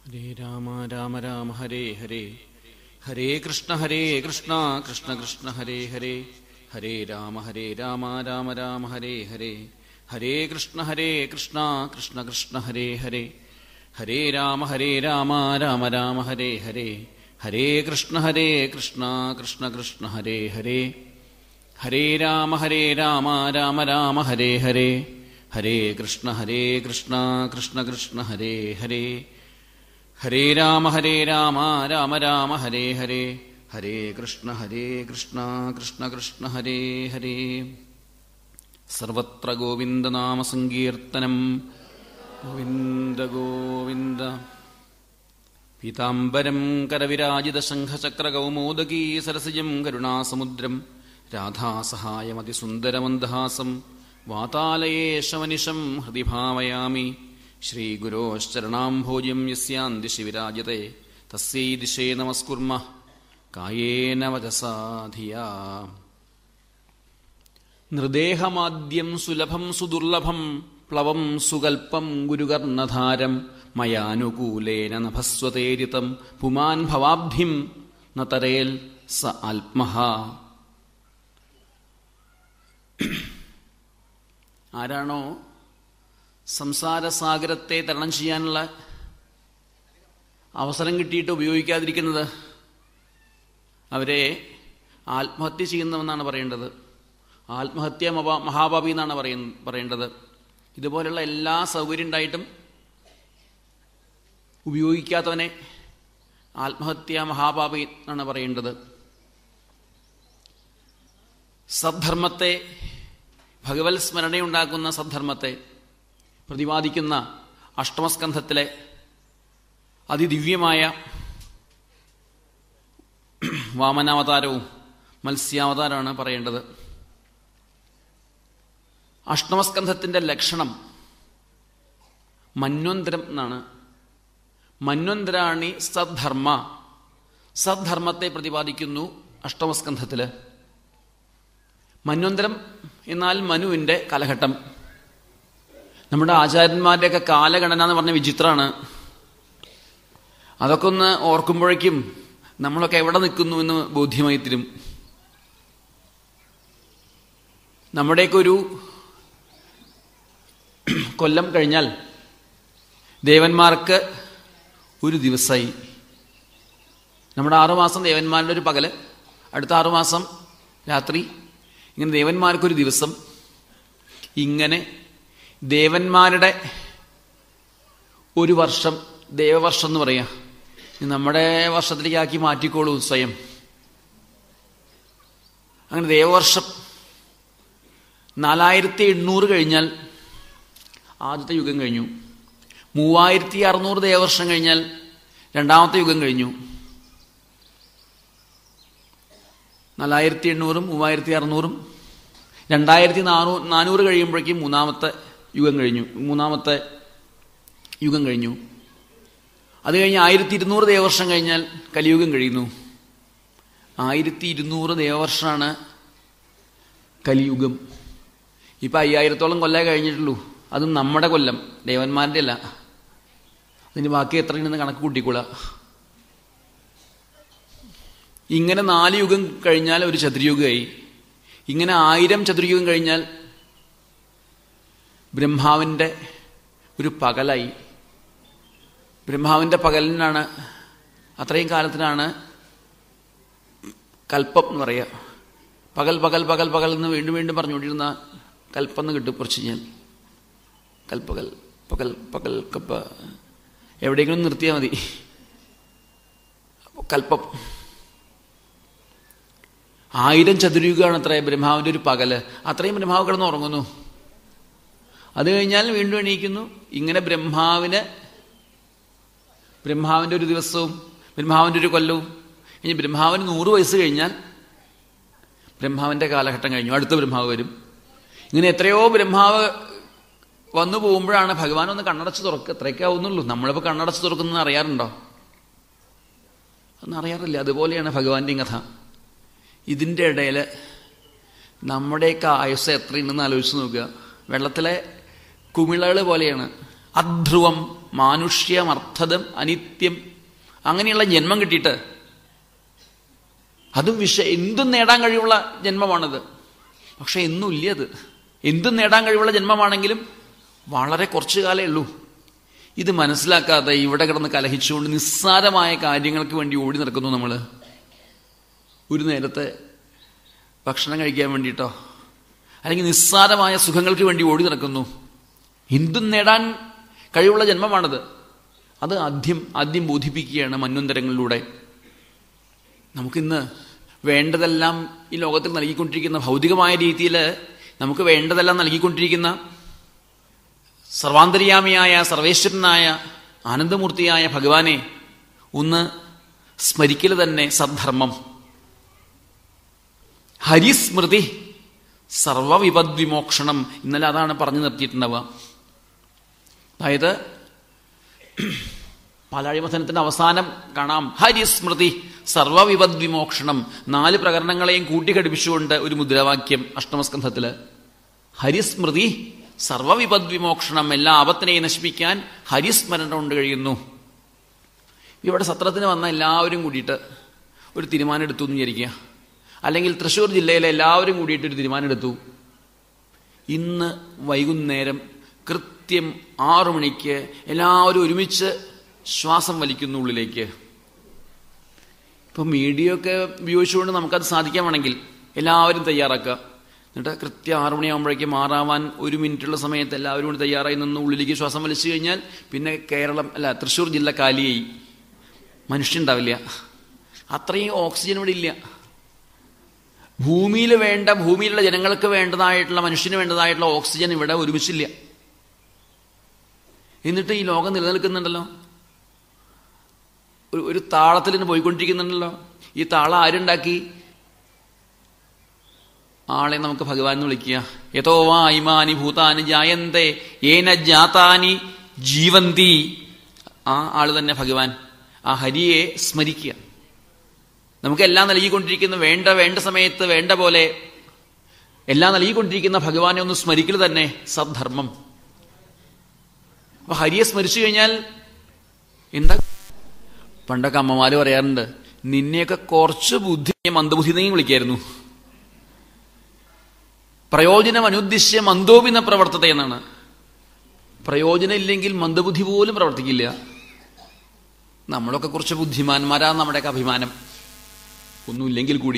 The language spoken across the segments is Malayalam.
ഹരേ രാമ രാമ രാമ ഹരേ ഹരേ ഹരേ കൃഷ്ണ ഹരേ കൃഷ്ണ കൃഷ്ണ കൃഷ്ണ ഹരേ ഹരേ ഹരേ രാമ ഹരേ രാമ രാമ രാമ ഹരേ ഹരേ ഹരേ കൃഷ്ണ ഹരേ കൃഷ്ണ കൃഷ്ണ കൃഷ്ണ ഹരേ ഹരേ ഹരേ രാമ ഹരേ രാമ രാമ രാമ ഹരേ ഹരേ ഹരേ കൃഷ്ണ ഹരേ കൃഷ്ണ കൃഷ്ണ കൃഷ്ണ ഹരേ ഹരേ ഹരേ രാമ ഹരേ രാമ രാമ രാമ ഹരേ ഹരേ ഹരേ കൃഷ്ണ ഹരേ കൃഷ്ണ കൃഷ്ണ കൃഷ്ണ ഹരേ ഹരേ ഹരേ രാമ ഹരേ രാമ രാമ രാമ ഹരേ ഹരേ ഹരേ കൃഷ്ണ ഹരേ കൃഷ്ണ കൃഷ്ണ കൃഷ്ണ ഹരേ ഹരേ സർവത്ര ഗോവിന്ദനാമസങ്കീർത്തനം ഗോവിന്ദ ഗോവിന്ദ പീതാംബരം കരവിരാജിതശംഖചക്രകൗമോദകീ സരസിജം കരുണാസമുദ്രം രാധാസഹായമതിസുന്ദരമന്ദഹാസം വാതാലയേശമനിശം ഹൃദി ഭാവയാമി ശ്രീഗുരോശ്ചരണാംഭോജ്യം യസ്യാന്തിശി വിരാജത്തെ തസ്യൈ ദിശേ നമസ്കുർമ കായേന വചസാധിയാ നൃദേഹമാദ്യം സുലഭം സുദുർലഭം പ്ലവം സുകൽപ്പം ഗുരുകർണധാരം മയാനുകൂലേന നഭസ്വതേരിതം പുമാൻ ഭവാബ്ധിം നതരേൽ സ ആത്മഹ ആരാണോ സംസാരസാഗരത്തെ തരണം ചെയ്യാനുള്ള അവസരം കിട്ടിയിട്ട് ഉപയോഗിക്കാതിരിക്കുന്നത് അവരെ ആത്മഹത്യ ചെയ്യുന്നവെന്നാണ് പറയേണ്ടത് ആത്മഹത്യ മഹാ മഹാഭാവി എന്നാണ് പറയ പറയേണ്ടത് ഇതുപോലുള്ള എല്ലാ സൗകര്യം ഉണ്ടായിട്ടും ഉപയോഗിക്കാത്തവനെ ആത്മഹത്യ മഹാപാപി എന്നാണ് പറയേണ്ടത് സദ്ധർമ്മത്തെ ഭഗവത് സ്മരണയുണ്ടാക്കുന്ന സദ്ധർമ്മത്തെ പ്രതിപാദിക്കുന്ന അഷ്ടമസ്കന്ധത്തിലെ അതിദിവ്യമായ വാമനാവതാരവും മത്സ്യാവതാരമാണ് പറയേണ്ടത് അഷ്ടമസ്കന്ധത്തിന്റെ ലക്ഷണം മന്വന്തരം എന്നാണ് മന്വന്തരാണി സദ്ധർമ്മ സദ്ധർമ്മത്തെ പ്രതിപാദിക്കുന്നു അഷ്ടമസ്കന്ധത്തില് മന്വന്തരം എന്നാൽ മനുവിന്റെ കാലഘട്ടം നമ്മുടെ ആചാര്യന്മാരുടെയൊക്കെ കാലഗണന എന്ന് പറഞ്ഞ വിചിത്രമാണ് അതൊക്കെ ഒന്ന് ഓർക്കുമ്പോഴേക്കും നമ്മളൊക്കെ എവിടെ നിൽക്കുന്നു എന്ന് ബോധ്യമായി തരും നമ്മുടെയൊക്കെ ഒരു കൊല്ലം കഴിഞ്ഞാൽ ദേവന്മാർക്ക് ഒരു ദിവസമായി നമ്മുടെ ആറുമാസം ദേവന്മാരുടെ ഒരു പകല് അടുത്ത ആറുമാസം രാത്രി ഇങ്ങനെ ദേവന്മാർക്കൊരു ദിവസം ഇങ്ങനെ ദേവന്മാരുടെ ഒരു വർഷം ദേവവർഷം എന്ന് പറയാം നമ്മുടെ വർഷത്തിലേക്ക് ആക്കി മാറ്റിക്കോളൂ സ്വയം അങ്ങനെ ദേവവർഷം നാലായിരത്തി എണ്ണൂറ് കഴിഞ്ഞാൽ ആദ്യത്തെ യുഗം കഴിഞ്ഞു മൂവായിരത്തി അറുന്നൂറ് ദേവവർഷം കഴിഞ്ഞാൽ രണ്ടാമത്തെ യുഗം കഴിഞ്ഞു നാലായിരത്തി എണ്ണൂറും മൂവായിരത്തി അറുന്നൂറും രണ്ടായിരത്തി നാനൂ നാനൂറ് കഴിയുമ്പോഴേക്കും മൂന്നാമത്തെ യുഗം കഴിഞ്ഞു മൂന്നാമത്തെ യുഗം കഴിഞ്ഞു അത് കഴിഞ്ഞ് ആയിരത്തി ഇരുന്നൂറ് ദേവവർഷം കഴിഞ്ഞാൽ കലിയുഗം കഴിയുന്നു ആയിരത്തി ഇരുന്നൂറ് ദേവവർഷമാണ് കലിയുഗം ഇപ്പം അയ്യായിരത്തോളം കൊല്ലം കഴിഞ്ഞിട്ടുള്ളൂ അതും നമ്മുടെ കൊല്ലം ദേവന്മാരുടെ അല്ല അതിന് ബാക്കി എത്രയുണ്ടെന്ന് കണക്ക് കൂട്ടിക്കൂടാ ഇങ്ങനെ നാല് യുഗം കഴിഞ്ഞാൽ ഒരു ചതുർയുഗമായി ഇങ്ങനെ ആയിരം ചതുർയുഗം കഴിഞ്ഞാൽ ബ്രഹ്മാവിൻ്റെ ഒരു പകലായി ബ്രഹ്മാവിൻ്റെ പകലിനാണ് അത്രയും കാലത്തിനാണ് കൽപ്പം എന്ന് പറയുക പകൽ പകൽ പകൽ പകൽ എന്ന് വീണ്ടും വീണ്ടും പറഞ്ഞുകൊണ്ടിരുന്ന കൽപ്പം എന്ന് കിട്ടും കുറച്ച് കഴിഞ്ഞാൽ കൽപ്പകൽ പകൽ പകൽ കപ്പ എവിടെയെങ്കിലും നിർത്തിയാൽ മതി കൽപ്പം ആയിരം ചതുരയുഗമാണ് അത്ര ബ്രഹ്മാവിൻ്റെ ഒരു പകല് അത്രയും ബ്രഹ്മാവ് കിടന്ന് ഉറങ്ങുന്നു അത് കഴിഞ്ഞാൽ വീണ്ടും എണീക്കുന്നു ഇങ്ങനെ ബ്രഹ്മാവിന് ബ്രഹ്മാവിൻ്റെ ഒരു ദിവസവും ബ്രഹ്മാവിൻ്റെ ഒരു കൊല്ലവും ഇനി ബ്രഹ്മാവിന് നൂറ് വയസ്സ് കഴിഞ്ഞാൽ ബ്രഹ്മാവിൻ്റെ കാലഘട്ടം കഴിഞ്ഞു അടുത്ത ബ്രഹ്മാവ് വരും ഇങ്ങനെ എത്രയോ ബ്രഹ്മാവ് വന്നു പോകുമ്പോഴാണ് ഭഗവാൻ ഒന്ന് കണ്ണടച്ച് തുറക്കുക എത്രയൊക്കെ ആവുന്നുള്ളൂ നമ്മളിപ്പോൾ കണ്ണടച്ച് തുറക്കുന്നത് അറിയാറുണ്ടോ ഒന്നും അറിയാറില്ല അതുപോലെയാണ് ഭഗവാന്റെയും കഥ ഇതിൻ്റെ ഇടയിൽ നമ്മുടെയൊക്കെ ആയുസ് എത്രയുണ്ടെന്ന് ആലോചിച്ച് നോക്കുക വെള്ളത്തിലെ കുമിളകൾ പോലെയാണ് അധ്രുവം മാനുഷ്യമർത്ഥതം അനിത്യം അങ്ങനെയുള്ള ജന്മം കിട്ടിയിട്ട് അതും വിഷ എന്തും നേടാൻ കഴിവുള്ള ജന്മമാണത് പക്ഷെ എന്നും ഇല്ല അത് എന്തും നേടാൻ കഴിവുള്ള ജന്മമാണെങ്കിലും വളരെ കുറച്ചു കാലേ ഉള്ളൂ ഇത് മനസ്സിലാക്കാതെ ഇവിടെ കിടന്ന് കലഹിച്ചുകൊണ്ട് നിസ്സാരമായ കാര്യങ്ങൾക്ക് വേണ്ടി ഓടി നടക്കുന്നു നമ്മൾ ഒരു നേരത്തെ ഭക്ഷണം കഴിക്കാൻ വേണ്ടിയിട്ടോ അല്ലെങ്കിൽ നിസ്സാരമായ സുഖങ്ങൾക്ക് വേണ്ടി ഓടി നടക്കുന്നു എന്തും നേടാൻ കഴിവുള്ള ജന്മമാണത് അത് ആദ്യം ആദ്യം ബോധിപ്പിക്കുകയാണ് മന്വന്തരങ്ങളിലൂടെ നമുക്കിന്ന് വേണ്ടതെല്ലാം ഈ ലോകത്തിൽ നൽകിക്കൊണ്ടിരിക്കുന്ന ഭൗതികമായ രീതിയിൽ നമുക്ക് വേണ്ടതെല്ലാം നൽകിക്കൊണ്ടിരിക്കുന്ന സർവാന്തര്യാമിയായ സർവേശ്വരനായ ആനന്ദമൂർത്തിയായ ഭഗവാനെ ഒന്ന് സ്മരിക്കൽ തന്നെ സദ്ധർമ്മം ഹരിസ്മൃതി സർവവിപദ്വിമോക്ഷണം ഇന്നലെ അതാണ് പറഞ്ഞു നിർത്തിയിട്ടുണ്ടാവുക അതായത് പാലാഴിമഥനത്തിന്റെ അവസാനം കാണാം ഹരിസ്മൃതി സർവവിപദ്വിമോക്ഷണം നാല് പ്രകരണങ്ങളെയും കൂട്ടിഘടിപ്പിച്ചുകൊണ്ട് ഒരു മുദ്രാവാക്യം അഷ്ടമസ്കന്ധത്തില് ഹരിസ്മൃതി സർവവിപദ്വിമോക്ഷണം എല്ലാ ആപത്തിനെയും നശിപ്പിക്കാൻ ഹരിസ്മരണ കൊണ്ട് കഴിയുന്നു ഇവിടെ സത്രത്തിന് വന്ന എല്ലാവരും കൂടിയിട്ട് ഒരു തീരുമാനം എടുത്തു എന്ന് വിചാരിക്കുക അല്ലെങ്കിൽ തൃശ്ശൂർ ജില്ലയിലെ എല്ലാവരും കൂടിയിട്ട് ഒരു തീരുമാനം എടുത്തു ഇന്ന് വൈകുന്നേരം കൃത്യം ആറു മണിക്ക് എല്ലാവരും ഒരുമിച്ച് ശ്വാസം വലിക്കുന്നു ഉള്ളിലേക്ക് ഇപ്പം മീഡിയ ഒക്കെ ഉപയോഗിച്ചുകൊണ്ട് നമുക്കത് സാധിക്കാമെങ്കിൽ എല്ലാവരും തയ്യാറാക്കുക എന്നിട്ട് കൃത്യം ആറു മണിയാകുമ്പോഴേക്കും മാറാവാൻ ഒരു മിനിറ്റുള്ള സമയത്ത് എല്ലാവരും കൂടി തയ്യാറായി നിന്ന് ഉള്ളിലേക്ക് ശ്വാസം വലിച്ചു കഴിഞ്ഞാൽ പിന്നെ കേരളം അല്ല തൃശ്ശൂർ ജില്ല കാലിയായി മനുഷ്യണ്ടാവില്ല അത്രയും ഓക്സിജൻ ഇവിടെ ഇല്ല ഭൂമിയിൽ വേണ്ട ഭൂമിയിലുള്ള ജനങ്ങൾക്ക് വേണ്ടതായിട്ടുള്ള മനുഷ്യന് വേണ്ടതായിട്ടുള്ള ഓക്സിജൻ ഇവിടെ ഒരുമിച്ചില്ല എന്നിട്ട് ഈ ലോകം നിലനിൽക്കുന്നുണ്ടല്ലോ ഒരു ഒരു താളത്തിൽ നിന്ന് പോയിക്കൊണ്ടിരിക്കുന്നുണ്ടല്ലോ ഈ താളം ആരുണ്ടാക്കി ആളെ നമുക്ക് ഭഗവാൻ എന്ന് വിളിക്കുക യഥോ വാ ഇമാനി ഭൂതാനി ജായന്തേ ഏന ജാതാനി ജീവന്തി ആ ആള് തന്നെ ഭഗവാൻ ആ ഹരിയെ സ്മരിക്കുക നമുക്കെല്ലാം നൽകിക്കൊണ്ടിരിക്കുന്ന വേണ്ട വേണ്ട സമയത്ത് വേണ്ട പോലെ എല്ലാം നൽകിക്കൊണ്ടിരിക്കുന്ന ഭഗവാനെ ഒന്ന് സ്മരിക്കൽ തന്നെ സദ്ധർമ്മം അപ്പൊ ഹരിയെ സ്മരിച്ചു കഴിഞ്ഞാൽ എന്താ പണ്ടൊക്കെ അമ്മമാര് പറയാറുണ്ട് നിന്നെയൊക്കെ കുറച്ച് ബുദ്ധി മന്ദബുദ്ധിനെയും വിളിക്കായിരുന്നു പ്രയോജനം അനുദ്ദിശ്യ മന്ദോപിന പ്രവർത്തത എന്നാണ് പ്രയോജനം ഇല്ലെങ്കിൽ മന്ദബുദ്ധി പോലും പ്രവർത്തിക്കില്ല നമ്മളൊക്കെ കുറച്ച് ബുദ്ധിമാന്മാരാണ് നമ്മുടെയൊക്കെ അഭിമാനം ഒന്നുമില്ലെങ്കിൽ കൂടി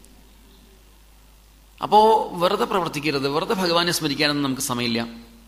അപ്പോ വെറുതെ പ്രവർത്തിക്കരുത് വെറുതെ ഭഗവാനെ സ്മരിക്കാനൊന്നും നമുക്ക് സമയമില്ല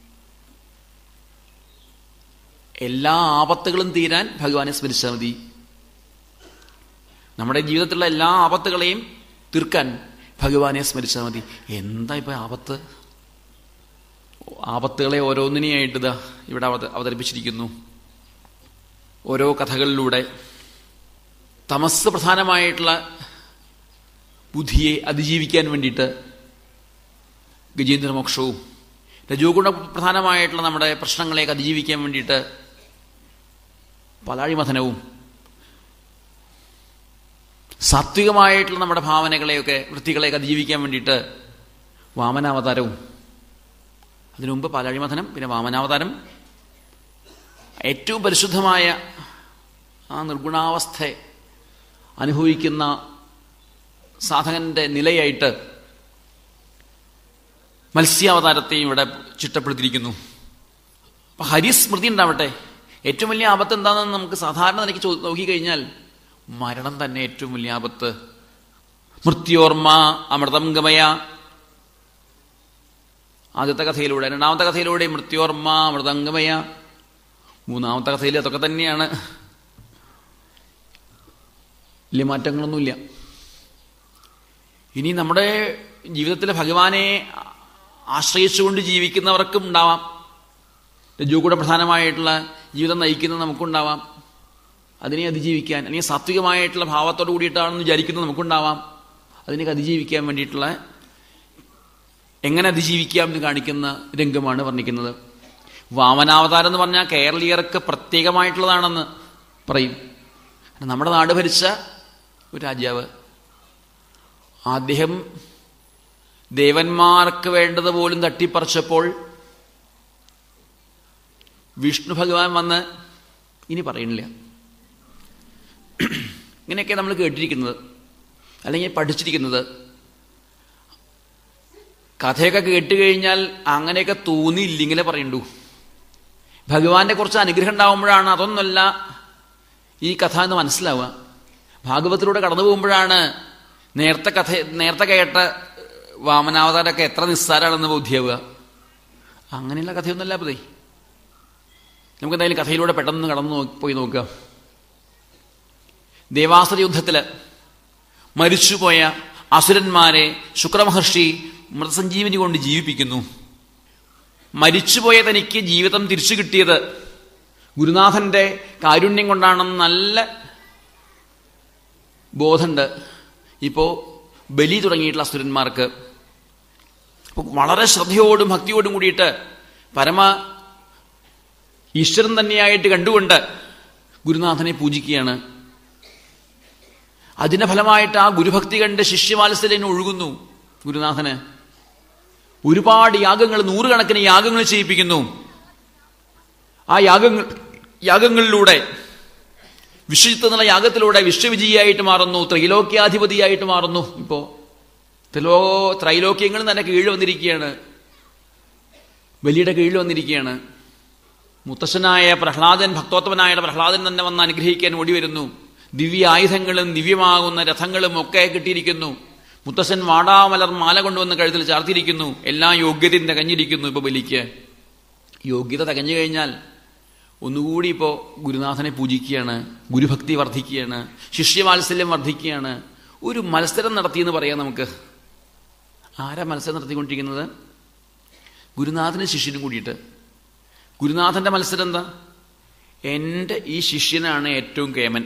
എല്ലാ ആപത്തുകളും തീരാൻ ഭഗവാനെ സ്മരിച്ചാൽ മതി നമ്മുടെ ജീവിതത്തിലുള്ള എല്ലാ ആപത്തുകളെയും തീർക്കാൻ ഭഗവാനെ സ്മരിച്ചാൽ മതി എന്താ ഇപ്പൊ ആപത്ത് ആപത്തുകളെ ഓരോന്നിനെയായിട്ട് ഇതാ ഇവിടെ അവത- അവതരിപ്പിച്ചിരിക്കുന്നു ഓരോ കഥകളിലൂടെ തമസ് പ്രധാനമായിട്ടുള്ള ബുദ്ധിയെ അതിജീവിക്കാൻ വേണ്ടിയിട്ട് ഗജേന്ദ്രമോക്ഷവും രജോഗുണ പ്രധാനമായിട്ടുള്ള നമ്മുടെ പ്രശ്നങ്ങളെയൊക്കെ അതിജീവിക്കാൻ വേണ്ടിയിട്ട് പലാഴിമഥനവും സാത്വികമായിട്ടുള്ള നമ്മുടെ ഭാവനകളെയൊക്കെ വൃത്തികളെയൊക്കെ അതിജീവിക്കാൻ വേണ്ടിയിട്ട് വാമനാവതാരവും അതിനു മുമ്പ് പാലാഴിമഥനം പിന്നെ വാമനാവതാരം ഏറ്റവും പരിശുദ്ധമായ ആ നിർഗുണാവസ്ഥയെ അനുഭവിക്കുന്ന സാധകന്റെ നിലയായിട്ട് മത്സ്യാവതാരത്തെയും ഇവിടെ ചിട്ടപ്പെടുത്തിയിരിക്കുന്നു അപ്പൊ ഹരിസ്മൃതി ഉണ്ടാവട്ടെ ഏറ്റവും വലിയ ആപത്ത് എന്താണെന്ന് നമുക്ക് സാധാരണ നിലയ്ക്ക് ചോ- നോക്കിക്കഴിഞ്ഞാൽ മരണം തന്നെ ഏറ്റവും വലിയ ആപത്ത് മൃത്യോർമ്മ അമൃതം ഗമയ ആദ്യത്തെ കഥയിലൂടെ രണ്ടാമത്തെ കഥയിലൂടെ മൃത്യോർമ്മ അമൃതംഗമയ മൂന്നാമത്തെ കഥയിൽ അതൊക്കെ തന്നെയാണ് വലിയ മാറ്റങ്ങളൊന്നുമില്ല ഇനി നമ്മുടെ ജീവിതത്തിലെ ഭഗവാനെ ആശ്രയിച്ചുകൊണ്ട് ജീവിക്കുന്നവർക്കും ഉണ്ടാവാം രജുകൂടെ പ്രധാനമായിട്ടുള്ള ജീവിതം നയിക്കുന്ന നമുക്കുണ്ടാവാം അതിനെ അതിജീവിക്കാൻ അല്ലെങ്കിൽ സാത്വികമായിട്ടുള്ള ഭാവത്തോട് കൂടിയിട്ടാണെന്ന് വിചാരിക്കുന്നത് നമുക്കുണ്ടാവാം അതിനെ അതിജീവിക്കാൻ വേണ്ടിയിട്ടുള്ള എങ്ങനെ അതിജീവിക്കാം എന്ന് കാണിക്കുന്ന രംഗമാണ് വർണ്ണിക്കുന്നത് വാമനാവതാരം എന്ന് പറഞ്ഞാൽ കേരളീയർക്ക് പ്രത്യേകമായിട്ടുള്ളതാണെന്ന് പറയും നമ്മുടെ നാട് ഭരിച്ച ഒരു രാജാവ് അദ്ദേഹം ദേവന്മാർക്ക് വേണ്ടത് പോലും തട്ടിപ്പറിച്ചപ്പോൾ വിഷ്ണു ഭഗവാൻ വന്ന് ഇനി പറയുന്നില്ല ഇങ്ങനെയൊക്കെ നമ്മൾ കേട്ടിരിക്കുന്നത് അല്ലെങ്കിൽ പഠിച്ചിരിക്കുന്നത് കഥയൊക്കെ കേട്ട് കഴിഞ്ഞാൽ അങ്ങനെയൊക്കെ തോന്നിയില്ലെങ്കിലേ പറയണ്ടു ഭഗവാന്റെ കുറച്ച് അനുഗ്രഹം ഉണ്ടാവുമ്പോഴാണ് അതൊന്നല്ല ഈ കഥ എന്ന് മനസ്സിലാവുക ഭാഗവത്തിലൂടെ കടന്നു പോകുമ്പോഴാണ് നേരത്തെ കഥ നേരത്തെ കേട്ട വാമനാവതാരമൊക്കെ എത്ര നിസ്സാരാണെന്ന് ബോധ്യാവുക അങ്ങനെയുള്ള കഥയൊന്നുമല്ല പതേ നമുക്ക് എന്തായാലും കഥയിലൂടെ പെട്ടെന്ന് കടന്നു നോ- പോയി നോക്കുക ദേവാസുര യുദ്ധത്തില് മരിച്ചുപോയ അസുരന്മാരെ ശുക്രമഹർഷി മൃതസഞ്ജീവനി കൊണ്ട് ജീവിപ്പിക്കുന്നു മരിച്ചുപോയ തനിക്ക് ജീവിതം തിരിച്ചു കിട്ടിയത് ഗുരുനാഥന്റെ കാരുണ്യം കൊണ്ടാണെന്ന് നല്ല ബോധമുണ്ട് ഇപ്പോ ബലി തുടങ്ങിയിട്ടുള്ള അസുരന്മാർക്ക് അപ്പൊ വളരെ ശ്രദ്ധയോടും ഭക്തിയോടും കൂടിയിട്ട് പരമ ഈശ്വരൻ തന്നെയായിട്ട് കണ്ടുകൊണ്ട് ഗുരുനാഥനെ പൂജിക്കുകയാണ് അതിന്റെ ഫലമായിട്ട് ആ ഗുരുഭക്തി കണ്ട് ശിഷ്യവാത്സല്യം ഒഴുകുന്നു ഗുരുനാഥന് ഒരുപാട് യാഗങ്ങൾ നൂറുകണക്കിന് യാഗങ്ങൾ ചെയ്യിപ്പിക്കുന്നു ആ യാഗങ്ങൾ യാഗങ്ങളിലൂടെ വിശ്വജിത്ത് എന്നുള്ള യാഗത്തിലൂടെ വിശ്വവിജയിയായിട്ട് മാറുന്നു ത്രൈലോക്യാധിപതിയായിട്ട് മാറുന്നു ഇപ്പോ ത്രിലോ ത്രൈലോക്യങ്ങൾ തന്നെ കീഴിൽ വന്നിരിക്കുകയാണ് ബലിയുടെ കീഴിൽ വന്നിരിക്കുകയാണ് മുത്തശ്ശനായ പ്രഹ്ലാദൻ ഭക്തോത്തമനായ പ്രഹ്ലാദൻ തന്നെ വന്ന് അനുഗ്രഹിക്കാൻ ഓടി വരുന്നു ദിവ്യ ആയുധങ്ങളും ദിവ്യമാകുന്ന രഥങ്ങളും ഒക്കെ കിട്ടിയിരിക്കുന്നു മുത്തശ്ശൻ വാടാമലർ മാല കൊണ്ടുവന്ന് കഴുത്തിൽ ചാർത്തിയിരിക്കുന്നു എല്ലാ യോഗ്യതയും തികഞ്ഞിരിക്കുന്നു ഇപ്പൊ ബലിക്ക് യോഗ്യത തികഞ്ഞു കഴിഞ്ഞാൽ ഒന്നുകൂടി ഇപ്പോൾ ഗുരുനാഥനെ പൂജിക്കുകയാണ് ഗുരുഭക്തി വർദ്ധിക്കുകയാണ് ശിഷ്യവാത്സല്യം വർദ്ധിക്കുകയാണ് ഒരു മത്സരം നടത്തിയെന്ന് പറയാം നമുക്ക് ആരാ മത്സരം നടത്തിക്കൊണ്ടിരിക്കുന്നത് ഗുരുനാഥനും ശിഷ്യനും കൂടിയിട്ട് ഗുരുനാഥന്റെ മത്സരം എന്താ എൻ്റെ ഈ ശിഷ്യനാണ് ഏറ്റവും കേമൻ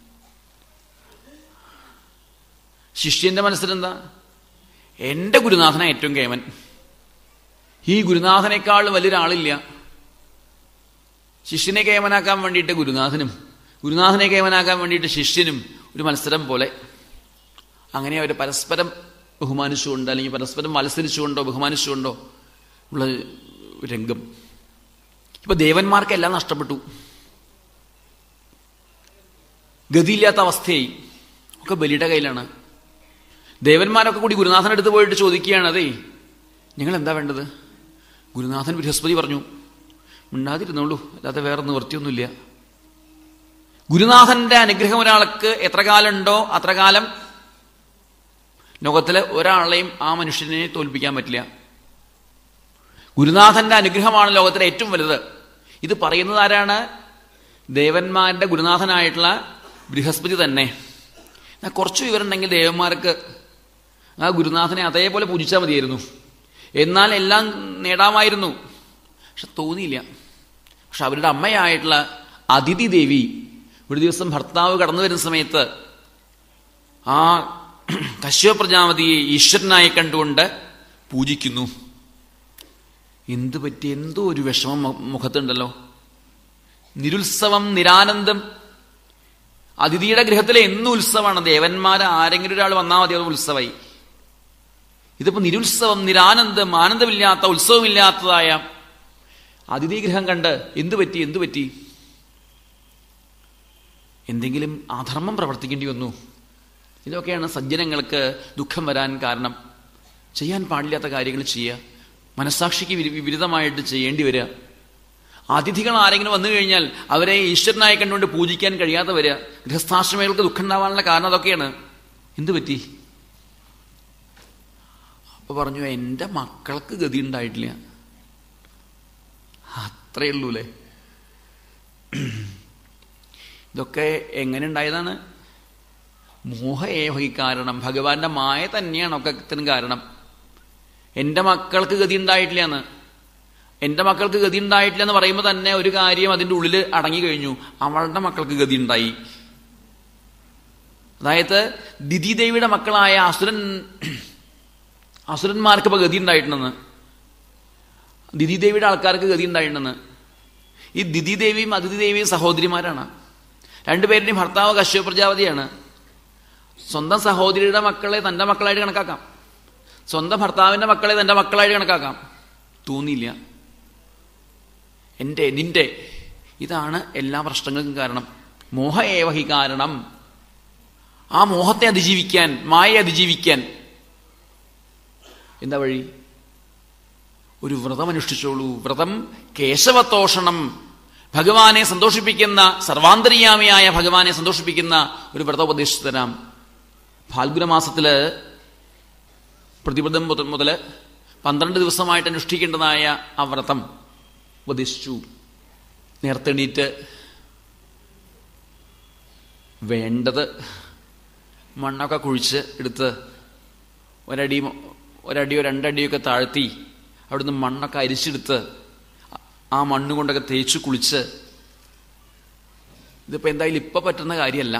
ശിഷ്യന്റെ മത്സരം എന്താ എൻ്റെ ഗുരുനാഥനാണ് ഏറ്റവും കേമൻ ഈ ഗുരുനാഥനേക്കാൾ വലിയൊരാളില്ല ശിഷ്യനെ കേമനാക്കാൻ വേണ്ടിയിട്ട് ഗുരുനാഥനും ഗുരുനാഥനെ കേമനാക്കാൻ വേണ്ടിയിട്ട് ശിഷ്യനും ഒരു മത്സരം പോലെ അങ്ങനെ അവർ പരസ്പരം ബഹുമാനിച്ചുകൊണ്ട് അല്ലെങ്കിൽ പരസ്പരം മത്സരിച്ചുകൊണ്ടോ ബഹുമാനിച്ചുകൊണ്ടോ ഉള്ള രംഗം ഇപ്പൊ ദേവന്മാർക്കെല്ലാം നഷ്ടപ്പെട്ടു ഗതിയില്ലാത്ത അവസ്ഥയായി ഒക്കെ ബലിയുടെ കയ്യിലാണ് ദേവന്മാരൊക്കെ കൂടി ഗുരുനാഥൻ്റെ അടുത്ത് പോയിട്ട് ചോദിക്കുകയാണ് അതേ നിങ്ങൾ എന്താ വേണ്ടത് ഗുരുനാഥൻ ബൃഹസ്പതി പറഞ്ഞു മിണ്ടാതിരുന്നോളൂ അല്ലാതെ വേറെ നിവൃത്തിയൊന്നുമില്ല ഗുരുനാഥന്റെ അനുഗ്രഹം ഒരാൾക്ക് എത്ര കാലം ഉണ്ടോ അത്ര കാലം ലോകത്തിലെ ഒരാളെയും ആ മനുഷ്യനെ തോൽപ്പിക്കാൻ പറ്റില്ല ഗുരുനാഥന്റെ അനുഗ്രഹമാണ് ലോകത്തിലെ ഏറ്റവും വലുത് ഇത് പറയുന്നത് ആരാണ് ദേവന്മാരുടെ ഗുരുനാഥനായിട്ടുള്ള ബൃഹസ്പതി തന്നെ എന്നാൽ കുറച്ച് വിവരം ഉണ്ടെങ്കിൽ ദേവന്മാർക്ക് ആ ഗുരുനാഥനെ അതേപോലെ പൂജിച്ചാൽ മതിയായിരുന്നു എന്നാൽ എല്ലാം നേടാമായിരുന്നു പക്ഷെ തോന്നിയില്ല പക്ഷെ അവരുടെ അമ്മയായിട്ടുള്ള അതിഥി ദേവി ഒരു ദിവസം ഭർത്താവ് കടന്നു വരുന്ന സമയത്ത് ആ കശ്യപ പ്രജാപതിയെ ഈശ്വരനായി കണ്ടുകൊണ്ട് പൂജിക്കുന്നു എന്തു പറ്റി എന്തോ ഒരു വിഷമം മു- മുഖത്തുണ്ടല്ലോ നിരുത്സവം നിരാനന്ദം അതിഥിയുടെ ഗൃഹത്തിലെ എന്നും ഉത്സവമാണ് ദേവന്മാർ ആരെങ്കിലും ഒരാൾ വന്നാൽ മതി അത് ഉത്സവമായി ഇതിപ്പോ നിരുത്സവം നിരാനന്ദം ആനന്ദമില്ലാത്ത ഉത്സവമില്ലാത്തതായ അതിഥി ഗൃഹം കണ്ട് എന്തു പറ്റി എന്തു പറ്റി എന്തെങ്കിലും അധർമ്മം പ്രവർത്തിക്കേണ്ടി വന്നു ഇതൊക്കെയാണ് സജ്ജനങ്ങൾക്ക് ദുഃഖം വരാൻ കാരണം ചെയ്യാൻ പാടില്ലാത്ത കാര്യങ്ങൾ ചെയ്യുക മനസ്സാക്ഷിക്ക് വിരു- വിരുദ്ധമായിട്ട് ചെയ്യേണ്ടി വരിക അതിഥികൾ ആരെങ്കിലും വന്നു കഴിഞ്ഞാൽ അവരെ ഈശ്വരനായി കണ്ടുകൊണ്ട് പൂജിക്കാൻ കഴിയാതെ വരിക ഗൃഹസ്ഥാശ്രമികൾക്ക് ദുഃഖം ഉണ്ടാവാനുള്ള കാരണം അതൊക്കെയാണ് എന്തു പറ്റി അപ്പൊ പറഞ്ഞു എൻ്റെ മക്കൾക്ക് ഗതി ഉണ്ടായിട്ടില്ല അത്രയേ ഉള്ളൂ അല്ലേ ഇതൊക്കെ എങ്ങനെ ഉണ്ടായതാണ് മോഹേവഹി കാരണം ഭഗവാന്റെ മായ തന്നെയാണ് ഒക്കെ കാരണം എൻ്റെ മക്കൾക്ക് ഗതി ഉണ്ടായിട്ടില്ല എന്ന് എൻ്റെ മക്കൾക്ക് ഗതി ഉണ്ടായിട്ടില്ല എന്ന് പറയുമ്പോൾ തന്നെ ഒരു കാര്യം അതിൻ്റെ ഉള്ളിൽ അടങ്ങി കഴിഞ്ഞു അവളുടെ മക്കൾക്ക് ഗതി ഉണ്ടായി അതായത് ദിതിദേവിയുടെ മക്കളായ അസുരൻ അസുരന്മാർക്ക് ഇപ്പൊ ഗതി ഉണ്ടായിട്ടുണ്ടെന്ന് ദിതിദേവിയുടെ ആൾക്കാർക്ക് ഗതി ഉണ്ടായിട്ടുണ്ടെന്ന് ഈ ദിതിദേവിയും അതിഥിദേവിയും സഹോദരിമാരാണ് രണ്ടുപേരുടെയും ഭർത്താവ് കശ്യപ പ്രജാപതിയാണ് സ്വന്തം സഹോദരിയുടെ മക്കളെ തൻ്റെ മക്കളായിട്ട് കണക്കാക്കാം സ്വന്തം ഭർത്താവിൻ്റെ മക്കളെ തൻ്റെ മക്കളായിട്ട് കണക്കാക്കാം തോന്നിയില്ല എൻ്റെ നിന്റെ ഇതാണ് എല്ലാ പ്രശ്നങ്ങൾക്കും കാരണം മോഹ ഏവഹി കാരണം ആ മോഹത്തെ അതിജീവിക്കാൻ മായയെ അതിജീവിക്കാൻ എന്താ വഴി ഒരു വ്രതം അനുഷ്ഠിച്ചോളൂ വ്രതം കേശവത്തോഷണം ഭഗവാനെ സന്തോഷിപ്പിക്കുന്ന സർവാന്തര്യാമിയായ ഭഗവാനെ സന്തോഷിപ്പിക്കുന്ന ഒരു വ്രതം ഉപദേശിച്ചു തരാം ഫാൽഗുന മാസത്തില് പ്രതിപദം മുതൽ മുതൽ പന്ത്രണ്ട് ദിവസമായിട്ട് അനുഷ്ഠിക്കേണ്ടതായ ആ വ്രതം ഉപദേശിച്ചു നേർത്തെണീറ്റ് വേണ്ടത് മണ്ണൊക്കെ കുഴിച്ച് എടുത്ത് ഒരടി ഒരടിയോ രണ്ടടിയോ ഒക്കെ താഴ്ത്തി അവിടുന്ന് മണ്ണൊക്കെ അരിച്ചെടുത്ത് ആ മണ്ണ് കൊണ്ടൊക്കെ തേച്ച് കുളിച്ച് ഇതിപ്പോൾ എന്തായാലും ഇപ്പം പറ്റുന്ന കാര്യമല്ല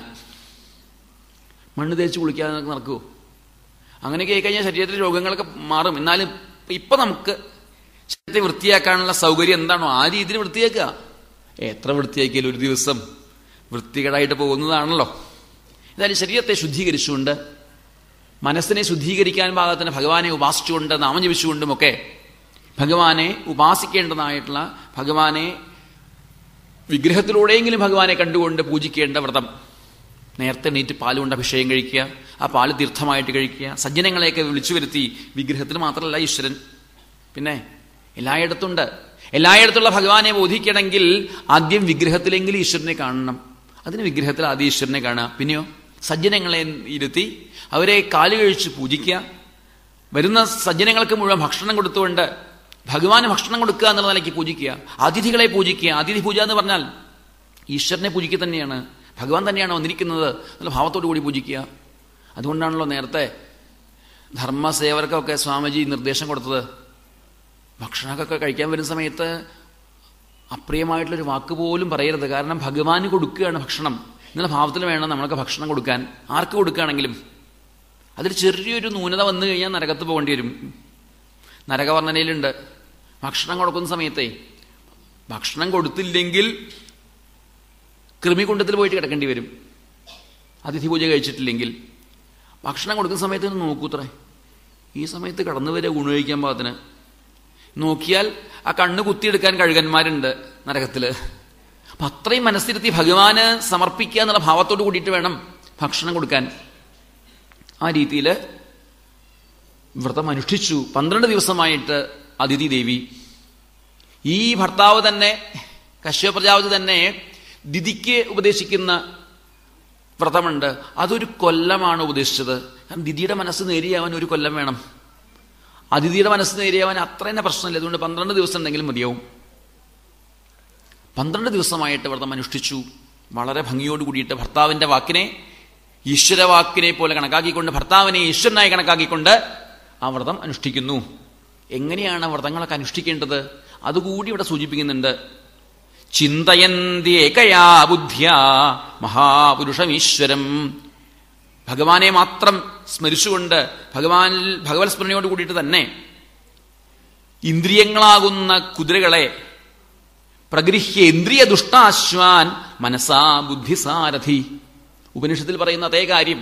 മണ്ണ് തേച്ച് കുളിക്കാതെ നമുക്ക് നടക്കുമോ അങ്ങനെയൊക്കെ ആയിക്കഴിഞ്ഞാൽ ശരീരത്തിലെ രോഗങ്ങളൊക്കെ മാറും എന്നാലും ഇപ്പം നമുക്ക് ശരീരത്തെ വൃത്തിയാക്കാനുള്ള സൗകര്യം എന്താണോ ആ രീതിയിൽ വൃത്തിയാക്കുക എത്ര വൃത്തിയാക്കിയാലും ഒരു ദിവസം വൃത്തികേടായിട്ട് പോകുന്നതാണല്ലോ എന്തായാലും ശരീരത്തെ ശുദ്ധീകരിച്ചുകൊണ്ട് മനസ്സിനെ ശുദ്ധീകരിക്കാൻ പാകത്തിന് ഭഗവാനെ ഉപാസിച്ചുകൊണ്ട് നാമം ജപിച്ചുകൊണ്ടുമൊക്കെ ഭഗവാനെ ഉപാസിക്കേണ്ടതായിട്ടുള്ള ഭഗവാനെ വിഗ്രഹത്തിലൂടെയെങ്കിലും ഭഗവാനെ കണ്ടുകൊണ്ട് പൂജിക്കേണ്ട വ്രതം നേരത്തെ നീറ്റ് പാലുകൊണ്ട് അഭിഷേകം കഴിക്കുക ആ പാല് തീർത്ഥമായിട്ട് കഴിക്കുക സജ്ജനങ്ങളെയൊക്കെ വിളിച്ചു വരുത്തി വിഗ്രഹത്തിൽ മാത്രമല്ല ഈശ്വരൻ പിന്നെ എല്ലായിടത്തുണ്ട് എല്ലായിടത്തുള്ള ഭഗവാനെ ബോധിക്കണമെങ്കിൽ ആദ്യം വിഗ്രഹത്തിലെങ്കിലും ഈശ്വരനെ കാണണം അതിന് വിഗ്രഹത്തിൽ ആദ്യം ഈശ്വരനെ കാണുക പിന്നെയോ സജ്ജനങ്ങളെ ഇരുത്തി അവരെ കാല് കഴിച്ച് പൂജിക്കുക വരുന്ന സജ്ജനങ്ങൾക്ക് മുഴുവൻ ഭക്ഷണം കൊടുത്തുകൊണ്ട് ഭഗവാന് ഭക്ഷണം കൊടുക്കുക എന്നുള്ള നിലയ്ക്ക് പൂജിക്കുക അതിഥികളെ പൂജിക്കുക അതിഥി പൂജ എന്ന് പറഞ്ഞാൽ ഈശ്വരനെ പൂജിക്കുക തന്നെയാണ് ഭഗവാൻ തന്നെയാണ് വന്നിരിക്കുന്നത് എന്നുള്ള ഭാവത്തോടു കൂടി പൂജിക്കുക അതുകൊണ്ടാണല്ലോ നേരത്തെ ധർമ്മസേവർക്കൊക്കെ സ്വാമിജി നിർദ്ദേശം കൊടുത്തത് ഭക്ഷണമൊക്കെ കഴിക്കാൻ വരുന്ന സമയത്ത് അപ്രിയമായിട്ടുള്ളൊരു വാക്ക് പോലും പറയരുത് കാരണം ഭഗവാന് കൊടുക്കുകയാണ് ഭക്ഷണം എന്നുള്ള ഭാവത്തിൽ വേണം നമ്മളൊക്കെ ഭക്ഷണം കൊടുക്കാൻ ആർക്ക് കൊടുക്കുകയാണെങ്കിലും അതിൽ ചെറിയൊരു ന്യൂനത വന്നു കഴിഞ്ഞാൽ നരകത്ത് പോകേണ്ടി വരും നരകവർണ്ണനയിലുണ്ട് ഭക്ഷണം കൊടുക്കുന്ന സമയത്തെ ഭക്ഷണം കൊടുത്തില്ലെങ്കിൽ കൃമികുണ്ടത്തിൽ പോയിട്ട് കിടക്കേണ്ടി വരും അതിഥി പൂജ കഴിച്ചിട്ടില്ലെങ്കിൽ ഭക്ഷണം കൊടുക്കുന്ന സമയത്ത് ഒന്ന് നോക്കൂത്രേ ഈ സമയത്ത് കടന്നു വരെ ഗുണകഴിക്കാൻ പാകത്തിന് നോക്കിയാൽ ആ കണ്ണ് കുത്തിയെടുക്കാൻ കഴുകന്മാരുണ്ട് നരകത്തില് അപ്പൊ അത്രയും മനസ്സിരുത്തി ഭഗവാന് സമർപ്പിക്കുക എന്നുള്ള ഭാവത്തോട് കൂടിയിട്ട് വേണം ഭക്ഷണം കൊടുക്കാൻ ആ രീതിയിൽ വ്രതം അനുഷ്ഠിച്ചു പന്ത്രണ്ട് ദിവസമായിട്ട് അതിഥി ദേവി ഈ ഭർത്താവ് തന്നെ കശ്യപ പ്രജാപതി തന്നെ ദിദിക്ക് ഉപദേശിക്കുന്ന വ്രതമുണ്ട് അതൊരു കൊല്ലമാണ് ഉപദേശിച്ചത് കാരണം ദിദിയുടെ മനസ്സ് നേരിയാവാൻ ഒരു കൊല്ലം വേണം അതിഥിയുടെ മനസ്സ് നേരിയാവാൻ അത്ര തന്നെ പ്രശ്നമില്ല അതുകൊണ്ട് പന്ത്രണ്ട് ദിവസം ഉണ്ടെങ്കിലും മതിയാവും പന്ത്രണ്ട് ദിവസമായിട്ട് വ്രതം അനുഷ്ഠിച്ചു വളരെ ഭംഗിയോട് കൂടിയിട്ട് ഭർത്താവിന്റെ വാക്കിനെ ഈശ്വരവാക്കിനെ പോലെ കണക്കാക്കിക്കൊണ്ട് ഭർത്താവിനെ ഈശ്വരനായി കണക്കാക്കിക്കൊണ്ട് ആ വ്രതം അനുഷ്ഠിക്കുന്നു എങ്ങനെയാണ് വ്രതങ്ങളൊക്കെ അനുഷ്ഠിക്കേണ്ടത് അതുകൂടി ഇവിടെ സൂചിപ്പിക്കുന്നുണ്ട് ചിന്തയന്തി ഏകയാ ബുദ്ധ്യ മഹാപുരുഷമീശ്വരം ഭഗവാനെ മാത്രം സ്മരിച്ചുകൊണ്ട് ഭഗവാനിൽ ഭഗവത് സ്മരണയോട് കൂടിയിട്ട് തന്നെ ഇന്ദ്രിയങ്ങളാകുന്ന കുതിരകളെ പ്രഗൃഹ്യ ഇന്ദ്രിയ ദുഷ്ടാശ്വാൻ മനസാ ബുദ്ധിസാരഥി ഉപനിഷത്തിൽ പറയുന്ന അതേ കാര്യം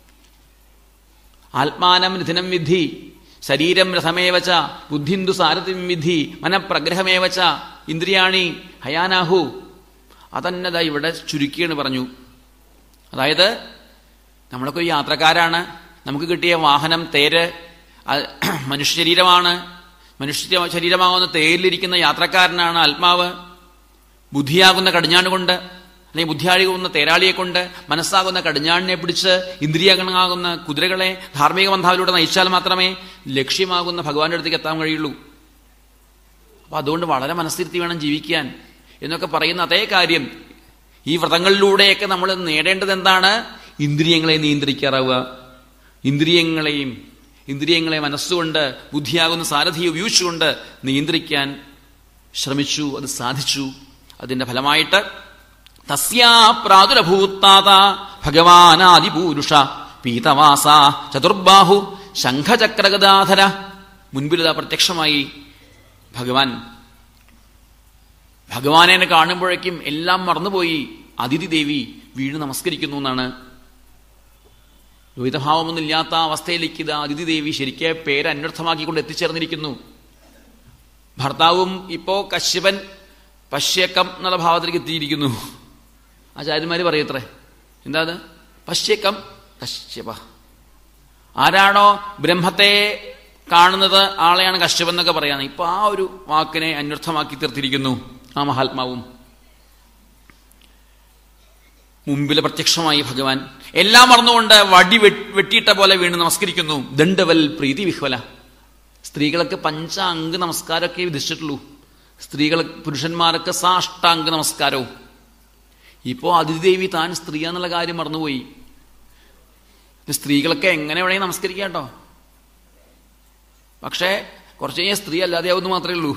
ആത്മാനം നിധനം വിധി ശരീരം രഥമേവച്ച ബുദ്ധിന്ദു സാരഥിം വിധി മനഃപ്രഗ്രഹമേവച്ച ഇന്ദ്രിയാണി ഹയാനാഹു അതന്നത ഇവിടെ ചുരുക്കിയാണ് പറഞ്ഞു അതായത് നമ്മളൊക്കെ ഒരു യാത്രക്കാരാണ് നമുക്ക് കിട്ടിയ വാഹനം തേര് മനുഷ്യ ശരീരമാണ് മനുഷ്യ ശരീരമാകുന്ന തേരിലിരിക്കുന്ന യാത്രക്കാരനാണ് ആത്മാവ് ബുദ്ധിയാകുന്ന കടിഞ്ഞാണ് കൊണ്ട് അല്ലെങ്കിൽ ബുദ്ധിയാളിയാകുന്ന തേരാളിയെ കൊണ്ട് മനസ്സാകുന്ന കടിഞ്ഞാണിനെ പിടിച്ച് ഇന്ദ്രിയഗണമാകുന്ന കുതിരകളെ ധാർമ്മിക ബന്ധാവിലൂടെ നയിച്ചാൽ മാത്രമേ ലക്ഷ്യമാകുന്ന ഭഗവാന്റെ അടുത്തേക്ക് എത്താൻ കഴിയുള്ളൂ അപ്പൊ അതുകൊണ്ട് വളരെ മനസ്സിരുത്തി വേണം ജീവിക്കാൻ എന്നൊക്കെ പറയുന്ന അതേ കാര്യം ഈ വ്രതങ്ങളിലൂടെയൊക്കെ നമ്മൾ നേടേണ്ടത് എന്താണ് ഇന്ദ്രിയങ്ങളെ നിയന്ത്രിക്കാറാവുക ഇന്ദ്രിയങ്ങളെയും ഇന്ദ്രിയങ്ങളെ മനസ്സുകൊണ്ട് ബുദ്ധിയാകുന്ന സാരഥിയെ ഉപയോഗിച്ചുകൊണ്ട് നിയന്ത്രിക്കാൻ ശ്രമിച്ചു അത് സാധിച്ചു അതിന്റെ ഫലമായിട്ട് തസ്യാ പ്രാദുരഭൂത്താത ഭഗവാനാദിപൂരുഷ പീതവാസ ചതുർബാഹു ശംഖചക്രഗദാധര മുൻപിലിതാ പ്രത്യക്ഷമായി ഭഗവാൻ ഭഗവാനെ കാണുമ്പോഴേക്കും എല്ലാം മറന്നുപോയി അതിഥി ദേവി വീണ് നമസ്കരിക്കുന്നു എന്നാണ് ദ്വൈതഭാവമൊന്നുമില്ലാത്ത അവസ്ഥയിലേക്ക് ഇത് അതിഥി ദേവി ശരിക്ക് പേര് അന്വർത്ഥമാക്കിക്കൊണ്ട് എത്തിച്ചേർന്നിരിക്കുന്നു ഭർത്താവും ഇപ്പോ കശ്യപൻ പശ്യക്കം എന്നുള്ള ഭാവത്തിലേക്ക് എത്തിയിരിക്കുന്നു ആചാര്യന്മാർ പറയത്രേ എന്താ അത് പശ്യക്കം കശ്യപ ആരാണോ ബ്രഹ്മത്തെ കാണുന്നത് ആളെയാണ് കശ്യപം എന്നൊക്കെ പറയാന്ന് ഇപ്പൊ ആ ഒരു വാക്കിനെ അന്വർത്ഥമാക്കി തീർത്തിരിക്കുന്നു ആ മഹാത്മാവും മുമ്പിൽ പ്രത്യക്ഷമായി ഭഗവാൻ എല്ലാം മറന്നുകൊണ്ട് വടി വെട്ടിയിട്ട പോലെ വീണ് നമസ്കരിക്കുന്നു ദണ്ഡവൽ പ്രീതി വിഹ്വല സ്ത്രീകൾക്ക് പഞ്ചാംഗ നമസ്കാരമൊക്കെ വിധിച്ചിട്ടുള്ളൂ സ്ത്രീകൾ പുരുഷന്മാർക്ക് സാഷ്ടാംഗ നമസ്കാരവും ഇപ്പോ അതിഥിദേവി താൻ സ്ത്രീ എന്നുള്ള കാര്യം മറന്നുപോയി സ്ത്രീകളൊക്കെ എങ്ങനെ വേണമെങ്കിൽ നമസ്കരിക്കാം കേട്ടോ പക്ഷേ കുറച്ച് കഴിഞ്ഞാൽ സ്ത്രീ അല്ലാതെയാവുന്നു മാത്രമേ ഉള്ളൂ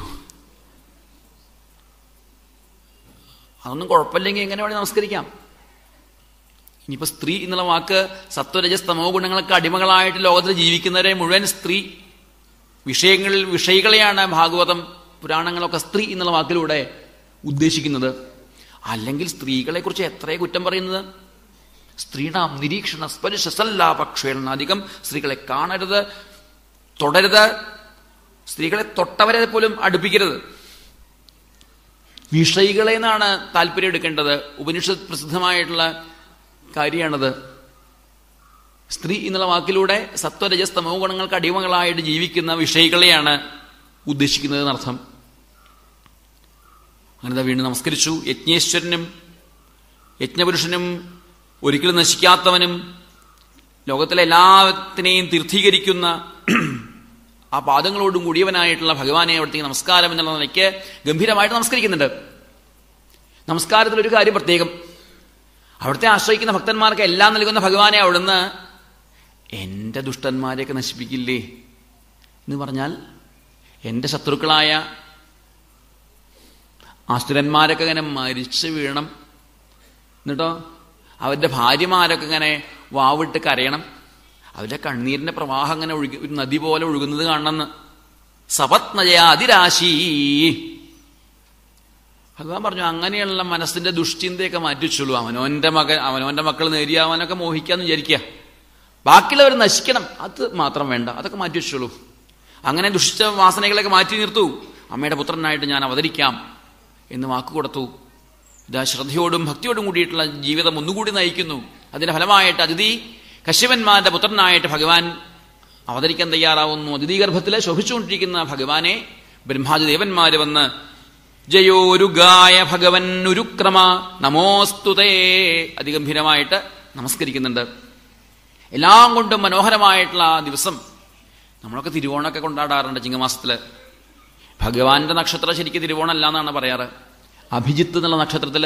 അതൊന്നും കുഴപ്പമില്ലെങ്കിൽ എങ്ങനെ വേണമെങ്കിൽ നമസ്കരിക്കാം ഇനിയിപ്പോ സ്ത്രീ എന്നുള്ള വാക്ക് സത്വരജസ് തമോ ഗുണങ്ങൾക്ക് അടിമകളായിട്ട് ലോകത്തിൽ ജീവിക്കുന്നവരെ മുഴുവൻ സ്ത്രീ വിഷയങ്ങളിൽ വിഷയികളെയാണ് ഭാഗവതം പുരാണങ്ങളൊക്കെ സ്ത്രീ എന്നുള്ള വാക്കിലൂടെ ഉദ്ദേശിക്കുന്നത് അല്ലെങ്കിൽ സ്ത്രീകളെ കുറിച്ച് എത്രയെ കുറ്റം പറയുന്നത് സ്ത്രീണാം നിരീക്ഷണ സ്പരിശസല്ലാപക്ഷേണ അധികം സ്ത്രീകളെ കാണരുത് തുടരുത് സ്ത്രീകളെ തൊട്ടവരെ പോലും അടുപ്പിക്കരുത് വിഷയികളെ എന്നാണ് താല്പര്യം എടുക്കേണ്ടത് ഉപനിഷത്ത് പ്രസിദ്ധമായിട്ടുള്ള കാര്യമാണത് സ്ത്രീ എന്നുള്ള വാക്കിലൂടെ സത്വരജസ് തമോ ഗുണങ്ങൾക്ക് അടിമകളായിട്ട് ജീവിക്കുന്ന വിഷയികളെയാണ് ഉദ്ദേശിക്കുന്നത് എന്നർത്ഥം അങ്ങനെ വീണ്ടും നമസ്കരിച്ചു യജ്ഞേശ്വരനും യജ്ഞപുരുഷനും ഒരിക്കലും നശിക്കാത്തവനും ലോകത്തിലെ എല്ലാത്തിനെയും തീർത്ഥീകരിക്കുന്ന ആ പാദങ്ങളോടും കൂടിയവനായിട്ടുള്ള ഭഗവാനെ അവിടത്തേക്ക് നമസ്കാരം എന്നുള്ള നിലയ്ക്ക് ഗംഭീരമായിട്ട് നമസ്കരിക്കുന്നുണ്ട് നമസ്കാരത്തിൽ ഒരു കാര്യം പ്രത്യേകം അവിടുത്തെ ആശ്രയിക്കുന്ന ഭക്തന്മാർക്ക് എല്ലാം നൽകുന്ന ഭഗവാനെ അവിടുന്ന് എൻ്റെ ദുഷ്ടന്മാരെയൊക്കെ നശിപ്പിക്കില്ലേ എന്ന് പറഞ്ഞാൽ എൻ്റെ ശത്രുക്കളായ ആസ്തുരന്മാരൊക്കെ ഇങ്ങനെ മരിച്ചു വീഴണം എന്നിട്ടോ അവരുടെ ഭാര്യമാരൊക്കെ ഇങ്ങനെ വാവിട്ട് കരയണം അവരുടെ കണ്ണീരിന്റെ പ്രവാഹം ഇങ്ങനെ ഒഴുകി ഒരു നദി പോലെ ഒഴുകുന്നത് കാണണമെന്ന് സപത്നജയാതിരാശി ഭഗവാൻ പറഞ്ഞു അങ്ങനെയുള്ള മനസ്സിന്റെ ദുഷ്ചിന്തയൊക്കെ മാറ്റിച്ചുള്ളൂ അവനോന്റെ മകൻ അവനോന്റെ മക്കൾ നേരിയാവാനൊക്കെ മോഹിക്കാന്ന് വിചാരിക്കുക ബാക്കിയുള്ളവർ നശിക്കണം അത് മാത്രം വേണ്ട അതൊക്കെ മാറ്റി വെച്ചോളൂ അങ്ങനെ ദുഷിച്ച വാസനകളൊക്കെ മാറ്റി നിർത്തൂ അമ്മയുടെ പുത്രനായിട്ട് ഞാൻ അവതരിക്കാം എന്ന് വാക്ക് കൊടുത്തു ഇതാ ശ്രദ്ധയോടും ഭക്തിയോടും കൂടിയിട്ടുള്ള ജീവിതം ഒന്നുകൂടി നയിക്കുന്നു അതിന്റെ ഫലമായിട്ട് അതിഥി കശ്യപന്മാരുടെ പുത്രനായിട്ട് ഭഗവാൻ അവതരിക്കാൻ തയ്യാറാവുന്നു അതിഥി ഗർഭത്തിൽ ശോഭിച്ചുകൊണ്ടിരിക്കുന്ന ഭഗവാനെ ബ്രഹ്മാദി ദേവന്മാര് വന്ന് ജയോരുഗായ ഭഗവൻ ഉരുക്രമ നമോസ്തുതേ അതിഗംഭീരമായിട്ട് നമസ്കരിക്കുന്നുണ്ട് എല്ലാം കൊണ്ടും മനോഹരമായിട്ടുള്ള ആ ദിവസം നമ്മളൊക്കെ തിരുവോണമൊക്കെ കൊണ്ടാടാറുണ്ട് ചിങ്ങമാസത്തില് ഭഗവാന്റെ നക്ഷത്രം ശരിക്കും തിരുവോണമല്ല എന്നാണ് പറയാറ് അഭിജിത്ത് എന്നുള്ള നക്ഷത്രത്തില്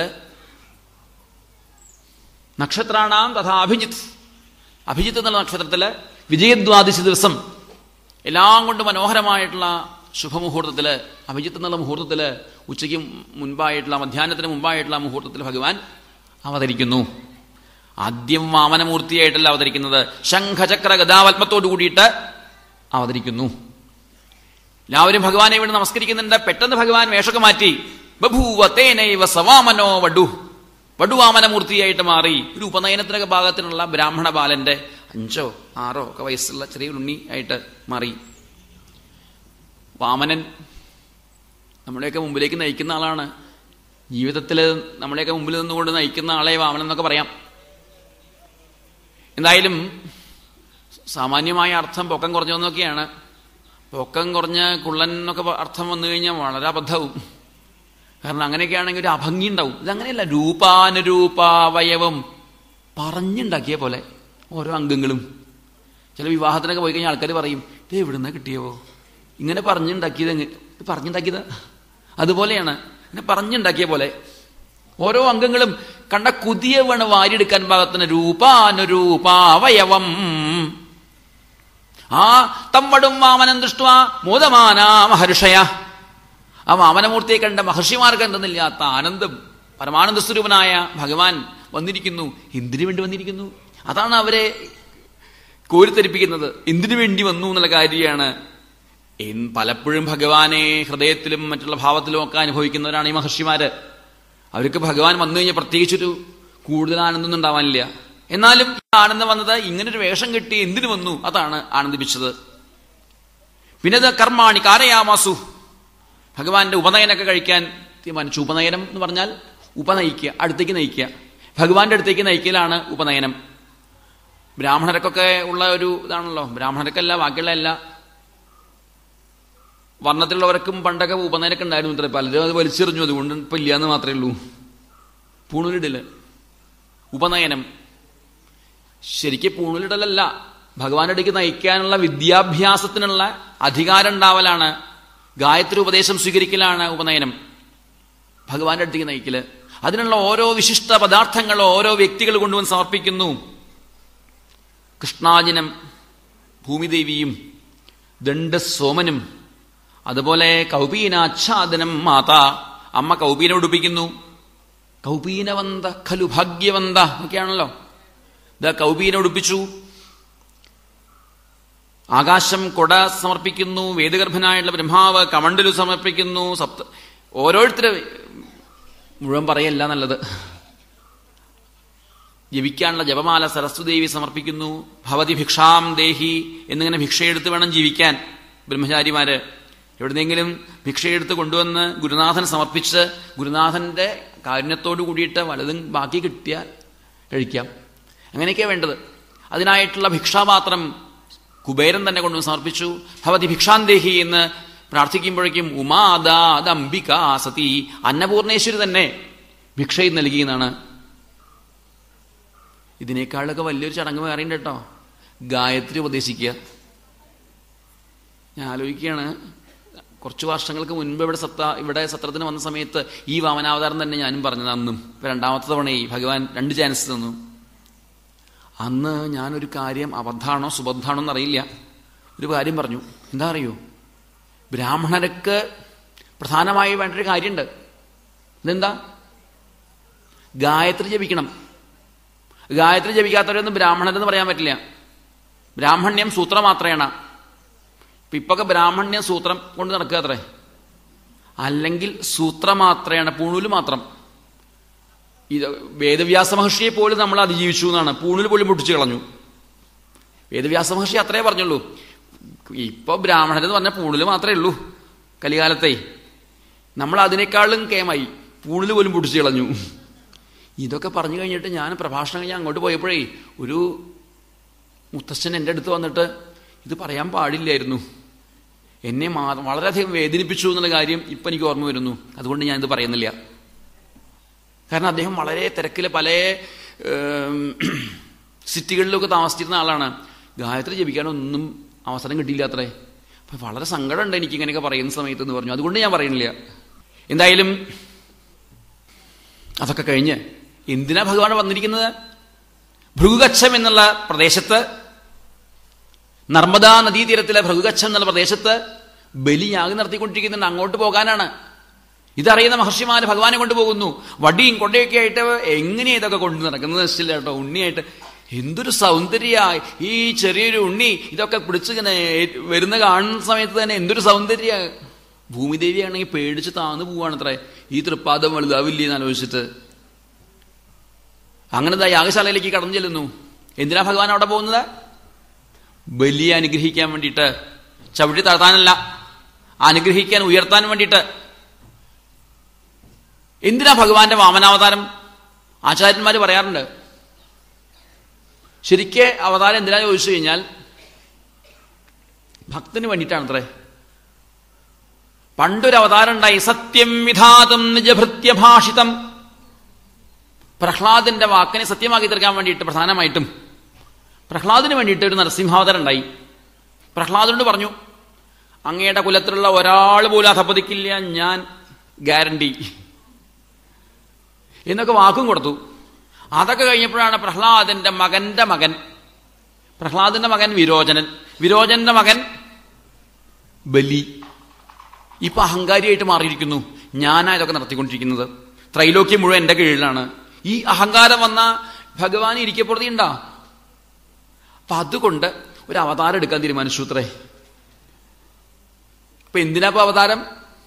നക്ഷത്രാണാം തഥാ അഭിജിത്ത് അഭിജിത്ത് എന്നുള്ള നക്ഷത്രത്തില് വിജയദ്വാദശി ദിവസം എല്ലാം കൊണ്ട് മനോഹരമായിട്ടുള്ള ശുഭമുഹൂർത്തത്തില് അഭിജിത്ത് എന്നുള്ള മുഹൂർത്തത്തില് ഉച്ചയ്ക്ക് മുൻപായിട്ടുള്ള മധ്യാഹ്നത്തിന് മുമ്പായിട്ടുള്ള മുഹൂർത്തത്തിൽ ഭഗവാൻ അവതരിക്കുന്നു ആദ്യം വാമനമൂർത്തിയായിട്ടല്ല അവതരിക്കുന്നത് ശംഖചക്ര ഗതാവത്മത്തോടു കൂടിയിട്ട് അവതരിക്കുന്നു എല്ലാവരും ഭഗവാനെ വേണ്ടി നമസ്കരിക്കുന്നുണ്ട് പെട്ടെന്ന് ഭഗവാൻ വേഷമൊക്കെ മാറ്റി ബഭൂവ തേനൈവ സവാമനോ വടു വടുവാമനമൂർത്തിയായിട്ട് മാറി ഒരു ഉപനയനത്തിനൊക്കെ ഭാഗത്തിനുള്ള ബ്രാഹ്മണ ബാലന്റെ അഞ്ചോ ആറോ ഒക്കെ വയസ്സുള്ള ചെറിയ ഉണ്ണി ആയിട്ട് മാറി വാമനൻ നമ്മളെയൊക്കെ മുമ്പിലേക്ക് നയിക്കുന്ന ആളാണ് ജീവിതത്തിൽ നമ്മളെയൊക്കെ മുമ്പിൽ നിന്നുകൊണ്ട് നയിക്കുന്ന ആളെ വാമനൻ എന്നൊക്കെ പറയാം എന്തായാലും സാമാന്യമായ അർത്ഥം പൊക്കം കുറഞ്ഞൊന്നൊക്കെയാണ് പൊക്കം കുറഞ്ഞ കുള്ളൻ എന്നൊക്കെ അർത്ഥം വന്നു കഴിഞ്ഞാൽ വളരെ അബദ്ധവും കാരണം അങ്ങനെയൊക്കെയാണെങ്കിൽ ഒരു അഭംഗി ഉണ്ടാവും ഇതങ്ങനെയല്ല രൂപാനുരൂപാവയവം പറഞ്ഞുണ്ടാക്കിയ പോലെ ഓരോ അംഗങ്ങളും ചില വിവാഹത്തിനൊക്കെ പോയി കഴിഞ്ഞാൽ ആൾക്കാർ പറയും ഇത് എവിടുന്ന കിട്ടിയവോ ഇങ്ങനെ പറഞ്ഞുണ്ടാക്കിയത് ഇത് പറഞ്ഞുണ്ടാക്കിയത് അതുപോലെയാണ് ഇങ്ങനെ പറഞ്ഞുണ്ടാക്കിയ പോലെ ഓരോ അംഗങ്ങളും കണ്ട കുതിയ വേണ വാരിയെടുക്കാൻ ഭാഗത്തിന് രൂപാനുരൂപാവയവം ആ തമ്മടും വാമനം ദൃഷ്ട മോദമാനാ മഹർഷയ ആ വാമനമൂർത്തിയെ കണ്ട മഹർഷിമാർക്ക് എന്തെന്നില്ലാത്ത ആനന്ദം പരമാനന്ദ സ്വരൂപനായ ഭഗവാൻ വന്നിരിക്കുന്നു എന്തിനു വേണ്ടി വന്നിരിക്കുന്നു അതാണ് അവരെ കോരിത്തരിപ്പിക്കുന്നത് എന്തിനു വേണ്ടി വന്നു എന്നുള്ള കാര്യമാണ് പലപ്പോഴും ഭഗവാനെ ഹൃദയത്തിലും മറ്റുള്ള ഭാവത്തിലും ഒക്കെ അനുഭവിക്കുന്നവരാണ് ഈ മഹർഷിമാര് അവർക്ക് ഭഗവാൻ വന്നു കഴിഞ്ഞാൽ പ്രത്യേകിച്ചൊരു കൂടുതൽ ആനന്ദമൊന്നും ഉണ്ടാവാനില്ല എന്നാലും ആനന്ദം വന്നത് ഇങ്ങനൊരു വേഷം കെട്ടി എന്തിനു വന്നു അതാണ് ആനന്ദിപ്പിച്ചത് പിന്നെ ഇത് കർമാണി കാരയാമാസു ഭഗവാന്റെ ഉപനയനൊക്കെ കഴിക്കാൻ തീരുമാനിച്ചു ഉപനയനം എന്ന് പറഞ്ഞാൽ ഉപനയിക്കുക അടുത്തേക്ക് നയിക്കുക ഭഗവാന്റെ അടുത്തേക്ക് നയിക്കലാണ് ഉപനയനം ബ്രാഹ്മണർക്കൊക്കെ ഉള്ള ഒരു ഇതാണല്ലോ ബ്രാഹ്മണർക്കല്ല ബാക്കിയുള്ള എല്ലാ വർണ്ണത്തിലുള്ളവർക്കും പണ്ടൊക്കെ ഉപനയനൊക്കെ ഉണ്ടായിരുന്നു ഇത്ര പലരും അത് വലിച്ചെറിഞ്ഞു അതുകൊണ്ട് ഇപ്പം ഇല്ലയെന്ന് മാത്രമേ ഉള്ളൂ പൂണൂലിടല് ഉപനയനം ശരിക്കും പൂണൂലിടലല്ല ഭഗവാന്റെ അടുക്ക് നയിക്കാനുള്ള വിദ്യാഭ്യാസത്തിനുള്ള അധികാരം ഉണ്ടാവലാണ് ഗായത്രി ഉപദേശം സ്വീകരിക്കലാണ് ഉപനയനം ഭഗവാന്റെ അടുത്തേക്ക് നയിക്കല് അതിനുള്ള ഓരോ വിശിഷ്ട പദാർത്ഥങ്ങൾ ഓരോ വ്യക്തികൾ കൊണ്ടുവന്ന് സമർപ്പിക്കുന്നു കൃഷ്ണാജിനം ഭൂമിദേവിയും ദണ്ഡസോമനും അതുപോലെ കൗപീനാച്ഛാദനം മാതാ അമ്മ കൗപീനെ ഉടുപ്പിക്കുന്നു കൗപീനവന്ത ഖലു ഭാഗ്യവന്ത ഒക്കെയാണല്ലോ ഇതാ കൗപീനെ ഉടുപ്പിച്ചു ആകാശം കൊട സമർപ്പിക്കുന്നു വേദഗർഭനായിട്ടുള്ള ബ്രഹ്മാവ് കമണ്ടലു സമർപ്പിക്കുന്നു സപ്ത ഓരോരുത്തർ മുഴുവൻ പറയല്ല നല്ലത് ജപിക്കാനുള്ള ജപമാല സരസ്വദേവി സമർപ്പിക്കുന്നു ഭവതി ഭിക്ഷാം ദേഹി എന്നിങ്ങനെ ഭിക്ഷയെടുത്ത് വേണം ജീവിക്കാൻ ബ്രഹ്മചാരിമാര് എവിടുന്നെങ്കിലും ഭിക്ഷയെടുത്ത് കൊണ്ടുവന്ന് ഗുരുനാഥൻ സമർപ്പിച്ച് ഗുരുനാഥന്റെ കാരുണ്യത്തോടു കൂടിയിട്ട് വലതും ബാക്കി കിട്ടിയാൽ കഴിക്കാം അങ്ങനെയൊക്കെയാണ് വേണ്ടത് അതിനായിട്ടുള്ള ഭിക്ഷാപാത്രം കുബേരൻ തന്നെ കൊണ്ടുവന്ന് സമർപ്പിച്ചു ഭവതി ഭിക്ഷാന്തേഹി എന്ന് പ്രാർത്ഥിക്കുമ്പോഴേക്കും ഉമാദാദ് അംബിക സതി അന്നപൂർണേശ്വരി തന്നെ ഭിക്ഷയിൽ നൽകി എന്നാണ് ഇതിനേക്കാളൊക്കെ വലിയൊരു ചടങ്ങ് വേറെയുണ്ട് കേട്ടോ ഗായത്രി ഉപദേശിക്കുക ഞാൻ ആലോചിക്കുകയാണ് കുറച്ച് വർഷങ്ങൾക്ക് മുൻപ് ഇവിടെ സത്ത ഇവിടെ സത്രത്തിന് വന്ന സമയത്ത് ഈ വാമനാവതാരം തന്നെ ഞാനും പറഞ്ഞത് അന്നും ഇപ്പൊ രണ്ടാമത്തെ തവണയായി ഭഗവാൻ രണ്ട് ചാൻസ് തന്നു അന്ന് ഞാനൊരു കാര്യം അബദ്ധാണോ സുബദ്ധാണോ എന്നറിയില്ല ഒരു കാര്യം പറഞ്ഞു എന്താ അറിയോ ബ്രാഹ്മണർക്ക് പ്രധാനമായി വേണ്ടൊരു കാര്യമുണ്ട് ഇതെന്താ ഗായത്രി ജപിക്കണം ഗായത്രി ജപിക്കാത്തവരൊന്നും ബ്രാഹ്മണരെന്ന് പറയാൻ പറ്റില്ല ബ്രാഹ്മണ്യം സൂത്രം മാത്രമാണ് ഇപ്പൊ ഇപ്പൊക്കെ ബ്രാഹ്മണ്യം സൂത്രം കൊണ്ട് നടക്കുക അത്രേ അല്ലെങ്കിൽ സൂത്രമാത്രയാണ് പൂണൂല് മാത്രം ഇത് വേദവ്യാസ മഹർഷിയെ പോലും നമ്മൾ അതിജീവിച്ചു എന്നാണ് പൂണിൽ പോലും പൊട്ടിച്ചു കളഞ്ഞു വേദവ്യാസ മഹർഷി അത്രേ പറഞ്ഞുള്ളൂ ഇപ്പൊ ബ്രാഹ്മണരെന്ന് പറഞ്ഞ പൂണിൽ മാത്രമേ ഉള്ളൂ കലികാലത്തെ നമ്മൾ അതിനേക്കാളും കേമായി പൂണിൽ പോലും പൊട്ടിച്ചു കളഞ്ഞു ഇതൊക്കെ പറഞ്ഞു കഴിഞ്ഞിട്ട് ഞാൻ പ്രഭാഷണം കഴിഞ്ഞ് അങ്ങോട്ട് പോയപ്പോഴേ ഒരു മുത്തശ്ശൻ എൻ്റെ അടുത്ത് വന്നിട്ട് ഇത് പറയാൻ പാടില്ലായിരുന്നു എന്നെ മാ വളരെയധികം വേദനിപ്പിച്ചു എന്നുള്ള കാര്യം ഇപ്പം എനിക്ക് ഓർമ്മ വരുന്നു അതുകൊണ്ട് ഞാനിത് പറയുന്നില്ല കാരണം അദ്ദേഹം വളരെ തിരക്കിൽ പല സിറ്റികളിലൊക്കെ താമസിച്ചിരുന്ന ആളാണ് ഗായത്രി ജപിക്കാനൊന്നും അവസരം കിട്ടിയില്ല അത്രേ അപ്പം വളരെ സങ്കടമുണ്ട് എനിക്ക് ഇങ്ങനെയൊക്കെ പറയുന്ന സമയത്ത് എന്ന് പറഞ്ഞു അതുകൊണ്ട് ഞാൻ പറയുന്നില്ല എന്തായാലും അതൊക്കെ കഴിഞ്ഞ് എന്തിനാ ഭഗവാൻ വന്നിരിക്കുന്നത് ഭൃഗുകച്ഛം എന്നുള്ള പ്രദേശത്ത് നർമ്മദാ നദീതീരത്തിലെ ഭൃഗുകച്ഛം എന്നുള്ള പ്രദേശത്ത് ബലിയാഗ് നടത്തിക്കൊണ്ടിരിക്കുന്നുണ്ട് അങ്ങോട്ട് പോകാനാണ് ഇതറിയുന്ന മഹർഷിമാര് ഭഗവാനെ കൊണ്ടുപോകുന്നു വടിയും കൊണ്ടയൊക്കെ ആയിട്ട് എങ്ങനെയാ ഇതൊക്കെ കൊണ്ടു നടക്കുന്നത് നിശ്ചയില്ല കേട്ടോ ഉണ്ണിയായിട്ട് എന്തൊരു സൗന്ദര്യ ഈ ചെറിയൊരു ഉണ്ണി ഇതൊക്കെ പിടിച്ചിങ്ങനെ വരുന്ന കാണുന്ന സമയത്ത് തന്നെ എന്തൊരു സൗന്ദര്യ ഭൂമിദേവിയാണെങ്കിൽ പേടിച്ച് താന്നു പോവാണത്രേ ഈ തൃപ്പാദം വലുതാവില്ലേ എന്ന് ആലോചിച്ചിട്ട് അങ്ങനെ യാഗശാലയിലേക്ക് കടന്നു ചെല്ലുന്നു എന്തിനാ ഭഗവാൻ അവിടെ പോകുന്നത് ബലിയെ അനുഗ്രഹിക്കാൻ വേണ്ടിയിട്ട് ചവിട്ടി താഴ്ത്താനല്ല അനുഗ്രഹിക്കാൻ ഉയർത്താൻ വേണ്ടിയിട്ട് എന്തിനാ ഭഗവാന്റെ വാമനാവതാരം ആചാര്യന്മാർ പറയാറുണ്ട് ശരിക്ക് അവതാരം എന്തിനാ ചോദിച്ചു കഴിഞ്ഞാൽ ഭക്തന് വേണ്ടിയിട്ടാണത്രേ പണ്ടൊരു അവതാരം ഉണ്ടായി സത്യം വിധാതും നിജഭൃത്യഭാഷിതം പ്രഹ്ലാദിന്റെ വാക്കിനെ സത്യമാക്കി തീർക്കാൻ വേണ്ടിയിട്ട് പ്രധാനമായിട്ടും പ്രഹ്ലാദിന് വേണ്ടിയിട്ട് ഒരു നരസിംഹാവതാരം ഉണ്ടായി പ്രഹ്ലാദിനോട് പറഞ്ഞു അങ്ങയുടെ കുലത്തിലുള്ള ഒരാൾ പോലും അധപ്പതിക്കില്ല ഞാൻ ഗ്യാരണ്ടി എന്നൊക്കെ വാക്കും കൊടുത്തു അതൊക്കെ കഴിഞ്ഞപ്പോഴാണ് പ്രഹ്ലാദന്റെ മകന്റെ മകൻ പ്രഹ്ലാദന്റെ മകൻ വിരോചനൻ വിരോചന്റെ മകൻ ബലി ഇപ്പൊ അഹങ്കാരിയായിട്ട് മാറിയിരിക്കുന്നു ഞാനാ ഇതൊക്കെ നടത്തിക്കൊണ്ടിരിക്കുന്നത് ത്രൈലോക്യം മുഴുവൻ എന്റെ കീഴിലാണ് ഈ അഹങ്കാരം വന്ന ഭഗവാൻ ഇരിക്കപ്പുറത്തി ഉണ്ടാ അപ്പൊ അതുകൊണ്ട് ഒരു അവതാരം എടുക്കാൻ തീരുമാനിച്ചു അത്രേ അപ്പൊ എന്തിനാ ഇപ്പൊ അവതാരം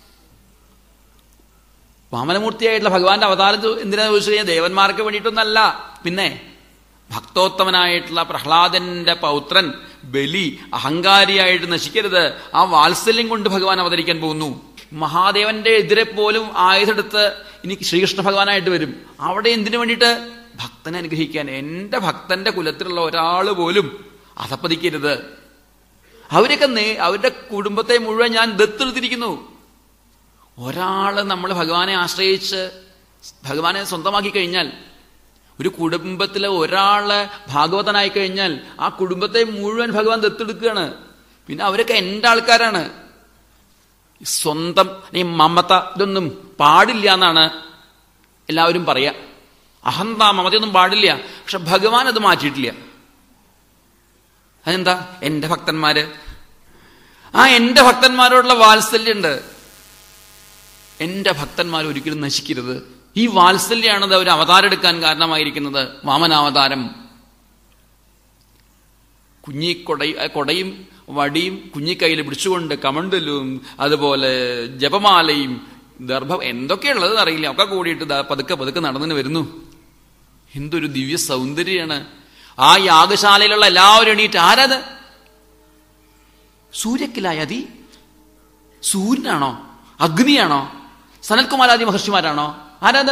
വാമനമൂർത്തിയായിട്ടുള്ള ഭഗവാന്റെ അവതാരം എന്തിനാ ചോദിച്ചു കഴിഞ്ഞാൽ ദേവന്മാർക്ക് വേണ്ടിയിട്ടൊന്നല്ല പിന്നെ ഭക്തോത്തമനായിട്ടുള്ള പ്രഹ്ലാദന്റെ പൗത്രൻ ബലി അഹങ്കാരിയായിട്ട് നശിക്കരുത് ആ വാത്സല്യം കൊണ്ട് ഭഗവാൻ അവതരിക്കാൻ പോകുന്നു മഹാദേവന്റെ എതിരെ പോലും ആയുധെടുത്ത് ഇനി ശ്രീകൃഷ്ണ ഭഗവാനായിട്ട് വരും അവിടെ എന്തിനു വേണ്ടിയിട്ട് ഭക്തനെ അനുഗ്രഹിക്കാൻ എന്റെ ഭക്തന്റെ കുലത്തിലുള്ള ഒരാൾ പോലും അധപ്പതിക്കരുത് അവരൊക്കെ നേ അവരുടെ കുടുംബത്തെ മുഴുവൻ ഞാൻ ദത്തെടുത്തിരിക്കുന്നു ഒരാള് നമ്മൾ ഭഗവാനെ ആശ്രയിച്ച് ഭഗവാനെ സ്വന്തമാക്കി കഴിഞ്ഞാൽ ഒരു കുടുംബത്തിലെ ഒരാള് ഭാഗവതനായി കഴിഞ്ഞാൽ ആ കുടുംബത്തെ മുഴുവൻ ഭഗവാൻ ദത്തെടുക്കുകയാണ് പിന്നെ അവരൊക്കെ എൻ്റെ ആൾക്കാരാണ് സ്വന്തം ഈ മമത ഇതൊന്നും പാടില്ല എന്നാണ് എല്ലാവരും പറയാ അഹന്ത മമതയൊന്നും പാടില്ല പക്ഷെ ഭഗവാൻ അത് മാറ്റിയിട്ടില്ല അതെന്താ എൻ്റെ ഭക്തന്മാര് ആ എൻ്റെ ഭക്തന്മാരോടുള്ള വാത്സല്യമുണ്ട് എൻ്റെ ഭക്തന്മാർ ഒരിക്കലും നശിക്കരുത് ഈ വാത്സല്യമാണത് അവർ അവതാരം എടുക്കാൻ കാരണമായിരിക്കുന്നത് വാമനാവതാരം കുഞ്ഞി കൊട കൊടയും വടിയും കുഞ്ഞിക്കൈയിൽ പിടിച്ചുകൊണ്ട് കമണ്ടലും അതുപോലെ ജപമാലയും ദർഭം എന്തൊക്കെയുള്ളത് അറിയില്ല ഒക്കെ കൂടിയിട്ട് ദാ പതുക്കെ പതുക്കെ നടന്നിന് വരുന്നു എന്തൊരു ദിവ്യ സൗന്ദര്യമാണ് ആ യാഗശാലയിലുള്ള എല്ലാവരും എണീറ്റ് ആരത് സൂര്യക്കിലായതി സൂര്യനാണോ അഗ്നിയാണോ സനൽകുമാരാദി മഹർഷിമാരാണോ ആരാത്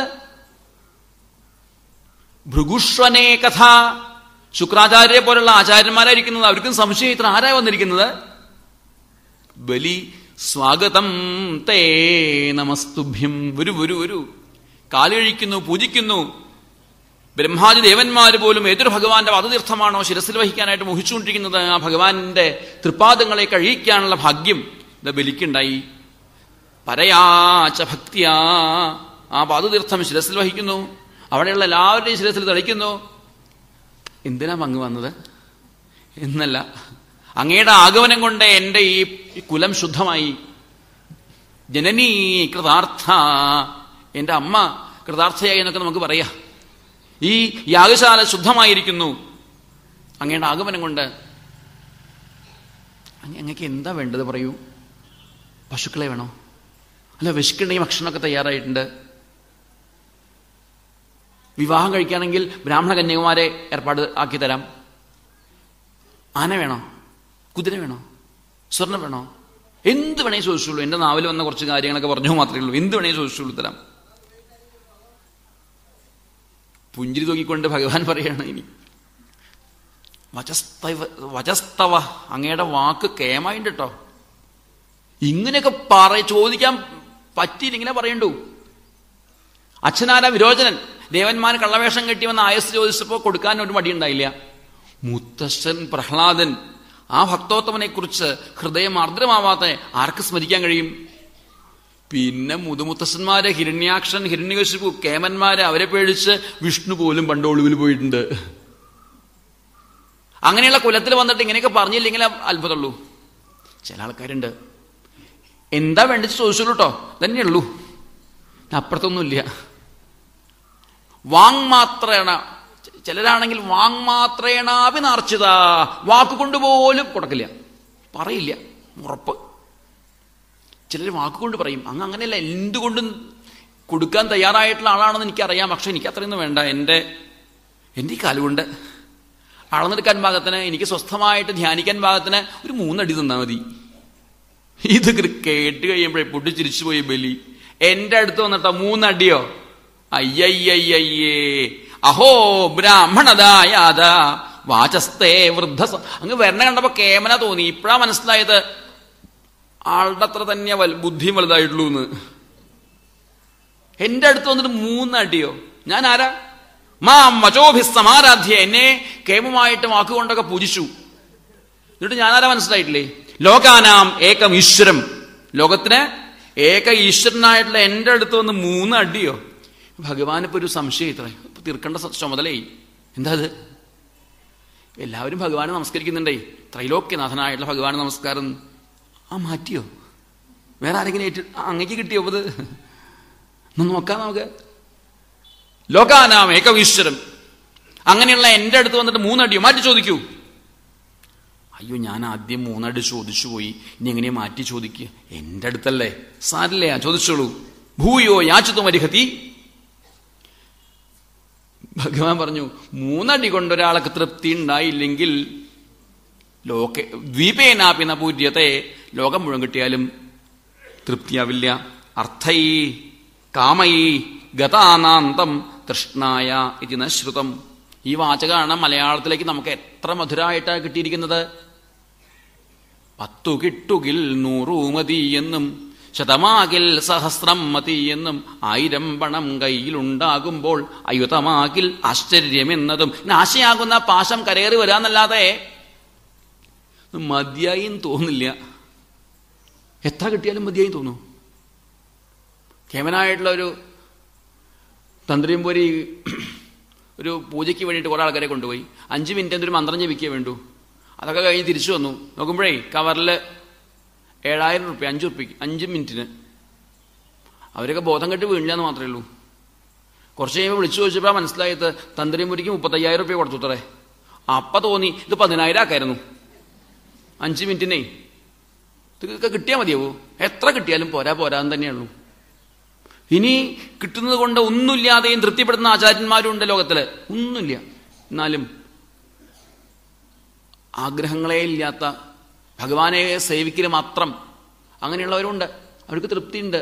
ഭൃഗുഷ്വനേ കഥ ശുക്രാചാര്യെ പോലുള്ള ആചാര്യന്മാരായിരിക്കുന്നത് അവർക്കും സംശയം ഇത്ര ആരാ വന്നിരിക്കുന്നത് ബലി സ്വാഗതം തേ നമസ്തുഭ്യം ഒരു ഒരു ഒരു കാലുകഴിക്കുന്നു പൂജിക്കുന്നു ബ്രഹ്മാദി ദേവന്മാര് പോലും ഏതൊരു ഭഗവാന്റെ പദതീർത്ഥമാണോ ശിരസിൽ വഹിക്കാനായിട്ട് മോഹിച്ചുകൊണ്ടിരിക്കുന്നത് ആ ഭഗവാന്റെ തൃപ്പാദങ്ങളെ കഴിയിക്കാനുള്ള ഭാഗ്യം ഇത് ബലിക്കുണ്ടായി പരയാച്ച ഭക്തിയാ ആ പാദതീർത്ഥം ശിരസിൽ വഹിക്കുന്നു അവിടെയുള്ള എല്ലാവരുടെയും ശിരസിൽ തളിക്കുന്നു എന്തിനാ പങ്ക് വന്നത് എന്നല്ല അങ്ങയുടെ ആഗമനം കൊണ്ട് എൻ്റെ ഈ കുലം ശുദ്ധമായി ജനനീ കൃതാർത്ഥ എൻ്റെ അമ്മ കൃതാർത്ഥയായി എന്നൊക്കെ നമുക്ക് പറയാം ഈ യാഗശാല ശുദ്ധമായിരിക്കുന്നു അങ്ങയുടെ ആഗമനം കൊണ്ട് അങ്ങക്ക് എന്താ വേണ്ടത് പറയൂ പശുക്കളെ വേണോ അല്ല വിശക്കുണ്ടെങ്കിൽ ഭക്ഷണമൊക്കെ തയ്യാറായിട്ടുണ്ട് വിവാഹം കഴിക്കുകയാണെങ്കിൽ ബ്രാഹ്മണ കന്യകുമാരെ ഏർപ്പാട് ആക്കി തരാം ആന വേണോ കുതിര വേണോ സ്വർണം വേണോ എന്ത് വേണേ ചോദിച്ചുള്ളൂ എൻ്റെ നാവിൽ വന്ന കുറച്ച് കാര്യങ്ങളൊക്കെ പറഞ്ഞു മാത്രമേ ഉള്ളൂ എന്ത് വേണേ ചോദിച്ചുള്ളൂ തരാം പുഞ്ചിരി തൂക്കിക്കൊണ്ട് ഭഗവാൻ പറയാണ് ഇനി വചസ്തവ വചസ്തവ അങ്ങയുടെ വാക്ക് കേമായിണ്ട് കേട്ടോ ഇങ്ങനെയൊക്കെ പറ ചോദിക്കാൻ പറ്റിയില്ലെങ്കിലേ പറയണ്ടു അച്ഛനാര വിരോചനൻ ദേവന്മാർ കള്ളവേഷം കെട്ടി വന്ന ആയസ് ചോദിച്ചപ്പോൾ കൊടുക്കാൻ ഒരു മടിയുണ്ടായില്ല മുത്തശ്ശൻ പ്രഹ്ലാദൻ ആ ഭക്തോത്തമനെ കുറിച്ച് ഹൃദയം ആർദ്രമാവാത്ത ആർക്ക് സ്മരിക്കാൻ കഴിയും പിന്നെ മുതുമുത്തശ്ശന്മാരെ ഹിരണ്യാക്ഷൻ ഹിരണ്യകശിപു കേമന്മാരെ അവരെ പേടിച്ച് വിഷ്ണു പോലും പണ്ട് ഒളിവിൽ പോയിട്ടുണ്ട് അങ്ങനെയുള്ള കുലത്തിൽ വന്നിട്ട് ഇങ്ങനെയൊക്കെ പറഞ്ഞില്ലെങ്കിൽ അത്ഭുതമുള്ളൂ ചില ആൾക്കാരുണ്ട് എന്താ വേണ്ടത് ചോദിച്ചോളൂ കേട്ടോ തന്നെയുള്ളൂ അപ്പുറത്തൊന്നുമില്ല വാങ്മാത്രേണ ചിലരാണെങ്കിൽ വാങ്മാത്രേണാപി നാർച്ചിത വാക്കുകൊണ്ട് പോലും കൊടുക്കില്ല പറയില്ല ഉറപ്പ് ചിലർ വാക്കുകൊണ്ട് പറയും അങ്ങ് അങ്ങനെയല്ല എന്തുകൊണ്ടും കൊടുക്കാൻ തയ്യാറായിട്ടുള്ള ആളാണെന്ന് എനിക്കറിയാം പക്ഷെ എനിക്ക് അത്രയൊന്നും വേണ്ട എൻ്റെ എൻ്റെ ഈ കാലുകൊണ്ട് അളന്നെടുക്കാൻ ഭാഗത്തിന് എനിക്ക് സ്വസ്ഥമായിട്ട് ധ്യാനിക്കാൻ ഭാഗത്തിന് ഒരു മൂന്നടി തന്നാൽ മതി ഇത് കേട്ട് കഴിയുമ്പോഴേ പൊട്ടിച്ചിരിച്ചു പോയി ബലി എന്റെ അടുത്ത് വന്നിട്ടോ മൂന്നടിയോ അയ്യയ്യയ്യേ അഹോ ബ്രാഹ്മണതായാത വാചസ്തേ വൃദ്ധ അങ്ങ് വരണ കണ്ടപ്പോ കേമന തോന്നി ഇപ്പഴാ മനസ്സിലായത് ആളുടെ അത്ര തന്നെ ബുദ്ധിയും വലുതായിട്ടുള്ളൂ എന്ന് എന്റെ അടുത്ത് വന്നിട്ട് മൂന്നടിയോ ഞാൻ ആരാ മാം വചോഭി സമാരാധ്യ എന്നെ കേമമായിട്ട് വാക്കുകൊണ്ടൊക്കെ പൂജിച്ചു എന്നിട്ട് ഞാനാരാ മനസ്സിലായിട്ടില്ലേ ലോകാനാം ഏകം ഈശ്വരം ലോകത്തിന് ഏക ഈശ്വരനായിട്ടുള്ള എൻ്റെ അടുത്ത് വന്ന് മൂന്ന് അടിയോ ഭഗവാൻ ഇപ്പൊ ഒരു സംശയം ഇത്ര ഇപ്പൊ തീർക്കേണ്ട ചുമതലേ എന്താ അത് എല്ലാവരും ഭഗവാനെ നമസ്കരിക്കുന്നുണ്ടേ ത്രൈലോക്യനാഥനായിട്ടുള്ള ഭഗവാന് നമസ്കാരം ആ മാറ്റിയോ വേറെ ആരെങ്കിലും ഏറ്റു അങ്ങക്ക് കിട്ടിയോ അത് ഒന്ന് നോക്കാം നമുക്ക് ലോകാനാം ഏകവീശ്വരം അങ്ങനെയുള്ള എൻ്റെ അടുത്ത് വന്നിട്ട് മൂന്നടിയോ മാറ്റി ചോദിക്കൂ അയ്യോ ഞാൻ ആദ്യം മൂന്നടി ചോദിച്ചു പോയി ഇനി എങ്ങനെ മാറ്റി ചോദിക്കുക എൻ്റെ അടുത്തല്ലേ സാരില്ലേ ചോദിച്ചോളൂ ഭൂയോ യാചിത്വം അരിഹതി ഭഗവാൻ പറഞ്ഞു മൂന്നടി കൊണ്ടൊരാൾക്ക് തൃപ്തി ഉണ്ടായില്ലെങ്കിൽ ലോക ദ്വീപേനാപ്പിന പൂജ്യത്തെ ലോകം മുഴുവൻ കിട്ടിയാലും തൃപ്തിയാവില്ല അർത്ഥൈ കാമൈ ഗതാനാന്തം തൃഷ്ണായ ഇതിന ശ്രുതം ഈ വാചകമാണ് മലയാളത്തിലേക്ക് നമുക്ക് എത്ര മധുരമായിട്ടാണ് കിട്ടിയിരിക്കുന്നത് പത്തു കിട്ടുകിൽ നൂറു മതി എന്നും ശതമാകിൽ സഹസ്രം മതി എന്നും ആയിരം പണം കയ്യിലുണ്ടാകുമ്പോൾ അയുതമാകിൽ ആശ്ചര്യമെന്നതും നാശയാകുന്ന പാശം കരയേറി വരാന്നല്ലാതെ മതിയായും തോന്നില്ല എത്ര കിട്ടിയാലും മതിയായും തോന്നും കേമനായിട്ടുള്ള ഒരു തന്ത്രിയും പോരി ഒരു പൂജയ്ക്ക് വേണ്ടിയിട്ട് കുറേ ആൾക്കാരെ കൊണ്ടുപോയി അഞ്ച് മിനിറ്റ് എന്തൊരു മന്ത്രം ജപിക്കേ വേണ്ടു അതൊക്കെ കഴിഞ്ഞ് തിരിച്ചു വന്നു നോക്കുമ്പോഴേ കവറിൽ ഏഴായിരം റുപ്യ അഞ്ച് റുപ്യക്ക് അഞ്ച് മിനിറ്റിന് അവരൊക്കെ ബോധം കെട്ട് വീണില്ല എന്ന് മാത്രമേ ഉള്ളൂ കുറച്ച് കഴിയുമ്പോൾ വിളിച്ചു ചോദിച്ചപ്പോൾ മനസ്സിലായത് തന്ത്രിമുരിക്ക് മുപ്പത്തയ്യായിരം റുപ്യ കൊടുത്തു തറേ അപ്പം തോന്നി ഇത് പതിനായിരം ആക്കായിരുന്നു അഞ്ച് മിനിറ്റിനേ ഇതൊക്കെ കിട്ടിയാൽ മതിയാവോ എത്ര കിട്ടിയാലും പോരാ പോരാന്ന് തന്നെയുള്ളൂ ഇനി കിട്ടുന്നത് കൊണ്ട് ഒന്നുമില്ലാതെയും തൃപ്തിപ്പെടുന്ന ആചാര്യന്മാരും ഉണ്ട് ലോകത്തില് ഒന്നുമില്ല എന്നാലും ആഗ്രഹങ്ങളേ ഇല്ലാത്ത ഭഗവാനെ സേവിക്കൽ മാത്രം അങ്ങനെയുള്ളവരുണ്ട് അവർക്ക് തൃപ്തിയുണ്ട്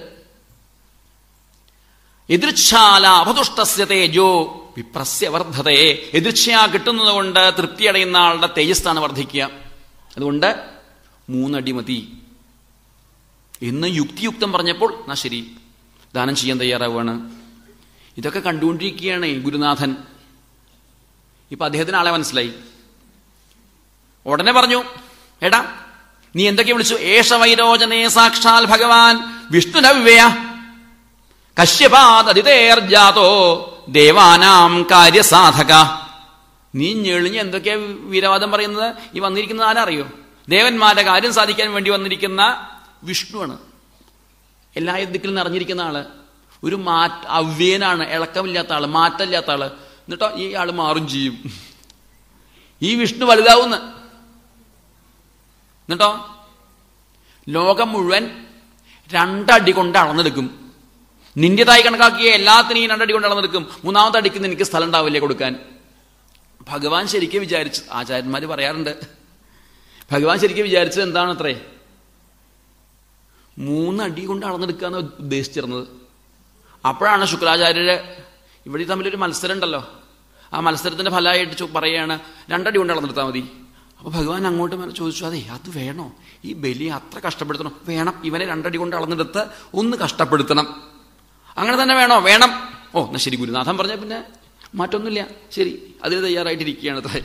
എതിർച്ഛാല അപതുഷ്ടസ്യ തേജോ വിപ്രസ്യ വർദ്ധതയെ എതിർച്ഛയാ കിട്ടുന്നത് കൊണ്ട് തൃപ്തിയടയുന്ന ആളുടെ തേജസ്സാണ് വർദ്ധിക്കുക അതുകൊണ്ട് മൂന്നടി മതി എന്ന് യുക്തിയുക്തം പറഞ്ഞപ്പോൾ എന്നാ ശരി ദാനം ചെയ്യാൻ തയ്യാറാവുകയാണ് ഇതൊക്കെ കണ്ടുകൊണ്ടിരിക്കുകയാണ് ഗുരുനാഥൻ ഇപ്പൊ അദ്ദേഹത്തിന് ആളെ മനസ്സിലായി ഉടനെ പറഞ്ഞു എടാ നീ എന്തൊക്കെ വിളിച്ചു ഏഷ വൈരോചനേ സാക്ഷാൽ ഭഗവാൻ വിഷ്ണുനവ്യയ കശ്യപാദതിതേർജാതോ ദേവാനാം കാര്യസാധക നീ ഞെളിഞ്ഞ് എന്തൊക്കെയാ വീരവാദം പറയുന്നത് ഈ വന്നിരിക്കുന്നത് ആരറിയോ ദേവന്മാരുടെ കാര്യം സാധിക്കാൻ വേണ്ടി വന്നിരിക്കുന്ന വിഷ്ണുവാണ് എല്ലാ ദിക്കിലും നിറഞ്ഞിരിക്കുന്ന ആള് ഒരു മാറ്റ അവ്യനാണ് ഇളക്കമില്ലാത്ത ആള് മാറ്റമില്ലാത്ത ആള് എന്നിട്ടോ ഈ ആള് മാറും ചെയ്യും ഈ വിഷ്ണു വലുതാവുന്ന എന്നിട്ടോ ലോകം മുഴുവൻ രണ്ടടി കൊണ്ട് അളന്നെടുക്കും നിന്റേതായി കണക്കാക്കിയ എല്ലാത്തിനെയും രണ്ടടി കൊണ്ട് അളന്നെടുക്കും മൂന്നാമത്തെ അടിക്ക് നിനക്ക് സ്ഥലം ഉണ്ടാവില്ലേ കൊടുക്കാൻ ഭഗവാൻ ശരിക്കും വിചാരിച്ചു ആചാര്യന്മാര് പറയാറുണ്ട് ഭഗവാൻ ശരിക്കും വിചാരിച്ചത് എന്താണത്രേ മൂന്നടി കൊണ്ട് അളന്നെടുക്കാന്ന് ഉദ്ദേശിച്ചിരുന്നത് അപ്പോഴാണ് ശുക്രാചാര്യര് ഇവിടെ തമ്മിലൊരു മത്സരം ഉണ്ടല്ലോ ആ മത്സരത്തിന്റെ ഫലമായിട്ട് പറയുകയാണ് രണ്ടടി കൊണ്ട് അളന്നെടുത്താൽ മതി അപ്പൊ ഭഗവാൻ അങ്ങോട്ട് ചോദിച്ചു അതെ അത് വേണോ ഈ ബലി അത്ര കഷ്ടപ്പെടുത്തണം വേണം ഇവനെ രണ്ടടി കൊണ്ട് അളന്നെടുത്ത് ഒന്ന് കഷ്ടപ്പെടുത്തണം അങ്ങനെ തന്നെ വേണോ വേണം ഓ എന്നാ ശരി ഗുരുനാഥൻ പറഞ്ഞ പിന്നെ മാറ്റൊന്നുമില്ല ശരി അതിന് തയ്യാറായിട്ടിരിക്കുകയാണ് അത്ര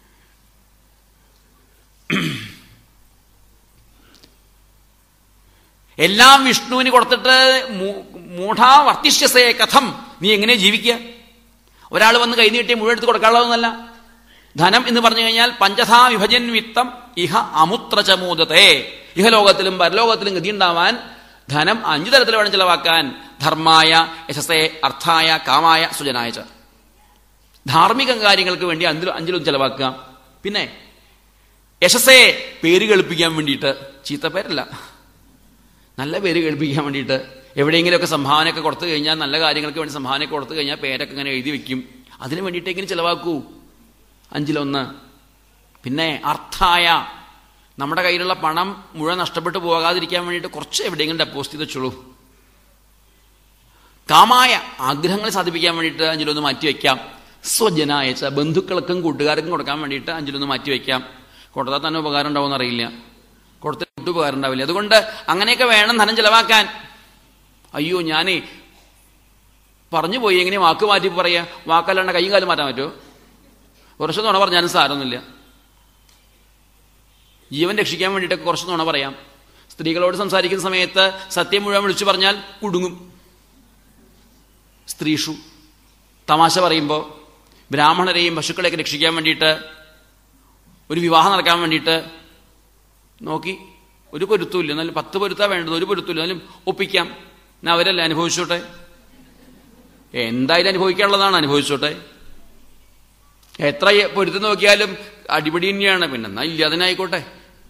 എല്ലാം വിഷ്ണുവിന് കൊടുത്തിട്ട് മൂഢാ വർത്തിഷ്യസേ കഥം നീ എങ്ങനെ ജീവിക്കുക ഒരാൾ വന്ന് കൈ നീട്ടി മുഴുവൻ എടുത്ത് കൊടുക്കാനുള്ളതൊന്നല്ല ധനം എന്ന് പറഞ്ഞു കഴിഞ്ഞാൽ പഞ്ചഥാ വിഭജൻ വിത്തം ഇഹ അമുത്രചമൂതത്തെ ഇഹലോകത്തിലും പരലോകത്തിലും ഗതി ഉണ്ടാവാൻ ധനം അഞ്ചു തരത്തിൽ വേണം ചെലവാക്കാൻ ധർമായ യശസ്സേ അർത്ഥായ കാമായ സുജനായ ച ധാർമ്മിക കാര്യങ്ങൾക്ക് വേണ്ടി അഞ്ചിലും അഞ്ചിലും ചെലവാക്കുക പിന്നെ യശസ്സേ പേര് കേൾപ്പിക്കാൻ വേണ്ടിയിട്ട് ചീത്ത പേരല്ല നല്ല പേര് കേൾപ്പിക്കാൻ വേണ്ടിയിട്ട് എവിടെയെങ്കിലുമൊക്കെ സംഭാവനയൊക്കെ കൊടുത്തു കഴിഞ്ഞാൽ നല്ല കാര്യങ്ങൾക്ക് വേണ്ടി സംഭാവനയൊക്കെ കൊടുത്തു കഴിഞ്ഞാൽ പേരൊക്കെ ഇങ്ങനെ എഴുതി വെക്കും അതിന് വേണ്ടിയിട്ടെങ്കിലും ചിലവാക്കൂ അഞ്ചിലൊന്ന് പിന്നെ അർത്ഥായ നമ്മുടെ കയ്യിലുള്ള പണം മുഴുവൻ നഷ്ടപ്പെട്ടു പോകാതിരിക്കാൻ വേണ്ടിയിട്ട് കുറച്ച് എവിടെയെങ്കിലും ഡെപ്പോസിറ്റ് ചെയ്ത് വെച്ചോളൂ കാമായ ആഗ്രഹങ്ങൾ സാധിപ്പിക്കാൻ വേണ്ടിയിട്ട് അഞ്ചിലൊന്ന് മാറ്റിവെക്കാം സ്വജനായച്ച ബന്ധുക്കൾക്കും കൂട്ടുകാർക്കും കൊടുക്കാൻ വേണ്ടിയിട്ട് അഞ്ചിലൊന്ന് മാറ്റിവെക്കാം കൊടുത്താൽ തന്നെ ഉപകാരം ഉണ്ടാവുമെന്ന് അറിയില്ല കൊടുത്തിട്ട് ഒട്ടും ഉപകാരം ഉണ്ടാവില്ല അതുകൊണ്ട് അങ്ങനെയൊക്കെ വേണം ധനം ചെലവാക്കാൻ അയ്യോ ഞാനേ പറഞ്ഞു പോയി എങ്ങനെ വാക്ക് മാറ്റി പറയാ വാക്കല്ലാണ്ട് കൈയും കാലും മാറ്റാൻ പറ്റുമോ കുറച്ച് നുണ പറഞ്ഞാലും സാരമൊന്നുമില്ല ജീവൻ രക്ഷിക്കാൻ വേണ്ടിയിട്ടൊക്കെ കുറച്ച് നുണ പറയാം സ്ത്രീകളോട് സംസാരിക്കുന്ന സമയത്ത് സത്യം മുഴുവൻ വിളിച്ചു പറഞ്ഞാൽ കുടുങ്ങും സ്ത്രീഷു തമാശ പറയുമ്പോൾ ബ്രാഹ്മണരെയും പശുക്കളെയൊക്കെ രക്ഷിക്കാൻ വേണ്ടിയിട്ട് ഒരു വിവാഹം നടക്കാൻ വേണ്ടിയിട്ട് നോക്കി ഒരു പൊരുത്തുമില്ല എന്നാലും പത്ത് പൊരുത്താ വേണ്ടത് ഒരു പൊരുത്തില്ല എന്നാലും ഒപ്പിക്കാം എന്നാ അവരല്ലേ അനുഭവിച്ചോട്ടെ എന്തായാലും അനുഭവിക്കാനുള്ളതാണ് അനുഭവിച്ചോട്ടെ എത്ര പൊരുത്തം നോക്കിയാലും അടിപൊളി തന്നെയാണ് പിന്നെ എന്നാ ഇല്ല അതിനായിക്കോട്ടെ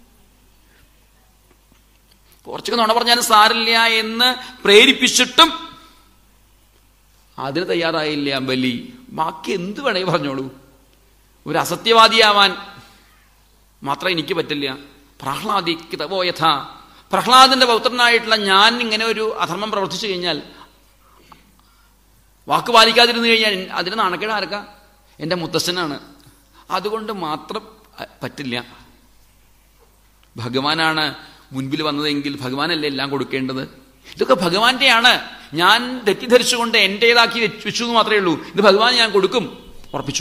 കുറച്ചൊക്കെ നുണ പറഞ്ഞാലും സാരില്ല എന്ന് പ്രേരിപ്പിച്ചിട്ടും അതിന് തയ്യാറായില്ല ബലി ബാക്കി എന്ത് വേണേ പറഞ്ഞോളൂ ഒരു അസത്യവാദിയാവാൻ മാത്രം എനിക്ക് പറ്റില്ല പ്രാഹ്ലാദിക്കിതവോ യഥ പ്രഹ്ലാദന്റെ പൗത്രനായിട്ടുള്ള ഞാൻ ഇങ്ങനെ ഒരു അധർമ്മം പ്രവർത്തിച്ചു കഴിഞ്ഞാൽ വാക്ക് പാലിക്കാതിരുന്നു കഴിഞ്ഞാൽ അതിന് നാണക്കേട് ആർക്കാ എൻ്റെ മുത്തശ്ശനാണ് അതുകൊണ്ട് മാത്രം അ- പറ്റില്ല ഭഗവാനാണ് മുൻപിൽ വന്നതെങ്കിൽ ഭഗവാനല്ലേ എല്ലാം കൊടുക്കേണ്ടത് ഇതൊക്കെ ഭഗവാന്റെയാണ് ഞാൻ തെറ്റിദ്ധരിച്ചുകൊണ്ട് എന്റേതാക്കി വെച്ച് വെച്ചു എന്ന് മാത്രമേ ഉള്ളൂ ഇത് ഭഗവാൻ ഞാൻ കൊടുക്കും ഉറപ്പിച്ചു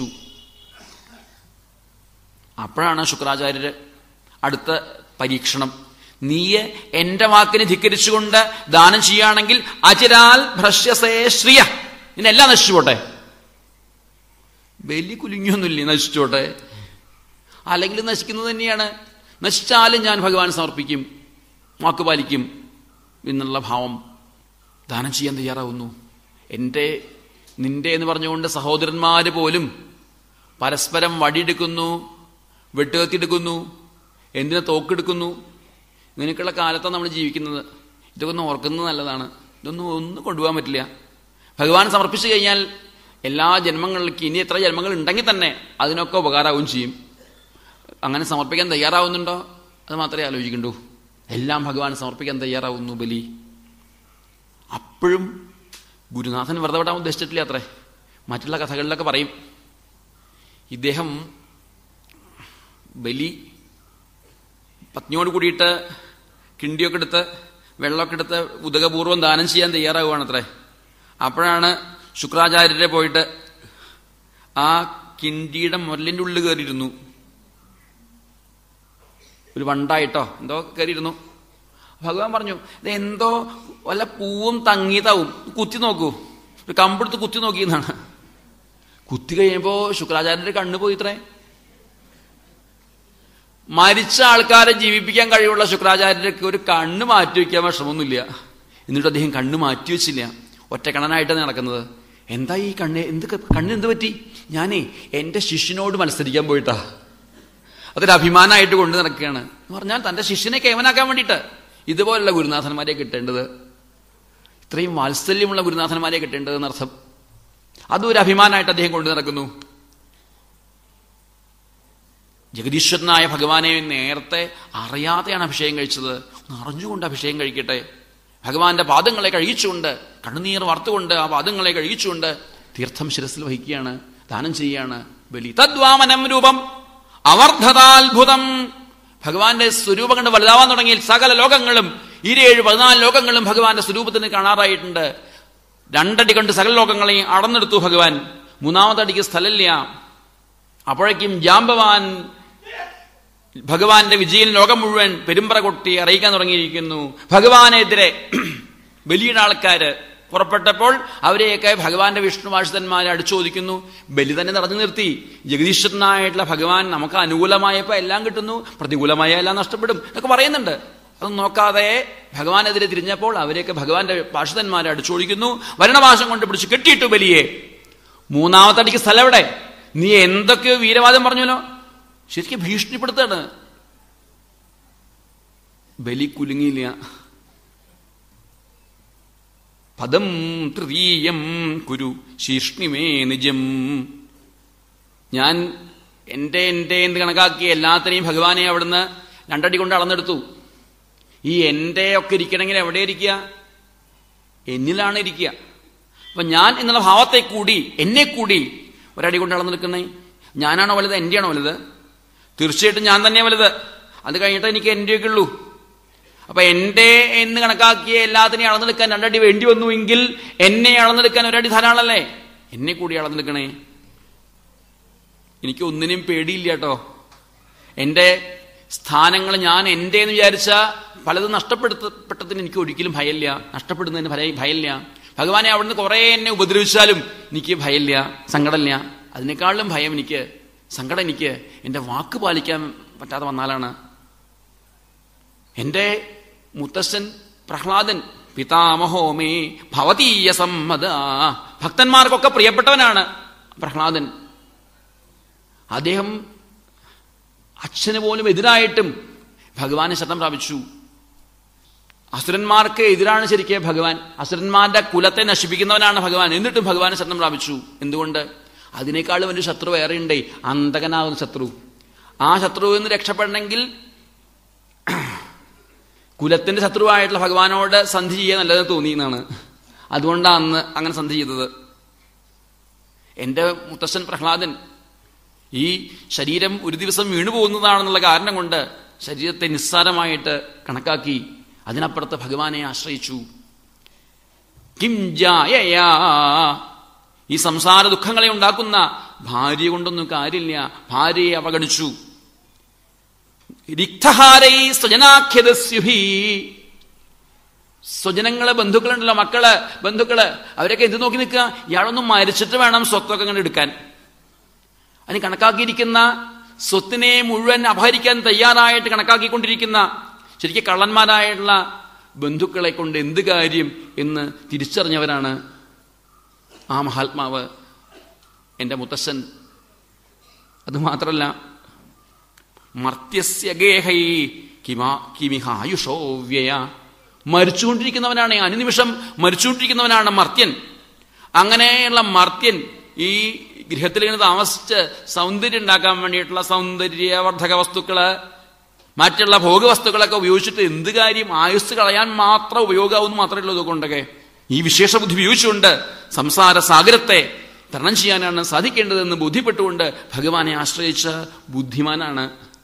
അപ്പോഴാണ് ശുക്രാചാര്യര് അടുത്ത പരീക്ഷണം നീയെ എന്റെ വാക്കിനെ ധിക്കരിച്ചുകൊണ്ട് ദാനം ചെയ്യുകയാണെങ്കിൽ അചിരാൽ ഭ്രശ്യസേ ശ്രിയ ഇതിനെല്ലാം നശിച്ചു പോട്ടെ ബലി കുലുങ്ങിയൊന്നുമില്ലേ നശിച്ചോട്ടെ അല്ലെങ്കിൽ നശിക്കുന്നത് തന്നെയാണ് നശിച്ചാലും ഞാൻ ഭഗവാൻ സമർപ്പിക്കും വാക്ക് പാലിക്കും എന്നുള്ള ഭാവം ദാനം ചെയ്യാൻ തയ്യാറാവുന്നു എൻ്റെ നിന്റെ എന്ന് പറഞ്ഞുകൊണ്ട് സഹോദരന്മാർ പോലും പരസ്പരം വടിയെടുക്കുന്നു വെട്ടുകത്തിയെടുക്കുന്നു എന്തിനെ തോക്കെടുക്കുന്നു ഇങ്ങനെയൊക്കെയുള്ള കാലത്താണ് നമ്മൾ ജീവിക്കുന്നത് ഇതൊക്കെ ഒന്ന് ഓർക്കുന്നത് നല്ലതാണ് ഇതൊന്നും ഒന്നും കൊണ്ടുപോകാൻ പറ്റില്ല ഭഗവാൻ സമർപ്പിച്ചു കഴിഞ്ഞാൽ എല്ലാ ജന്മങ്ങളിലേക്ക് ഇനി എത്ര ജന്മങ്ങൾ ഉണ്ടെങ്കിൽ തന്നെ അതിനൊക്കെ ഉപകാരമാവും ചെയ്യും അങ്ങനെ സമർപ്പിക്കാൻ തയ്യാറാവുന്നുണ്ടോ അത് മാത്രമേ ആലോചിക്കണ്ടൂ എല്ലാം ഭഗവാൻ സമർപ്പിക്കാൻ തയ്യാറാവുന്നു ബലി അപ്പോഴും ഗുരുനാഥൻ വെറുതെ വിടാൻ ഉദ്ദേശിച്ചിട്ടില്ല അത്രേ മറ്റുള്ള കഥകളിലൊക്കെ പറയും ഇദ്ദേഹം ബലി പത്നിയോട് കൂടിയിട്ട് കിണ്ടിയൊക്കെ എടുത്ത് വെള്ളമൊക്കെ എടുത്ത് ഉദകപൂർവ്വം ദാനം ചെയ്യാൻ തയ്യാറാവുകയാണത്രേ അപ്പോഴാണ് ശുക്രാചാര്യരെ പോയിട്ട് ആ കിണ്ടിയുടെ മുരലിൻ്റെ ഉള്ളിൽ കയറിയിരുന്നു ഒരു വണ്ടായിട്ടോ എന്തോ കയറിയിരുന്നു ഭഗവാൻ പറഞ്ഞു ഇത് എന്തോ വല്ല പൂവും തങ്ങിയതാവും കുത്തി നോക്കൂ ഒരു കമ്പെടുത്ത് കുത്തി നോക്കിയെന്നാണ് കുത്തി കഴിയുമ്പോൾ ശുക്രാചാര്യന്റെ കണ്ണ് പോയി ഇത്രേ മരിച്ച ആൾക്കാരെ ജീവിപ്പിക്കാൻ കഴിവുള്ള ശുക്രാചാര്യർക്ക് ഒരു കണ്ണ് മാറ്റി വയ്ക്കാൻ വിഷമമൊന്നുമില്ല എന്നിട്ട് അദ്ദേഹം കണ്ണ് മാറ്റി വെച്ചില്ല ഒറ്റക്കണനായിട്ടാണ് നടക്കുന്നത് എന്താ ഈ കണ്ണ് എന്ത് കണ്ണ് എന്ത് പറ്റി ഞാനേ എൻ്റെ ശിഷ്യനോട് മത്സരിക്കാൻ പോയിട്ടാ അതൊരു അഭിമാനമായിട്ട് കൊണ്ടു നടക്കുകയാണ് എന്ന് പറഞ്ഞാൽ തൻ്റെ ശിഷ്യനെ കേവനാക്കാൻ വേണ്ടിയിട്ട് ഇതുപോലുള്ള ഗുരുനാഥന്മാരെ കിട്ടേണ്ടത് ഇത്രയും വാത്സല്യമുള്ള ഗുരുനാഥന്മാരെ കിട്ടേണ്ടത് എന്നർത്ഥം അതും ഒരു അഭിമാനമായിട്ട് അദ്ദേഹം കൊണ്ടു നടക്കുന്നു ജഗദീശ്വരനായ ഭഗവാനെ നേരത്തെ അറിയാതെയാണ് അഭിഷേകം കഴിച്ചത് ഒന്ന് അറിഞ്ഞുകൊണ്ട് അഭിഷേകം കഴിക്കട്ടെ ഭഗവാന്റെ പാദങ്ങളെ കഴിച്ചുകൊണ്ട് കണ്ണുനീർ വാർത്തുകൊണ്ട് ആ പാദങ്ങളെ കഴിച്ചുകൊണ്ട് തീർത്ഥം ശിരസിൽ വഹിക്കുകയാണ് ദാനം ചെയ്യുകയാണ് ബലി തദ്വാമനം രൂപം അവർദ്ധതാത്ഭുതം ഭഗവാന്റെ സ്വരൂപം കണ്ട് വലുതാവാൻ തുടങ്ങി സകല ലോകങ്ങളും ഇരുപേഴ് പതിനാല് ലോകങ്ങളും ഭഗവാന്റെ സ്വരൂപത്തിന് കാണാറായിട്ടുണ്ട് രണ്ടടി കണ്ട് സകല ലോകങ്ങളെയും അടന്നെടുത്തു ഭഗവാൻ മൂന്നാമതടിക്ക് സ്ഥലമില്ല അപ്പോഴേക്കും ജാമ്പവാൻ ഭഗവാന്റെ വിജയൻ ലോകം മുഴുവൻ പെരുമ്പറ കൊട്ടി അറിയിക്കാൻ തുടങ്ങിയിരിക്കുന്നു ഭഗവാനെതിരെ ബലിയുടെ ആൾക്കാര് പുറപ്പെട്ടപ്പോൾ അവരെയൊക്കെ ഭഗവാന്റെ വിഷ്ണുവാഷിതന്മാരെ അടിച്ചോദിക്കുന്നു ബലി തന്നെ തടഞ്ഞു നിർത്തി ജഗദീശ്വരനായിട്ടുള്ള ഭഗവാൻ നമുക്ക് അനുകൂലമായപ്പോൾ എല്ലാം കിട്ടുന്നു പ്രതികൂലമായ എല്ലാം നഷ്ടപ്പെടും എന്നൊക്കെ പറയുന്നുണ്ട് അതൊന്നും നോക്കാതെ ഭഗവാനെതിരെ തിരിഞ്ഞപ്പോൾ അവരെയൊക്കെ ഭഗവാന്റെ പാഷിതന്മാരെ അടിച്ചോടിക്കുന്നു ഭരണഭാഷം കൊണ്ട് പിടിച്ച് കെട്ടിയിട്ടു ബലിയെ മൂന്നാമത്തെ അടിക്ക് സ്ഥലം എവിടെ നീ എന്തൊക്കെയോ വീരവാദം പറഞ്ഞല്ലോ ശരിക്കും ഭീഷണിപ്പെടുത്താണ് ബലി കുലുങ്ങിയില്ല പദം തൃതീയം കുരു ശീർഷ്ണിമേ നിജം ഞാൻ എൻ്റെ എൻ്റെ എന്ന് കണക്കാക്കി എല്ലാത്തിനെയും ഭഗവാനെ അവിടുന്ന് രണ്ടടി കൊണ്ട് അളന്നെടുത്തു ഈ എൻ്റെ ഒക്കെ ഇരിക്കണമെങ്കിൽ എവിടെ ഇരിക്കുക എന്നിലാണ് ഇരിക്കുക അപ്പൊ ഞാൻ എന്നുള്ള ഭാവത്തെ കൂടി എന്നെ കൂടി ഒരടി കൊണ്ട് അളന്നെടുക്കുന്നേ ഞാനാണോ വലുത് എൻ്റെയാണോ വലുത് തീർച്ചയായിട്ടും ഞാൻ തന്നെ വലുത് അത് കഴിഞ്ഞിട്ട് എനിക്ക് എൻ്റെയൊക്കെ ഉള്ളൂ അപ്പൊ എന്റെ എന്ന് കണക്കാക്കിയ എല്ലാത്തിനെയും അളന്നെടുക്കാൻ രണ്ടടി വേണ്ടി വന്നുവെങ്കിൽ എന്നെ അളന്നെടുക്കാൻ ഒരടി ധാരാളല്ലേ എന്നെ കൂടി അളന്നെടുക്കണേ എനിക്ക് ഒന്നിനും പേടിയില്ല കേട്ടോ എന്റെ സ്ഥാനങ്ങൾ ഞാൻ എൻ്റെ എന്ന് വിചാരിച്ച പലതും നഷ്ടപ്പെടുത്തപ്പെട്ടതിന് എനിക്ക് ഒരിക്കലും ഭയമില്ല നഷ്ടപ്പെടുന്നതിന് ഭയ ഭയമില്ല ഭഗവാനെ അവിടുന്ന് കുറെ എന്നെ ഉപദ്രവിച്ചാലും എനിക്ക് ഭയമില്ല സങ്കടമില്ല അതിനേക്കാളും ഭയം എനിക്ക് സങ്കടം എനിക്ക് എൻ്റെ വാക്ക് പാലിക്കാൻ പറ്റാതെ വന്നാലാണ് എൻ്റെ മുത്തശ്ശൻ പ്രഹ്ലാദൻ പിതാമഹോമേ ഭവതീയ സമ്മത ഭക്തന്മാർക്കൊക്കെ പ്രിയപ്പെട്ടവനാണ് പ്രഹ്ലാദൻ അദ്ദേഹം അച്ഛന് പോലും എതിരായിട്ടും ഭഗവാനെ ശരണം പ്രാപിച്ചു അസുരന്മാർക്ക് എതിരാണ് ശരിക്കും ഭഗവാൻ അസുരന്മാരുടെ കുലത്തെ നശിപ്പിക്കുന്നവനാണ് ഭഗവാൻ എന്നിട്ടും ഭഗവാനെ ശരണം പ്രാപിച്ചു എന്തുകൊണ്ട് അതിനേക്കാളും ഒരു ശത്രു വേറെയുണ്ടേ അന്തകനാകുന്ന ശത്രു ആ ശത്രുവിൽ നിന്ന് രക്ഷപ്പെടണമെങ്കിൽ കുലത്തിന്റെ ശത്രുവായിട്ടുള്ള ഭഗവാനോട് സന്ധി ചെയ്യാൻ നല്ലതെന്ന് തോന്നി എന്നാണ് അതുകൊണ്ടാണ് അന്ന് അങ്ങനെ സന്ധി ചെയ്തത് എന്റെ മുത്തശ്ശൻ പ്രഹ്ലാദൻ ഈ ശരീരം ഒരു ദിവസം വീണു പോകുന്നതാണെന്നുള്ള കാരണം കൊണ്ട് ശരീരത്തെ നിസ്സാരമായിട്ട് കണക്കാക്കി അതിനപ്പുറത്ത് ഭഗവാനെ ആശ്രയിച്ചു കിം ജായയാ ഈ സംസാര ദുഃഖങ്ങളെ ഉണ്ടാക്കുന്ന ഭാര്യ കൊണ്ടൊന്നും കാര്യമില്ല ഭാര്യയെ അവഗണിച്ചു രിക്തഹാരൈ സ്വജനാഖ്യതസ്യുഭി സ്വജനങ്ങള് ബന്ധുക്കളുണ്ടല്ലോ മക്കള് ബന്ധുക്കള് അവരൊക്കെ എന്ത് നോക്കി നിൽക്കുക ഇയാളൊന്നും മരിച്ചിട്ട് വേണം സ്വത്തൊക്കെ അങ്ങനെ എടുക്കാൻ അതിന് കണക്കാക്കിയിരിക്കുന്ന സ്വത്തിനെ മുഴുവൻ അപഹരിക്കാൻ തയ്യാറായിട്ട് കണക്കാക്കിക്കൊണ്ടിരിക്കുന്ന ശരിക്കും കള്ളന്മാരായിട്ടുള്ള ബന്ധുക്കളെ കൊണ്ട് എന്ത് കാര്യം എന്ന് തിരിച്ചറിഞ്ഞവരാണ് ആ മഹാത്മാവ് എൻ്റെ മുത്തശ്ശൻ അതുമാത്രല്ല മർത്യസ്യ ഗേഹൈ കിമാ കിമിഹായുഷോ വ്യയ മരിച്ചുകൊണ്ടിരിക്കുന്നവനാണ് അനുനിമിഷം മരിച്ചുകൊണ്ടിരിക്കുന്നവനാണ് മർത്യൻ അങ്ങനെയുള്ള മർത്യൻ ഈ ഗൃഹത്തിൽ ഇങ്ങനെ താമസിച്ച് സൗന്ദര്യം ഉണ്ടാക്കാൻ വേണ്ടിയിട്ടുള്ള സൗന്ദര്യവർദ്ധക വസ്തുക്കള് മറ്റുള്ള ഭോഗവസ്തുക്കളൊക്കെ ഉപയോഗിച്ചിട്ട് എന്ത് കാര്യം ആയുസ് കളയാൻ മാത്രം ഉപയോഗമാവുന്നു മാത്രമേ ഉള്ളൂ ഇതുകൊണ്ടൊക്കെ ഈ വിശേഷ ബുദ്ധി ഉപയോഗിച്ചുകൊണ്ട് സംസാര സാഗരത്തെ തരണം ചെയ്യാനാണ് സാധിക്കേണ്ടതെന്ന് ബോധ്യപ്പെട്ടുകൊണ്ട് ഭഗവാനെ ആശ്രയിച്ച ബുദ്ധിമാനാണ്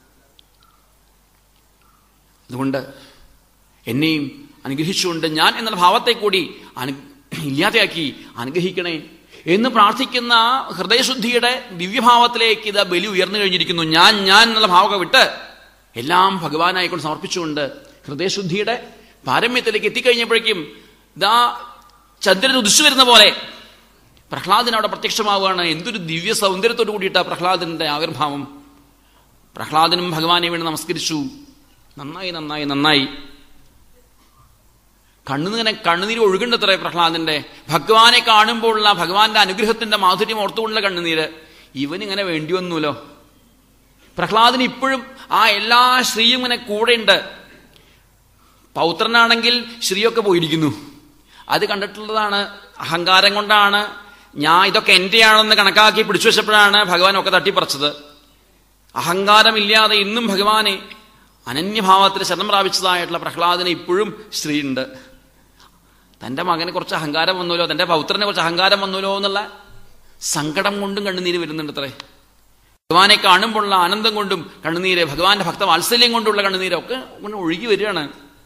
അതുകൊണ്ട് എന്നെയും അനുഗ്രഹിച്ചുകൊണ്ട് ഞാൻ എന്നുള്ള ഭാവത്തെ കൂടി അനു ഇല്ലാതെയാക്കി അനുഗ്രഹിക്കണേ എന്ന് പ്രാർത്ഥിക്കുന്ന ഹൃദയശുദ്ധിയുടെ ദിവ്യഭാവത്തിലേക്ക് ഇത് ബലി ഉയർന്നു കഴിഞ്ഞിരിക്കുന്നു ഞാൻ ഞാൻ എന്നുള്ള ഭാവക വിട്ട് എല്ലാം ഭഗവാനായിക്കൊണ്ട് സമർപ്പിച്ചുകൊണ്ട് ഹൃദയശുദ്ധിയുടെ പാരമ്യത്തിലേക്ക് എത്തിക്കഴിഞ്ഞപ്പോഴേക്കും ഇതാ ചന്ദ്രൻ ഉദിച്ചു വരുന്ന പോലെ പ്രഹ്ലാദൻ അവിടെ പ്രത്യക്ഷമാവുകയാണ് എന്തൊരു ദിവ്യ സൗന്ദര്യത്തോട് കൂടിയിട്ടാ പ്രഹ്ലാദന്റെ ആവിർഭാവം പ്രഹ്ലാദനും ഭഗവാനെ വേണ്ടി നമസ്കരിച്ചു നന്നായി നന്നായി നന്നായി കണ്ണുനിങ്ങനെ കണ്ണുനീര് ഒഴുകുണ്ടത്രേ പ്രഹ്ലാദന്റെ ഭഗവാനെ കാണുമ്പോഴുള്ള ഭഗവാന്റെ അനുഗ്രഹത്തിന്റെ മാധുര്യം ഓർത്തുകൊണ്ടുള്ള കണ്ണുനീര് ഇവനിങ്ങനെ വേണ്ടി വന്നുല്ലോ പ്രഹ്ലാദന് ഇപ്പോഴും ആ എല്ലാ ശ്രീയും ഇങ്ങനെ കൂടെയുണ്ട് പൗത്രനാണെങ്കിൽ ശ്രീയൊക്കെ പോയിരിക്കുന്നു അത് കണ്ടിട്ടുള്ളതാണ് അഹങ്കാരം കൊണ്ടാണ് ഞാൻ ഇതൊക്കെ എന്റെയാണെന്ന് കണക്കാക്കി പിടിച്ചു വെച്ചപ്പോഴാണ് ഭഗവാൻ ഒക്കെ തട്ടിപ്പറിച്ചത് അഹങ്കാരമില്ലാതെ ഇന്നും ഭഗവാനെ അനന്യഭാവത്തിൽ ശരണം പ്രാപിച്ചതായിട്ടുള്ള പ്രഹ്ലാദന് ഇപ്പോഴും സ്ത്രീയുണ്ട് തന്റെ മകന് കുറച്ച് അഹങ്കാരം വന്നല്ലോ തന്റെ പൗത്രനെ കുറച്ച് അഹങ്കാരം വന്നല്ലോ എന്നുള്ള സങ്കടം കൊണ്ടും കണ്ണുനീര് വരുന്നുണ്ട് അത്രേ ഭഗവാനെ കാണുമ്പോഴുള്ള ആനന്ദം കൊണ്ടും കണ്ണുനീര് ഭഗവാന്റെ ഭക്ത വാത്സല്യം കൊണ്ടുള്ള കണ്ണുനീരൊക്കെ ഇങ്ങനെ ഒഴുകി വരികയാണ്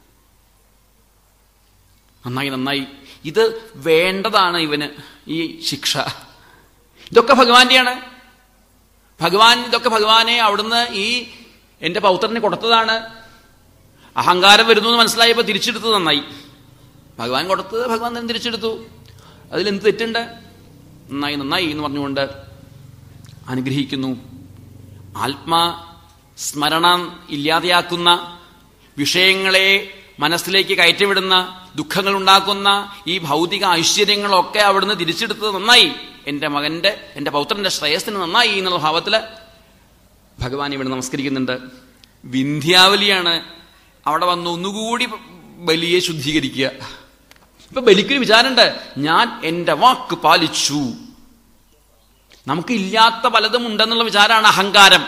നന്നായി നന്നായി ഇത് വേണ്ടതാണ് ഇവന് ഈ ശിക്ഷ ഇതൊക്കെ ഭഗവാന്റെയാണ് ഭഗവാൻ ഇതൊക്കെ ഭഗവാനെ അവിടുന്ന് ഈ എന്റെ പൗത്രന് കൊടുത്തതാണ് അഹങ്കാരം വരുന്നു എന്ന് മനസ്സിലായപ്പോൾ തിരിച്ചെടുത്തത് നന്നായി ഭഗവാൻ കൊടുത്തത് ഭഗവാൻ തന്നെ തിരിച്ചെടുത്തു അതിലെന്ത് തെറ്റുണ്ട് നന്നായി നന്നായി എന്ന് പറഞ്ഞുകൊണ്ട് അനുഗ്രഹിക്കുന്നു ആത്മാ സ്മരണ ഇല്ലാതെയാക്കുന്ന വിഷയങ്ങളെ മനസ്സിലേക്ക് കയറ്റിവിടുന്ന ദുഃഖങ്ങൾ ഉണ്ടാക്കുന്ന ഈ ഭൗതിക ഐശ്വര്യങ്ങളൊക്കെ അവിടുന്ന് തിരിച്ചെടുത്തത് നന്നായി എൻ്റെ മകന്റെ എൻ്റെ പൗത്രന്റെ ശ്രേയസ്സിന് നന്നായി എന്നുള്ള ഭാവത്തില് ഭഗവാൻ ഇവിടെ നമസ്കരിക്കുന്നുണ്ട് വിന്ധ്യാവലിയാണ് അവിടെ വന്ന് ഒന്നുകൂടി ബലിയെ ശുദ്ധീകരിക്കുക ഇപ്പൊ ബലിക്കൊരു വിചാരമുണ്ട് ഞാൻ എൻ്റെ വാക്ക് പാലിച്ചു നമുക്ക് ഇല്ലാത്ത പലതും ഉണ്ടെന്നുള്ള വിചാരമാണ് അഹങ്കാരം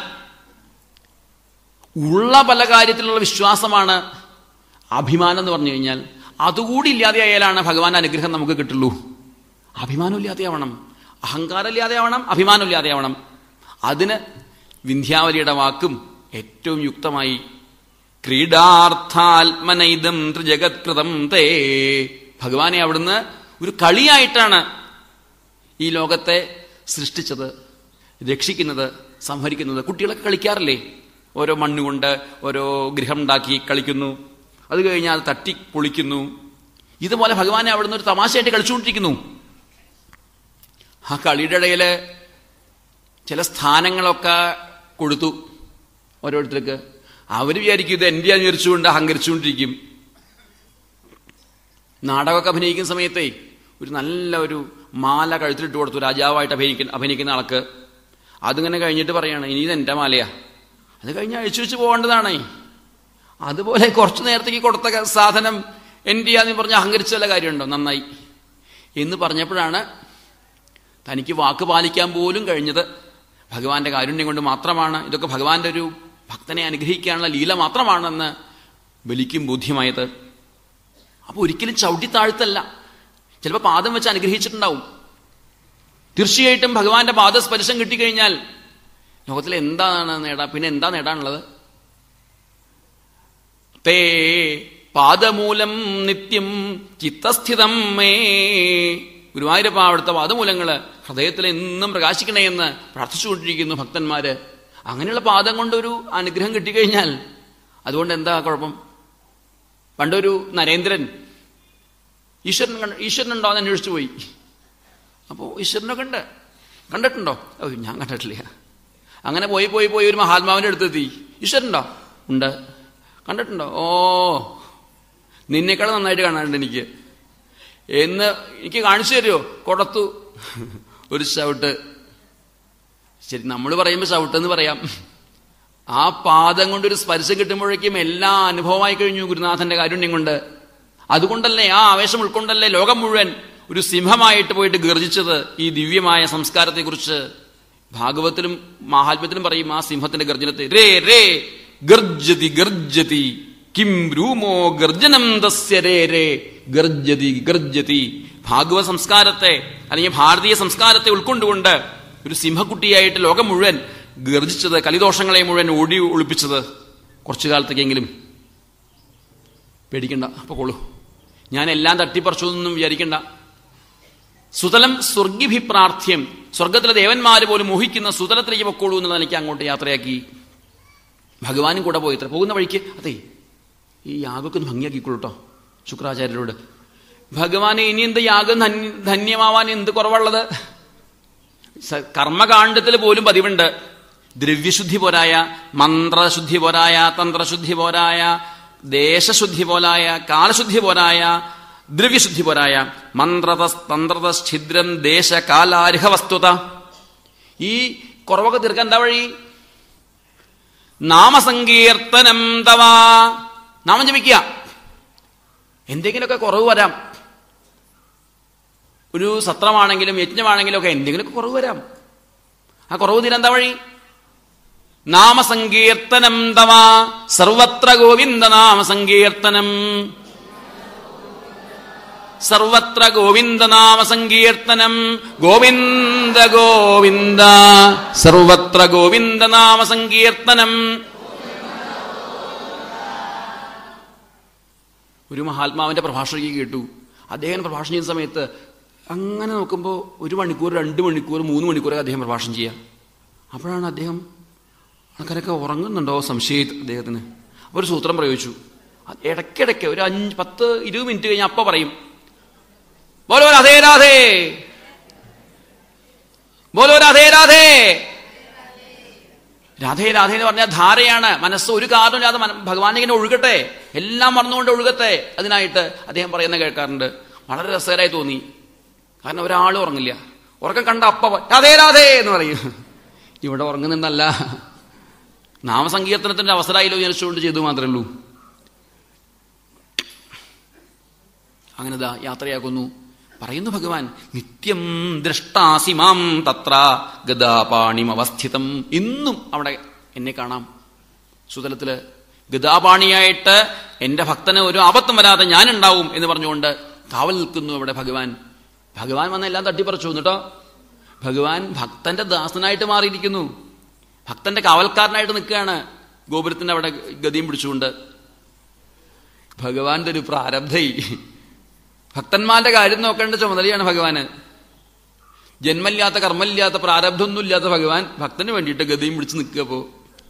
ഉള്ള പല കാര്യത്തിലുള്ള വിശ്വാസമാണ് അഭിമാനം എന്ന് പറഞ്ഞു കഴിഞ്ഞാൽ അതുകൂടി ഇല്ലാതെയായാലാണ് ഭഗവാന്റെ അനുഗ്രഹം നമുക്ക് കിട്ടുള്ളൂ അഭിമാനം ഇല്ലാതെയാവണം അഹങ്കാരം ഇല്ലാതെയാവണം അഭിമാനം ഇല്ലാതെയാവണം അതിന് വിന്ധ്യാവലിയുടെ വാക്കും ഏറ്റവും യുക്തമായി ക്രീഡാർത്ഥാത്മനൈതം ത്രിജഗത്കൃതം തേ ഭഗവാനെ അവിടുന്ന് ഒരു കളിയായിട്ടാണ് ഈ ലോകത്തെ സൃഷ്ടിച്ചത് രക്ഷിക്കുന്നത് സംഹരിക്കുന്നത് കുട്ടികളൊക്കെ കളിക്കാറില്ലേ ഓരോ മണ്ണുകൊണ്ട് ഓരോ ഗൃഹം ഉണ്ടാക്കി കളിക്കുന്നു അത് കഴിഞ്ഞാൽ അത് തട്ടി പൊളിക്കുന്നു ഇതുപോലെ ഭഗവാനെ അവിടുന്ന് ഒരു തമാശയായിട്ട് കളിച്ചുകൊണ്ടിരിക്കുന്നു ആ കളിയുടെ ഇടയിൽ ചില സ്ഥാനങ്ങളൊക്കെ കൊടുത്തു ഓരോരുത്തർക്ക് അവർ വിചാരിക്കും ഇത് എൻ്റെ വിചാരിച്ചുകൊണ്ട് അഹങ്കരിച്ചുകൊണ്ടിരിക്കും നാടകമൊക്കെ അഭിനയിക്കുന്ന സമയത്തേ ഒരു നല്ല ഒരു മാല കഴുത്തിലിട്ട് കൊടുത്തു രാജാവായിട്ട് അഭിനയിക്കുന്ന അഭിനയിക്കുന്ന ആൾക്ക് അതിങ്ങനെ കഴിഞ്ഞിട്ട് പറയാണ് ഇനി ഇത് എൻ്റെ മാലയാ അത് കഴിഞ്ഞ് അഴിച്ചു വെച്ച് പോകേണ്ടതാണേ അതുപോലെ കുറച്ചു നേരത്തേക്ക് കൊടുത്ത സാധനം എൻ്റെ എന്ന് പറഞ്ഞ് അഹങ്കരിച്ച വല്ല കാര്യമുണ്ടോ നന്നായി എന്ന് പറഞ്ഞപ്പോഴാണ് തനിക്ക് വാക്ക് പാലിക്കാൻ പോലും കഴിഞ്ഞത് ഭഗവാന്റെ കാരുണ്യം കൊണ്ട് മാത്രമാണ് ഇതൊക്കെ ഭഗവാന്റെ ഒരു ഭക്തനെ അനുഗ്രഹിക്കാനുള്ള ലീല മാത്രമാണെന്ന് ബലിക്കും ബോധ്യമായത് അപ്പൊ ഒരിക്കലും ചവിട്ടി താഴ്ത്തല്ല ചിലപ്പോൾ പാദം വെച്ച് അനുഗ്രഹിച്ചിട്ടുണ്ടാവും തീർച്ചയായിട്ടും ഭഗവാന്റെ പാദസ്പർശം കിട്ടിക്കഴിഞ്ഞാൽ ലോകത്തിൽ എന്താണ് നേടാ പിന്നെ എന്താ നേടാനുള്ളത് തേ പാദമൂലം നിത്യം ചിത്തസ്ഥിതം മേ ഗുരുവായൂരപ്പ അവിടുത്തെ പാദമൂലങ്ങള് ഹൃദയത്തിൽ എന്നും പ്രകാശിക്കണേ എന്ന് പ്രാർത്ഥിച്ചുകൊണ്ടിരിക്കുന്നു ഭക്തന്മാര് അങ്ങനെയുള്ള പാദം കൊണ്ടൊരു അനുഗ്രഹം കിട്ടിക്കഴിഞ്ഞാൽ അതുകൊണ്ട് എന്താ കുഴപ്പം പണ്ടൊരു നരേന്ദ്രൻ ഈശ്വരൻ കണ്ട- ഈശ്വരനുണ്ടോ എന്ന് അന്വേഷിച്ചു പോയി അപ്പോൾ ഈശ്വരനൊക്കെ ഉണ്ട് കണ്ടിട്ടുണ്ടോ ഓ ഞാൻ കണ്ടിട്ടില്ല അങ്ങനെ പോയി പോയി പോയി ഒരു മഹാത്മാവിൻ്റെ അടുത്തെത്തി ഈശ്വരനുണ്ടോ ഉണ്ട് കണ്ടിട്ടുണ്ടോ ഓ നിന്നേക്കാൾ നന്നായിട്ട് കാണാനുണ്ട് എനിക്ക് എന്ന് എനിക്ക് കാണിച്ചു തരുമോ കൊടത്തു ഒരു ചവിട്ട് ശരി നമ്മൾ പറയുമ്പോൾ ചവിട്ടെന്ന് പറയാം ആ പാദം കൊണ്ടൊരു സ്പർശം കിട്ടുമ്പോഴേക്കും എല്ലാ അനുഭവമായി കഴിഞ്ഞു ഗുരുനാഥന്റെ കാരുണ്യം കൊണ്ട് അതുകൊണ്ടല്ലേ ആ ആവേശം ഉൾക്കൊണ്ടല്ലേ ലോകം മുഴുവൻ ഒരു സിംഹമായിട്ട് പോയിട്ട് ഗർജിച്ചത് ഈ ദിവ്യമായ സംസ്കാരത്തെക്കുറിച്ച് ഭാഗവത്തിലും മാഹാത്മ്യത്തിലും പറയും ആ സിംഹത്തിന്റെ ഗർജനത്തെ രേ രേ ഗർജതി ഗർജതി കിം രൂമോ ഗർജനം തസ്യ രേ രേ ഗർജതി ഗർജതി ഭാഗവത സംസ്കാരത്തെ അല്ലെങ്കിൽ ഭാരതീയ സംസ്കാരത്തെ ഉൾക്കൊണ്ടുകൊണ്ട് ഒരു സിംഹക്കുട്ടിയായിട്ട് ലോകം മുഴുവൻ ഗർജിച്ചത് കലിദോഷങ്ങളെ മുഴുവൻ ഓടി ഒളിപ്പിച്ചത് കുറച്ചു കാലത്തേക്കെങ്കിലും പേടിക്കണ്ട അപ്പൊ കൊള്ളു ഞാൻ എല്ലാം തട്ടിപ്പറിച്ചു എന്നൊന്നും വിചാരിക്കണ്ട സുതലം സ്വർഗിഭിപ്രാർത്ഥ്യം സ്വർഗത്തിലെ ദേവന്മാര് പോലും മോഹിക്കുന്ന സുതലത്തിലേക്ക് പൊക്കോളൂ എന്നുള്ളത് എനിക്ക് അങ്ങോട്ട് യാത്രയാക്കി ഭഗവാനും കൂടെ പോയിത്ര പോകുന്ന വഴിക്ക് അതെ ഈ യാഗമൊക്കെ ഒന്ന് ഭംഗിയാക്കിക്കോളൂ കേട്ടോ ശുക്രാചാര്യരോട് ഭഗവാനെ ഇനി എന്ത് യാഗം ധന്യ- ധന്യമാവാൻ എന്ത് കുറവുള്ളത് സ- കർമ്മകാണ്ഡത്തിൽ പോലും പതിവുണ്ട് ദ്രവ്യശുദ്ധി പോരായ മന്ത്രശുദ്ധി പോരായ തന്ത്രശുദ്ധി പോരായ ദേശശുദ്ധി പോരായ കാലശുദ്ധി പോരായ ദ്രവ്യശുദ്ധി പോരായ മന്ത്രത തന്ത്രത ഛിദ്രം ദേശകാലാർഹ വസ്തുത ഈ കുറവൊക്കെ തീർക്കാൻ എന്താ വഴി നാമസങ്കീർത്തനം തവാ നാമം ജപിക്കുക എന്തെങ്കിലുമൊക്കെ കുറവ് വരാം ഒരു സത്രമാണെങ്കിലും യജ്ഞമാണെങ്കിലും ഒക്കെ എന്തെങ്കിലുമൊക്കെ കുറവ് വരാം ആ കുറവ് തീരാൻ എന്താ വഴി നാമസങ്കീർത്തനം തവാ സർവത്ര ഗോവിന്ദ നാമസങ്കീർത്തനം സർവത്ര ഗോവിന്ദ നാമസങ്കീർത്തനം ഗോവിന്ദ ഗോവിന്ദ സർവത്ര ഗോവിന്ദ നാമസങ്കീർത്തനം ഒരു മഹാത്മാവിന്റെ പ്രഭാഷണം കേട്ടു അദ്ദേഹം പ്രഭാഷണം ചെയ്യുന്ന സമയത്ത് അങ്ങനെ നോക്കുമ്പോൾ ഒരു മണിക്കൂർ രണ്ട് മണിക്കൂർ മൂന്ന് മണിക്കൂറൊക്കെ അദ്ദേഹം പ്രഭാഷണം ചെയ്യുക അപ്പോഴാണ് അദ്ദേഹം ആൾക്കാരൊക്കെ ഉറങ്ങുന്നുണ്ടോ സംശയം അദ്ദേഹത്തിന് അപ്പോൾ ഒരു സൂത്രം പ്രയോഗിച്ചു അത് ഇടയ്ക്കിടയ്ക്ക് ഒരു അഞ്ച് പത്ത് ഇരുപത് മിനിറ്റ് കഴിഞ്ഞ് അപ്പ പറയും ബോലോ രാധേ രാധേ ബോലോ രാധേ രാധേ രാധേ രാധേ എന്ന് പറഞ്ഞാൽ ധാരയാണ് മനസ്സ് ഒരു കാരണമില്ലാതെ മന- ഭഗവാനെ ഇങ്ങനെ ഒഴുകട്ടെ എല്ലാം മറന്നുകൊണ്ട് ഒഴുകട്ടെ അതിനായിട്ട് അദ്ദേഹം പറയുന്ന കേൾക്കാറുണ്ട് വളരെ രസകരമായി തോന്നി കാരണം ഒരാൾ ഉറങ്ങില്ല ഉറക്കം കണ്ട അപ്പ പ- രാധേ രാധേ എന്ന് പറയും ഇവിടെ ഉറങ്ങുന്നല്ല നാമസങ്കീർത്തനത്തിന്റെ അവസരമായില്ലോ വിചാരിച്ചുകൊണ്ട് ചെയ്തു മാത്രമേ ഉള്ളൂ അങ്ങനെ ദാ യാത്രയാക്കുന്നു പറയുന്നു ഭഗവാൻ നിത്യം ദൃഷ്ടാസി മാം തത്ര ഗതാപാണിമവസ്ഥിതം ഇന്നും അവിടെ എന്നെ കാണാം സുതലത്തില് ഗതാപാണിയായിട്ട് എന്റെ ഭക്തന് ഒരു ആപത്തും വരാതെ ഞാനുണ്ടാവും എന്ന് പറഞ്ഞുകൊണ്ട് കാവൽ നിൽക്കുന്നു അവിടെ ഭഗവാൻ ഭഗവാൻ വന്ന എല്ലാം തട്ടിപ്പറിച്ചു കേട്ടോ ഭഗവാൻ ഭക്തന്റെ ദാസനായിട്ട് മാറിയിരിക്കുന്നു ഭക്തന്റെ കാവൽക്കാരനായിട്ട് നിൽക്കുകയാണ് ഗോപുരത്തിന്റെ അവിടെ ഗതിയും പിടിച്ചുകൊണ്ട് ഭഗവാന്റെ ഒരു പ്രാരബ്ധയി ഭക്തന്മാരുടെ കാര്യം നോക്കേണ്ട ചുമതലയാണ് ഭഗവാന് ജന്മമില്ലാത്ത കർമ്മമില്ലാത്ത പ്രാരബ്ധമൊന്നും ഇല്ലാത്ത ഭഗവാൻ ഭക്തന് വേണ്ടിയിട്ട് ഗതിയും പിടിച്ച് നിൽക്കുക അപ്പോ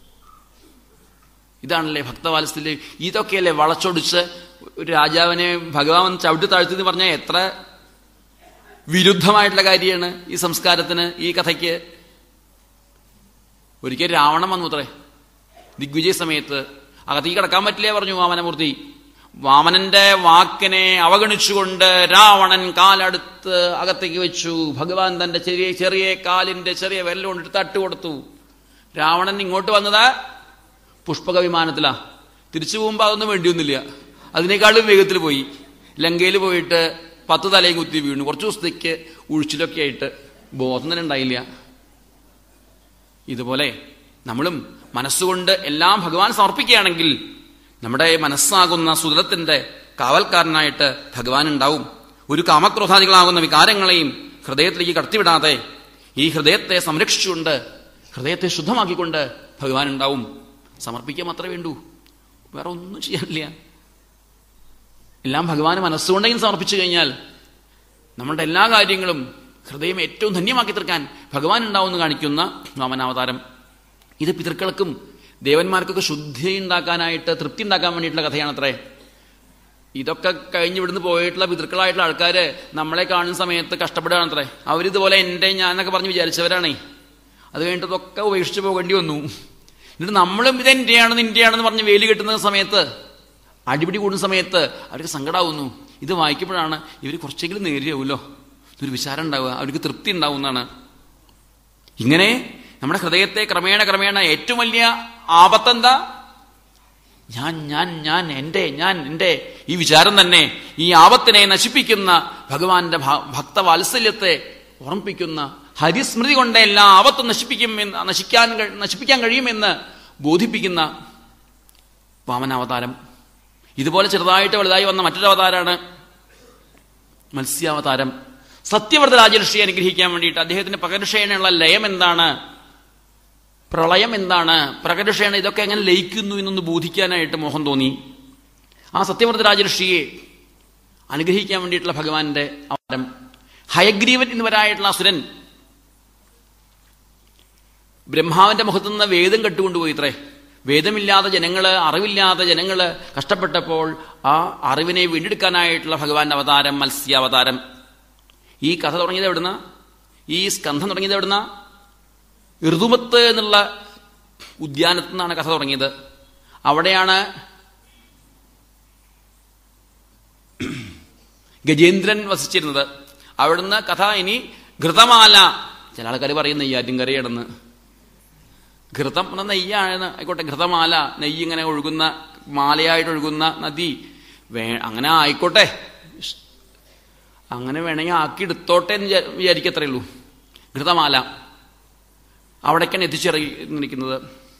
ഇതാണല്ലേ ഭക്തവാത്സല്യം ഇതൊക്കെയല്ലേ വളച്ചൊടിച്ച് ഒരു രാജാവിനെ ഭഗവാൻ വന്ന് ചവിട്ടി താഴ്ത്തി എന്ന് പറഞ്ഞാൽ എത്ര വിരുദ്ധമായിട്ടുള്ള കാര്യമാണ് ഈ സംസ്കാരത്തിന് ഈ കഥയ്ക്ക് ഒരിക്കൽ രാവണൻ വന്നു അത്രേ ദിഗ്വിജയ സമയത്ത് അകത്തേക്ക് കിടക്കാൻ പറ്റില്ലേ പറഞ്ഞു വാമനമൂർത്തി വാമനന്റെ വാക്കിനെ അവഗണിച്ചുകൊണ്ട് രാവണൻ കാലടുത്ത് അകത്തേക്ക് വെച്ചു ഭഗവാൻ തന്റെ ചെറിയ ചെറിയ കാലിന്റെ ചെറിയ വിരലുകൊണ്ട് തട്ട് കൊടുത്തു രാവണൻ ഇങ്ങോട്ട് വന്നത് പുഷ്പക വിമാനത്തിലാ തിരിച്ചു പോകുമ്പോൾ അതൊന്നും വേണ്ടിയൊന്നുമില്ല അതിനേക്കാളും വേഗത്തിൽ പോയി ലങ്കയിൽ പോയിട്ട് പത്ത് തലയും കുത്തി വീണു കുറച്ച് ദിവസത്തേക്ക് ഉഴിച്ചിലൊക്കെ ആയിട്ട് ബോധം തന്നെ ഉണ്ടായില്ല ഇതുപോലെ നമ്മളും മനസ്സുകൊണ്ട് എല്ലാം ഭഗവാൻ സമർപ്പിക്കുകയാണെങ്കിൽ നമ്മുടെ മനസ്സാകുന്ന സുതലത്തിന്റെ കാവൽക്കാരനായിട്ട് ഭഗവാൻ ഉണ്ടാവും ഒരു കാമക്രോധാദികളാകുന്ന വികാരങ്ങളെയും ഹൃദയത്തിലേക്ക് കടത്തിവിടാതെ ഈ ഹൃദയത്തെ സംരക്ഷിച്ചുകൊണ്ട് ഹൃദയത്തെ ശുദ്ധമാക്കിക്കൊണ്ട് ഭഗവാൻ ഉണ്ടാവും സമർപ്പിക്കാൻ മാത്രമേ വേണ്ടൂ വേറെ ഒന്നും ചെയ്യാനില്ല എല്ലാം ഭഗവാന് മനസ്സുകൊണ്ടെങ്കിലും സമർപ്പിച്ചു കഴിഞ്ഞാൽ നമ്മളുടെ എല്ലാ കാര്യങ്ങളും ഹൃദയം ഏറ്റവും ധന്യമാക്കി തീർക്കാൻ ഭഗവാൻ ഉണ്ടാവുമെന്ന് കാണിക്കുന്ന വാമനാവതാരം ഇത് പിതൃക്കൾക്കും ദേവന്മാർക്കൊക്കെ ശുദ്ധി ഉണ്ടാക്കാനായിട്ട് തൃപ്തി ഉണ്ടാക്കാൻ വേണ്ടിയിട്ടുള്ള കഥയാണത്രേ ഇതൊക്കെ കഴിഞ്ഞ് ഇവിടുന്ന് പോയിട്ടുള്ള പിതൃക്കളായിട്ടുള്ള ആൾക്കാര് നമ്മളെ കാണുന്ന സമയത്ത് കഷ്ടപ്പെടുകയാണത്രേ അവരിതുപോലെ എൻ്റെ ഞാനൊക്കെ പറഞ്ഞ് വിചാരിച്ചവരാണേ അത് കഴിഞ്ഞിട്ടതൊക്കെ ഉപേക്ഷിച്ച് പോകേണ്ടി വന്നു എന്നിട്ട് നമ്മളും ഇത് എൻ്റെയാണെന്ന് ഇന്ത്യയാണെന്ന് പറഞ്ഞ് വേലി കെട്ടുന്ന സമയത്ത് അടിപിടി കൂടുന്ന സമയത്ത് അവർക്ക് സങ്കടമാവുന്നു ഇത് വായിക്കുമ്പോഴാണ് ഇവർ കുറച്ചെങ്കിലും നേരിയാവുമല്ലോ ഒരു വിചാരം ഉണ്ടാവുക അവർക്ക് തൃപ്തി ഉണ്ടാവുന്നതാണ് ഇങ്ങനെ നമ്മുടെ ഹൃദയത്തെ ക്രമേണ ക്രമേണ ഏറ്റവും വലിയ ആപത്തെന്താ ഞാൻ ഞാൻ ഞാൻ എൻ്റെ ഞാൻ എൻ്റെ ഈ വിചാരം തന്നെ ഈ ആപത്തിനെ നശിപ്പിക്കുന്ന ഭഗവാന്റെ ഭക്തവാത്സല്യത്തെ ഓർമ്മിപ്പിക്കുന്ന ഹരിസ്മൃതി കൊണ്ട് എല്ലാ ആപത്തും നശിപ്പിക്കുമെന്ന് നശിക്കാൻ നശിപ്പിക്കാൻ കഴിയുമെന്ന് ബോധിപ്പിക്കുന്ന വാമനാവതാരം ഇതുപോലെ ചെറുതായിട്ട് വലുതായി വന്ന മറ്റൊരു അവതാരമാണ് മത്സ്യാവതാരം സത്യവ്രത രാജഋഷിയെ അനുഗ്രഹിക്കാൻ വേണ്ടിയിട്ട് അദ്ദേഹത്തിന് പകർഷേണയുള്ള ലയം എന്താണ് പ്രളയം എന്താണ് പ്രകടക്ഷേണ ഇതൊക്കെ എങ്ങനെ ലയിക്കുന്നു എന്നൊന്ന് ബോധിക്കാനായിട്ട് മോഹം തോന്നി ആ സത്യവ്രത രാജഋഷിയെ അനുഗ്രഹിക്കാൻ വേണ്ടിയിട്ടുള്ള ഭഗവാന്റെ അവതാരം ഹയഗ്രീവൻ എന്നിവരായിട്ടുള്ള അസുരൻ ബ്രഹ്മാവിന്റെ മുഖത്തു നിന്ന് വേദം കെട്ടുകൊണ്ടുപോയി ഇത്രേ വേദമില്ലാത്ത ജനങ്ങള് അറിവില്ലാത്ത ജനങ്ങള് കഷ്ടപ്പെട്ടപ്പോൾ ആ അറിവിനെ വീണ്ടെടുക്കാനായിട്ടുള്ള ഭഗവാന്റെ അവതാരം മത്സ്യാവതാരം ഈ കഥ തുടങ്ങിയത് എവിടുന്ന ഈ സ്കന്ധം തുടങ്ങിയത് എവിടുന്ന ഋതുമത്ത് എന്നുള്ള ഉദ്യാനത്തു നിന്നാണ് കഥ തുടങ്ങിയത് അവിടെയാണ് ഗജേന്ദ്രൻ വസിച്ചിരുന്നത് അവിടുന്ന് കഥ ഇനി ഘൃതമാല ചില ആൾക്കാർ പറയും നെയ്യാറ്റിൻകരയാണെന്ന് ഘൃതം എന്ന നെയ്യാണ് ആയിക്കോട്ടെ ഘൃതമാല നെയ്യ് ഇങ്ങനെ ഒഴുകുന്ന മാലയായിട്ട് ഒഴുകുന്ന നദി വേ അങ്ങനെ ആയിക്കോട്ടെ അങ്ങനെ വേണമെങ്കിൽ ആക്കി എടുത്തോട്ടെ എന്ന് വിചാരിക്കത്രേ ഉള്ളൂ ഘൃതമാല അവിടേക്കാണ് എത്തിച്ചേർന്നിരിക്കുന്നത്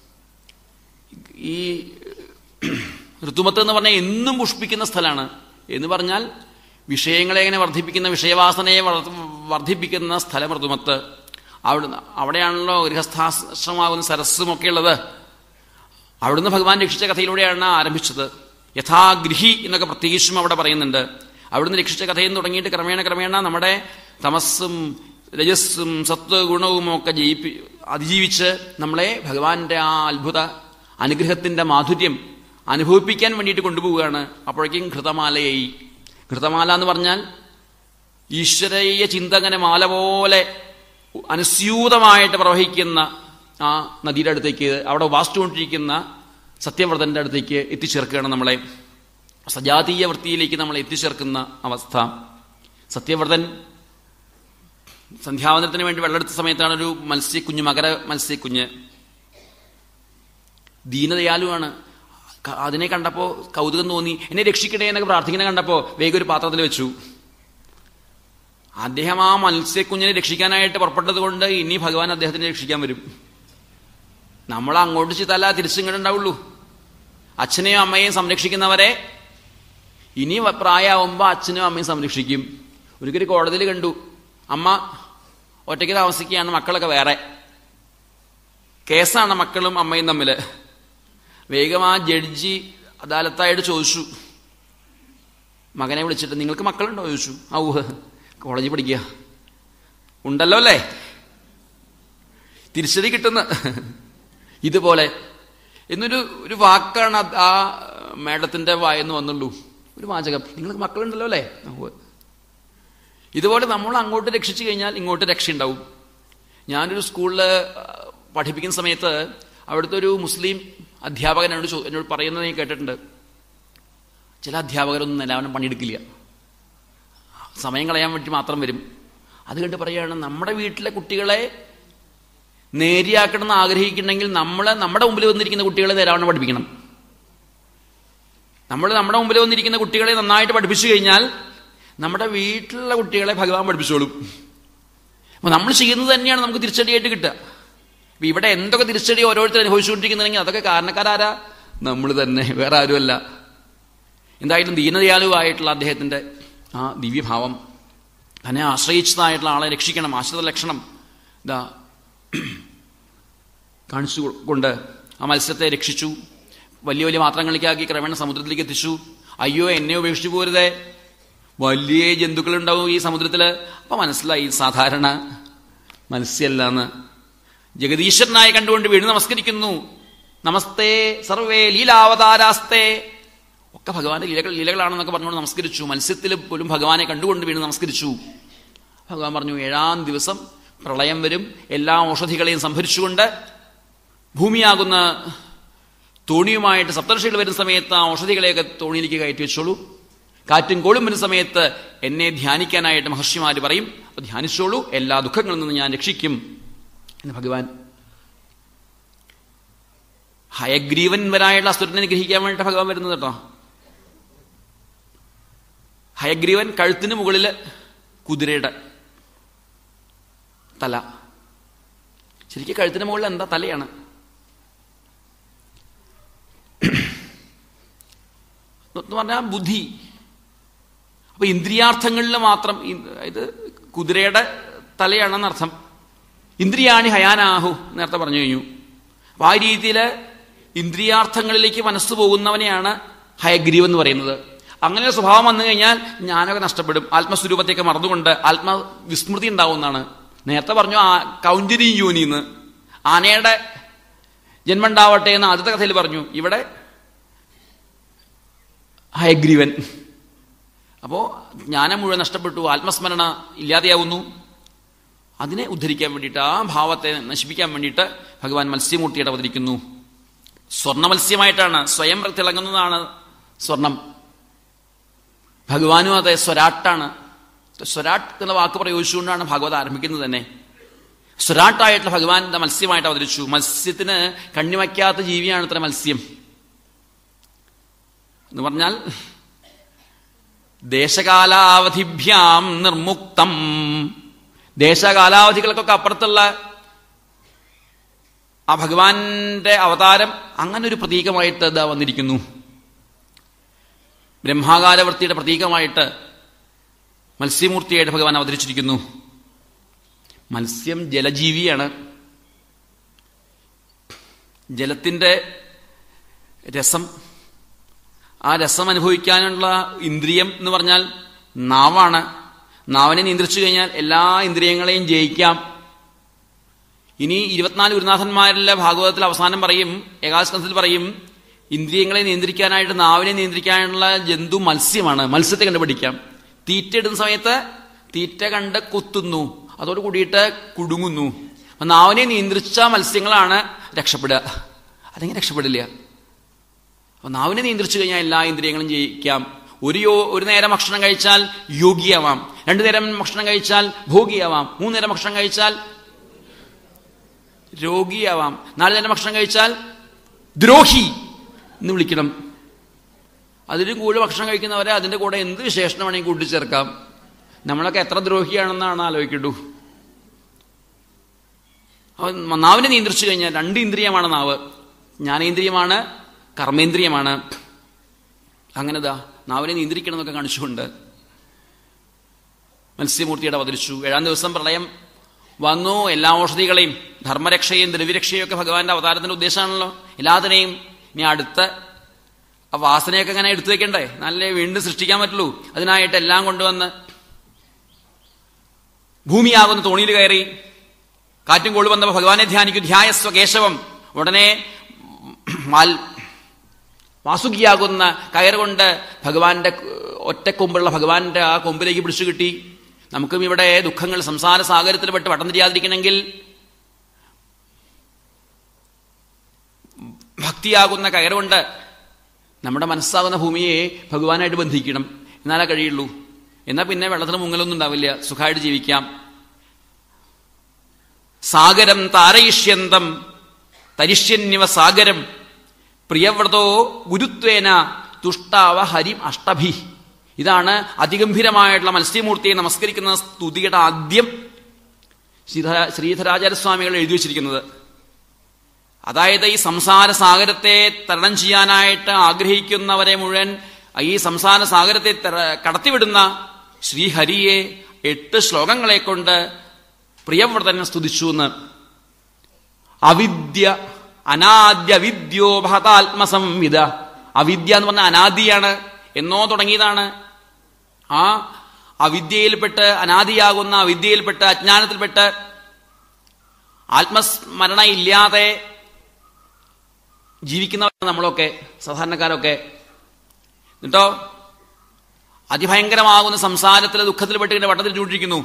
ഈ ഋതുമത്ത് എന്ന് പറഞ്ഞാൽ എന്നും പുഷ്പിക്കുന്ന സ്ഥലമാണ് എന്ന് പറഞ്ഞാൽ വിഷയങ്ങളെ എങ്ങനെ വർദ്ധിപ്പിക്കുന്ന വിഷയവാസനയെ വർദ്ധിപ്പിക്കുന്ന സ്ഥലം ഋതുമത്ത് അവിടുന്ന് അവിടെയാണല്ലോ ഗൃഹസ്ഥാശ്രമാകുന്ന സരസ്സും ഒക്കെ ഉള്ളത് അവിടുന്ന് ഭഗവാൻ രക്ഷിച്ച കഥയിലൂടെയാണ് ആരംഭിച്ചത് യഥാഗൃഹി എന്നൊക്കെ പ്രത്യേകിച്ചും അവിടെ പറയുന്നുണ്ട് അവിടുന്ന് രക്ഷിച്ച കഥയിൽ തുടങ്ങിയിട്ട് ക്രമേണ ക്രമേണ നമ്മുടെ തമസ്സും രജസ്സും സത്വഗുണവും ഒക്കെ ജയിപ്പി അതിജീവിച്ച് നമ്മളെ ഭഗവാന്റെ ആ അത്ഭുത അനുഗ്രഹത്തിന്റെ മാധുര്യം അനുഭവിപ്പിക്കാൻ വേണ്ടിയിട്ട് കൊണ്ടുപോവുകയാണ് അപ്പോഴേക്കും ഘൃതമാലയായി ഘൃതമാല എന്ന് പറഞ്ഞാൽ ഈശ്വരീയ ചിന്തകനെ മാല പോലെ അനുസ്യൂതമായിട്ട് പ്രവഹിക്കുന്ന ആ നദിയുടെ അടുത്തേക്ക് അവിടെ വാസിച്ചുകൊണ്ടിരിക്കുന്ന സത്യവ്രതന്റെ അടുത്തേക്ക് എത്തിച്ചേർക്കുകയാണ് നമ്മളെ സജാതീയ വൃത്തിയിലേക്ക് നമ്മളെ എത്തിച്ചേർക്കുന്ന അവസ്ഥ സത്യവ്രതൻ സന്ധ്യാവന്തരത്തിന് വേണ്ടി വെള്ളമെടുത്ത സമയത്താണ് ഒരു മത്സ്യക്കുഞ്ഞ് മകര മത്സ്യക്കുഞ്ഞ് ദീനദയാലുവാണ് അതിനെ കണ്ടപ്പോൾ കൗതുകം തോന്നി എന്നെ രക്ഷിക്കണേ എന്നൊക്കെ പ്രാർത്ഥിക്കുന്ന കണ്ടപ്പോൾ വേഗം ഒരു പാത്രത്തിൽ വെച്ചു അദ്ദേഹം ആ മത്സ്യക്കുഞ്ഞിനെ രക്ഷിക്കാനായിട്ട് പുറപ്പെട്ടത് കൊണ്ട് ഇനി ഭഗവാൻ അദ്ദേഹത്തിനെ രക്ഷിക്കാൻ വരും നമ്മൾ അങ്ങോട്ട് ചെയ്തല്ല തിരിച്ചിങ്ങോട്ട് ഉണ്ടാവുള്ളൂ അച്ഛനെയും അമ്മയെയും സംരക്ഷിക്കുന്നവരെ ഇനി പ്രായമാവുമ്പോൾ അച്ഛനും അമ്മയും സംരക്ഷിക്കും ഒരിക്കൽ കോടതിയിൽ കണ്ടു അമ്മ ഒറ്റയ്ക്ക് താമസിക്കുകയാണ് മക്കളൊക്കെ വേറെ കേസാണ് മക്കളും അമ്മയും തമ്മിൽ വേഗം ആ ജഡ്ജി അദാലത്തായിട്ട് ചോദിച്ചു മകനെ വിളിച്ചിട്ട് നിങ്ങൾക്ക് മക്കളുണ്ടോ ചോദിച്ചു ആ ഊഹ് കോളേജിൽ പഠിക്കുക ഉണ്ടല്ലോ അല്ലേ തിരിച്ചടി കിട്ടുന്ന ഇതുപോലെ എന്നൊരു ഒരു വാക്കാണ് ആ മേഡത്തിന്റെ വായെന്ന് വന്നുള്ളൂ ഒരു വാചകം നിങ്ങൾക്ക് മക്കളുണ്ടല്ലോ അല്ലേ ഇതുപോലെ നമ്മൾ അങ്ങോട്ട് രക്ഷിച്ചു കഴിഞ്ഞാൽ ഇങ്ങോട്ട് രക്ഷയുണ്ടാവും ഞാനൊരു സ്കൂളിൽ പഠിപ്പിക്കുന്ന സമയത്ത് അവിടുത്തെ ഒരു മുസ്ലിം അധ്യാപകൻ എന്നോട് എന്നോട് പറയുന്നത് ഞാൻ കേട്ടിട്ടുണ്ട് ചില അധ്യാപകരൊന്നും നിലവനം പണിയെടുക്കില്ല സമയം കളയാൻ വേണ്ടി മാത്രം വരും അത് കണ്ട് പറയുകയാണ് നമ്മുടെ വീട്ടിലെ കുട്ടികളെ നേരിയാക്കണമെന്ന് ആഗ്രഹിക്കുന്നുണ്ടെങ്കിൽ നമ്മൾ നമ്മുടെ മുമ്പിൽ വന്നിരിക്കുന്ന കുട്ടികളെ നേരാവണ്ണം പഠിപ്പിക്കണം നമ്മൾ നമ്മുടെ മുമ്പിൽ വന്നിരിക്കുന്ന കുട്ടികളെ നന്നായിട്ട് പഠിപ്പിച്ചു കഴിഞ്ഞാൽ നമ്മുടെ വീട്ടിലുള്ള കുട്ടികളെ ഭഗവാൻ പഠിപ്പിച്ചോളും അപ്പൊ നമ്മൾ ചെയ്യുന്നത് തന്നെയാണ് നമുക്ക് തിരിച്ചടിയായിട്ട് കിട്ടുക അപ്പൊ ഇവിടെ എന്തൊക്കെ തിരിച്ചടി ഓരോരുത്തർ അനുഭവിച്ചുകൊണ്ടിരിക്കുന്നുണ്ടെങ്കിൽ അതൊക്കെ കാരണക്കാരാരാ നമ്മൾ തന്നെ വേറെ ആരുമല്ല എന്തായാലും ദീനദയാലുവായിട്ടുള്ള അദ്ദേഹത്തിന്റെ ആ ദിവ്യഭാവം തന്നെ ആശ്രയിച്ചതായിട്ടുള്ള ആളെ രക്ഷിക്കണം ആശ്രിത ലക്ഷണം ഇതാ കാണിച്ചു കൊണ്ട് ആ മത്സ്യത്തെ രക്ഷിച്ചു വലിയ വലിയ പാത്രങ്ങളിലേക്കാക്കി ക്രമേണ സമുദ്രത്തിലേക്ക് എത്തിച്ചു അയ്യോ എന്നെ ഉപേക്ഷിച്ചു പോരുതേ വലിയ ജന്തുക്കളുണ്ടാവും ഈ സമുദ്രത്തില് അപ്പൊ മനസ്സിലായി സാധാരണ മത്സ്യല്ലാന്ന് ജഗദീശ്വരനായി കണ്ടുകൊണ്ട് വീണ് നമസ്കരിക്കുന്നു നമസ്തേ സർവേ ലീലാവതാരാസ്തേ ഒക്കെ ഭഗവാന്റെ ലീലകൾ ലീലകളാണെന്നൊക്കെ പറഞ്ഞുകൊണ്ട് നമസ്കരിച്ചു മത്സ്യത്തിൽ പോലും ഭഗവാനെ കണ്ടുകൊണ്ട് വീണ് നമസ്കരിച്ചു ഭഗവാൻ പറഞ്ഞു ഏഴാം ദിവസം പ്രളയം വരും എല്ലാ ഔഷധികളെയും സംഭരിച്ചുകൊണ്ട് ഭൂമിയാകുന്ന തോണിയുമായിട്ട് സപ്തർഷികൾ വരുന്ന സമയത്ത് ആ ഔഷധികളെയൊക്കെ തോണിയിലേക്ക് കയറ്റി വെച്ചോളൂ കാറ്റും കോളും വരുന്ന സമയത്ത് എന്നെ ധ്യാനിക്കാനായിട്ട് മഹർഷിമാര് പറയും അപ്പൊ ധ്യാനിച്ചോളൂ എല്ലാ ദുഃഖങ്ങളിൽ നിന്ന് ഞാൻ രക്ഷിക്കും എന്ന് ഭഗവാൻ ഹയഗ്രീവൻവരായുള്ള അസുരനെ ഗ്രഹിക്കാൻ വേണ്ടിയിട്ട് ഭഗവാൻ വരുന്നത് കേട്ടോ ഹയഗ്രീവൻ കഴുത്തിന് മുകളില് കുതിരയുടെ തല ശരിക്കും കഴുത്തിന് മുകളിൽ എന്താ തലയാണ് എന്ന് പറഞ്ഞാൽ ബുദ്ധി അപ്പൊ ഇന്ദ്രിയാർത്ഥങ്ങളിൽ മാത്രം ഇത് കുതിരയുടെ തലയാണെന്നർത്ഥം ഇന്ദ്രിയാണി ഹയാനാഹു നേരത്തെ പറഞ്ഞു കഴിഞ്ഞു അപ്പൊ ആ രീതിയിൽ ഇന്ദ്രിയാർത്ഥങ്ങളിലേക്ക് മനസ്സ് പോകുന്നവനെയാണ് ഹയഗ്രീവ് എന്ന് പറയുന്നത് അങ്ങനെ ഒരു സ്വഭാവം വന്നു കഴിഞ്ഞാൽ ജ്ഞാനമൊക്കെ നഷ്ടപ്പെടും ആത്മസ്വരൂപത്തേക്ക് മറന്നുകൊണ്ട് ആത്മവിസ്മൃതി ഉണ്ടാവുന്നതാണ് നേരത്തെ പറഞ്ഞു ആ കൗഞ്ചരി യോനിന്ന് ആനയുടെ ജന്മണ്ടാവട്ടെ എന്ന് ആദ്യത്തെ കഥയിൽ പറഞ്ഞു ഇവിടെ ഹയഗ്രീവൻ അപ്പോ ജ്ഞാനം മുഴുവൻ നഷ്ടപ്പെട്ടു ആത്മസ്മരണ ഇല്ലാതെയാവുന്നു അതിനെ ഉദ്ധരിക്കാൻ വേണ്ടിയിട്ട് ആ ഭാവത്തെ നശിപ്പിക്കാൻ വേണ്ടിയിട്ട് ഭഗവാൻ മത്സ്യമൂർത്തിയുടെ അവതരിക്കുന്നു സ്വർണ്ണ മത്സ്യമായിട്ടാണ് സ്വയം തിളങ്ങുന്നതാണ് സ്വർണം ഭഗവാനും അതെ സ്വരാട്ടാണ് സ്വരാട്ട് എന്ന വാക്ക് പ്രയോഗിച്ചുകൊണ്ടാണ് ഭാഗവത് ആരംഭിക്കുന്നത് തന്നെ സ്വരാട്ടായിട്ടുള്ള ഭഗവാൻ എന്താ മത്സ്യമായിട്ട് അവതരിച്ചു മത്സ്യത്തിന് കണ്ണിവയ്ക്കാത്ത ജീവിയാണ് ഇത്ര മത്സ്യം എന്ന് പറഞ്ഞാൽ ദേശകാലാവധിഭ്യാം നിർമുക്തം ദേശകാലാവധികൾക്കൊക്കെ അപ്പുറത്തുള്ള ആ ഭഗവാന്റെ അവതാരം അങ്ങനെ ഒരു പ്രതീകമായിട്ട് ഇതാ വന്നിരിക്കുന്നു ബ്രഹ്മാകാരവൃത്തിയുടെ പ്രതീകമായിട്ട് മത്സ്യമൂർത്തിയായിട്ട് ഭഗവാൻ അവതരിച്ചിരിക്കുന്നു മത്സ്യം ജലജീവിയാണ് ജലത്തിന്റെ രസം ആ രസം അനുഭവിക്കാനുള്ള ഇന്ദ്രിയം എന്ന് പറഞ്ഞാൽ നാവാണ് നാവിനെ നിയന്ത്രിച്ചു കഴിഞ്ഞാൽ എല്ലാ ഇന്ദ്രിയങ്ങളെയും ജയിക്കാം ഇനി ഇരുപത്തിനാല് ഗുരുനാഥന്മാരിലെ ഭാഗവതത്തിൽ അവസാനം പറയും ഏകാശത്തിൽ പറയും ഇന്ദ്രിയങ്ങളെ നിയന്ത്രിക്കാനായിട്ട് നാവിനെ നിയന്ത്രിക്കാനുള്ള ജന്തു മത്സ്യമാണ് മത്സ്യത്തെ കണ്ടുപിടിക്കാം തീറ്റ ഇടുന്ന സമയത്ത് തീറ്റ കണ്ട് കുത്തുന്നു അതോട് കൂടിയിട്ട് കുടുങ്ങുന്നു അപ്പൊ നാവിനെ നിയന്ത്രിച്ച മത്സ്യങ്ങളാണ് രക്ഷപ്പെടുക അതെങ്ങനെ രക്ഷപ്പെടില്ല അപ്പൊ നാവിനെ നിയന്ത്രിച്ചു കഴിഞ്ഞാൽ എല്ലാ ഇന്ദ്രിയങ്ങളും ജയിക്കാം ഒരു യോ ഒരു നേരം ഭക്ഷണം കഴിച്ചാൽ യോഗിയാവാം രണ്ടു നേരം ഭക്ഷണം കഴിച്ചാൽ ഭോഗിയാവാം മൂന്ന് നേരം ഭക്ഷണം കഴിച്ചാൽ രോഗിയാവാം നാല് നേരം ഭക്ഷണം കഴിച്ചാൽ ദ്രോഹി എന്ന് വിളിക്കണം അതിലും കൂടുതൽ ഭക്ഷണം കഴിക്കുന്നവരെ അതിന്റെ കൂടെ എന്ത് വിശേഷണം വേണമെങ്കിൽ കൂട്ടിച്ചേർക്കാം നമ്മളൊക്കെ എത്ര ദ്രോഹിയാണെന്നാണ് ആലോചിക്കട്ടു നാവിനെ നിയന്ത്രിച്ചു കഴിഞ്ഞാൽ രണ്ട് ഇന്ദ്രിയമാണ് നാവ് ജ്ഞാനേന്ദ്രിയമാണ് കർമ്മേന്ദ്രിയമാണ് അങ്ങനെതാ നാവിനെ നിയന്ത്രിക്കണം എന്നൊക്കെ കാണിച്ചുകൊണ്ട് മത്സ്യമൂർത്തിയുടെ അവതരിച്ചു ഏഴാം ദിവസം പ്രളയം വന്നു എല്ലാ ഔഷധികളെയും ധർമ്മരക്ഷയും ദ്രവ്യരക്ഷയും ഒക്കെ ഭഗവാന്റെ അവതാരത്തിന്റെ ഉദ്ദേശമാണല്ലോ എല്ലാത്തിനെയും ഇനി അടുത്ത ആ വാസനയൊക്കെ ഇങ്ങനെ എടുത്തു വെക്കണ്ടേ നല്ല വീണ്ടും സൃഷ്ടിക്കാൻ പറ്റുള്ളൂ അതിനായിട്ട് എല്ലാം കൊണ്ടുവന്ന് ഭൂമിയാകുന്ന തോണിയിൽ കയറി കാറ്റും കോളി വന്നപ്പോൾ ഭഗവാനെ ധ്യാനിക്കും ധ്യായസ്വ കേശവം ഉടനെ മാൽ വാസുകിയാകുന്ന കയറുകൊണ്ട് ഭഗവാന്റെ ഒറ്റക്കൊമ്പുള്ള ഭഗവാന്റെ ആ കൊമ്പിലേക്ക് പിടിച്ചു കിട്ടി നമുക്കും ഇവിടെ ദുഃഖങ്ങൾ സംസാര സാഗരത്തിൽ പെട്ട് വട്ടം തിരിയാതിരിക്കണമെങ്കിൽ ഭക്തിയാകുന്ന കയറുകൊണ്ട് നമ്മുടെ മനസ്സാകുന്ന ഭൂമിയെ ഭഗവാനായിട്ട് ബന്ധിക്കണം എന്നാലേ കഴിയുള്ളൂ എന്നാൽ പിന്നെ വെള്ളത്തിന് മുങ്ങലൊന്നും ഉണ്ടാവില്ല സുഖമായിട്ട് ജീവിക്കാം സാഗരം താരയിഷ്യന്തം തരിഷ്യന്യവ സാഗരം പ്രിയവ്രതോ ഗുരുത്വേന തുഷ്ടാവ ഹരിം അഷ്ടഭി ഇതാണ് അതിഗംഭീരമായിട്ടുള്ള മത്സ്യമൂർത്തിയെ നമസ്കരിക്കുന്ന സ്തുതിയുടെ ആദ്യം ശ്രീധരാചാര്യസ്വാമികൾ എഴുതി വച്ചിരിക്കുന്നത് അതായത് ഈ സംസാര സാഗരത്തെ തരണം ചെയ്യാനായിട്ട് ആഗ്രഹിക്കുന്നവരെ മുഴുവൻ ഈ സംസാര സാഗരത്തെ തര- കടത്തിവിടുന്ന ശ്രീഹരിയെ എട്ട് ശ്ലോകങ്ങളെ കൊണ്ട് പ്രിയവ്രതൻ സ്തുതിച്ചു എന്ന് അവിദ്യ അനാദ്യ വിദ്യോ ഭഹതാത്മസംവിധ അവിദ്യ എന്ന് പറഞ്ഞ അനാദിയാണ് എന്നോ തുടങ്ങിയതാണ് ആ അവിദ്യയിൽപ്പെട്ട് അനാദിയാകുന്ന അവിദ്യയിൽപ്പെട്ട് അജ്ഞാനത്തിൽപ്പെട്ട് ആത്മസ്മരണ ഇല്ലാതെ ജീവിക്കുന്നവരാണ് നമ്മളൊക്കെ സാധാരണക്കാരൊക്കെ എന്നിട്ടോ അതിഭയങ്കരമാകുന്ന സംസാരത്തിൽ ദുഃഖത്തിൽ പെട്ടിങ്ങനെ വട്ടത്തിൽ ചൂണ്ടിരിക്കുന്നു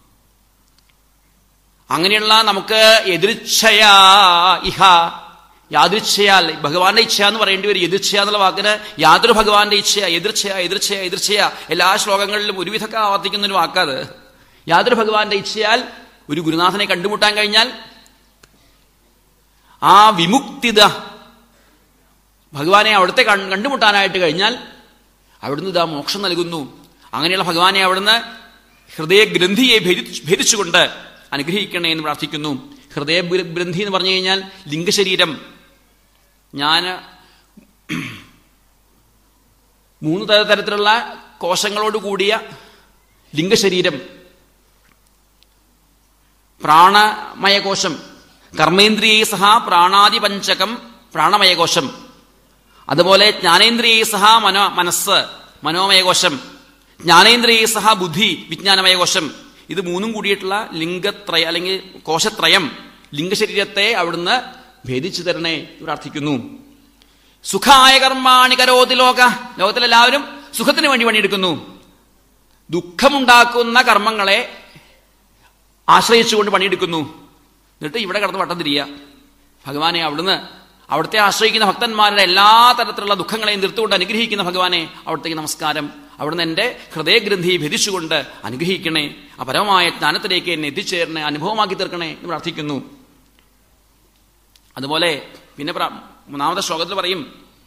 അങ്ങനെയുള്ള നമുക്ക് എതിർച്ഛയാ ഇഹ യാദൃച്ഛയാൽ ഭഗവാന്റെ ഇച്ഛ എന്ന് പറയേണ്ടി വരും എതിർച്ഛയ എന്നുള്ള വാക്കിന് യാതൊരു ഭഗവാന്റെ ഇച്ഛ എതിർച്ഛയ എതിർച്ഛയ എതിർച്ഛയ എല്ലാ ശ്ലോകങ്ങളിലും ഒരുവിധമൊക്കെ ആവർത്തിക്കുന്ന ഒരു വാക്കത് യാതൊരു ഭഗവാന്റെ ഇച്ഛയാൽ ഒരു ഗുരുനാഥനെ കണ്ടുമുട്ടാൻ കഴിഞ്ഞാൽ ആ വിമുക്തിത ഭഗവാനെ അവിടുത്തെ കൺ- കണ്ടുമുട്ടാനായിട്ട് കഴിഞ്ഞാൽ അവിടുന്ന് ഇതാ മോക്ഷം നൽകുന്നു അങ്ങനെയുള്ള ഭഗവാനെ അവിടുന്ന് ഹൃദയഗ്രന്ഥിയെ ഭേദി- ഭേദിച്ചുകൊണ്ട് അനുഗ്രഹിക്കണേ എന്ന് പ്രാർത്ഥിക്കുന്നു ഹൃദയ ഗ്ര- ഗ്രന്ഥി എന്ന് പറഞ്ഞു കഴിഞ്ഞാൽ ലിംഗശരീരം ഞാൻ മൂന്ന് തര- തരത്തിലുള്ള കോശങ്ങളോട് കൂടിയ ലിംഗശരീരം പ്രാണമയകോശം കർമ്മേന്ദ്രിയൈ സഹ പ്രാണാദിപഞ്ചകം പ്രാണമയകോശം അതുപോലെ ജ്ഞാനേന്ദ്രിയൈ സഹ മനോ മനസ്സ് മനോമയകോശം ജ്ഞാനേന്ദ്രിയൈ സഹ ബുദ്ധി വിജ്ഞാനമയകോശം ഇത് മൂന്നും കൂടിയിട്ടുള്ള ലിംഗത്രയ അല്ലെങ്കിൽ കോശത്രയം ലിംഗശരീരത്തെ അവിടുന്ന് ഭേദിച്ചു തരണേ എന്ന് പ്രാർത്ഥിക്കുന്നു സുഖായ കർമാണി കരോതി ലോക ലോകത്തിലെല്ലാവരും സുഖത്തിന് വേണ്ടി പണിയെടുക്കുന്നു ദുഃഖമുണ്ടാക്കുന്ന കർമ്മങ്ങളെ ആശ്രയിച്ചുകൊണ്ട് പണിയെടുക്കുന്നു എന്നിട്ട് ഇവിടെ കിടന്ന് വട്ടം തിരിയുക ഭഗവാനെ അവിടുന്ന് അവിടുത്തെ ആശ്രയിക്കുന്ന ഭക്തന്മാരുടെ എല്ലാ തരത്തിലുള്ള ദുഃഖങ്ങളെയും നിർത്തുകൊണ്ട് അനുഗ്രഹിക്കുന്ന ഭഗവാനെ അവിടത്തേക്ക് നമസ്കാരം അവിടുന്ന് എൻ്റെ ഹൃദയഗ്രന്ഥി ഭരിച്ചുകൊണ്ട് അനുഗ്രഹിക്കണേ ആ പരമമായ ജ്ഞാനത്തിലേക്ക് എന്നെ എത്തിച്ചേരണേ അനുഭവമാക്കി തീർക്കണേ എന്ന് പ്രാർത്ഥിക്കുന്നു അതുപോലെ പിന്നെ പ്ര- മൂന്നാമത്തെ ശ്ലോകത്തിൽ പറയും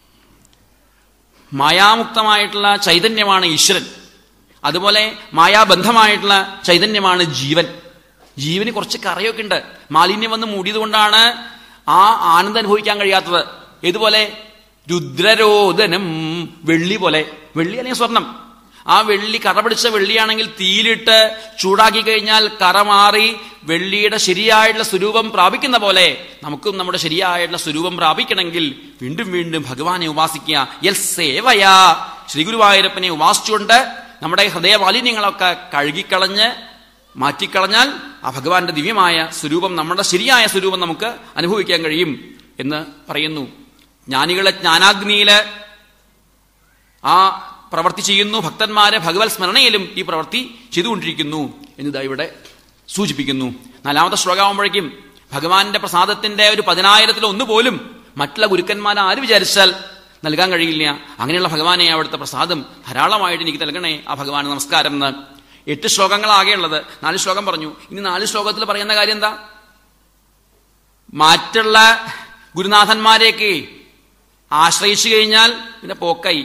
മായാമുക്തമായിട്ടുള്ള ചൈതന്യമാണ് ഈശ്വരൻ അതുപോലെ മായാബന്ധമായിട്ടുള്ള ചൈതന്യമാണ് ജീവൻ ജീവന് കുറച്ച് കറയൊക്കെ ഉണ്ട് മാലിന്യം വന്ന് മൂടിയതുകൊണ്ടാണ് ആ ആനന്ദം അനുഭവിക്കാൻ കഴിയാത്തത് ഇതുപോലെ രുദ്രരോദനം വെള്ളി പോലെ വെള്ളി അല്ലെങ്കിൽ സ്വർണം ആ വെള്ളി കറ പിടിച്ച വെള്ളിയാണെങ്കിൽ തീയിലിട്ട് ചൂടാക്കി കഴിഞ്ഞാൽ കറ മാറി വെള്ളിയുടെ ശരിയായിട്ടുള്ള സ്വരൂപം പ്രാപിക്കുന്ന പോലെ നമുക്കും നമ്മുടെ ശരിയായിട്ടുള്ള സ്വരൂപം പ്രാപിക്കണമെങ്കിൽ വീണ്ടും വീണ്ടും ഭഗവാനെ ഉപാസിക്കുക യൽ സേവയാ ശ്രീ ഗുരുവായൂരപ്പനെ ഉപാസിച്ചുകൊണ്ട് നമ്മുടെ ഹൃദയ മാലിന്യങ്ങളൊക്കെ കഴുകിക്കളഞ്ഞ് മാറ്റിക്കളഞ്ഞാൽ ആ ഭഗവാന്റെ ദിവ്യമായ സ്വരൂപം നമ്മുടെ ശരിയായ സ്വരൂപം നമുക്ക് അനുഭവിക്കാൻ കഴിയും എന്ന് പറയുന്നു ജ്ഞാനികളെ ജ്ഞാനാഗ്നിയില് ആ പ്രവൃത്തി ചെയ്യുന്നു ഭക്തന്മാരെ ഭഗവത് സ്മരണയിലും ഈ പ്രവൃത്തി ചെയ്തുകൊണ്ടിരിക്കുന്നു എന്നിതാ ഇവിടെ സൂചിപ്പിക്കുന്നു നാലാമത്തെ ശ്ലോകമാകുമ്പോഴേക്കും ഭഗവാന്റെ പ്രസാദത്തിന്റെ ഒരു പതിനായിരത്തിൽ ഒന്ന് പോലും മറ്റുള്ള ഗുരുക്കന്മാരെ ആര് വിചാരിച്ചാൽ നൽകാൻ കഴിയില്ല അങ്ങനെയുള്ള ഭഗവാനെ അവിടുത്തെ പ്രസാദം ധാരാളമായിട്ട് എനിക്ക് നൽകണേ ആ ഭഗവാന് നമസ്കാരം എന്ന് എട്ട് ശ്ലോകങ്ങളാകെയുള്ളത് നാല് ശ്ലോകം പറഞ്ഞു ഇനി നാല് ശ്ലോകത്തിൽ പറയുന്ന കാര്യം എന്താ മറ്റുള്ള ഗുരുനാഥന്മാരെയൊക്കെ ആശ്രയിച്ചു കഴിഞ്ഞാൽ പിന്നെ പോക്കായി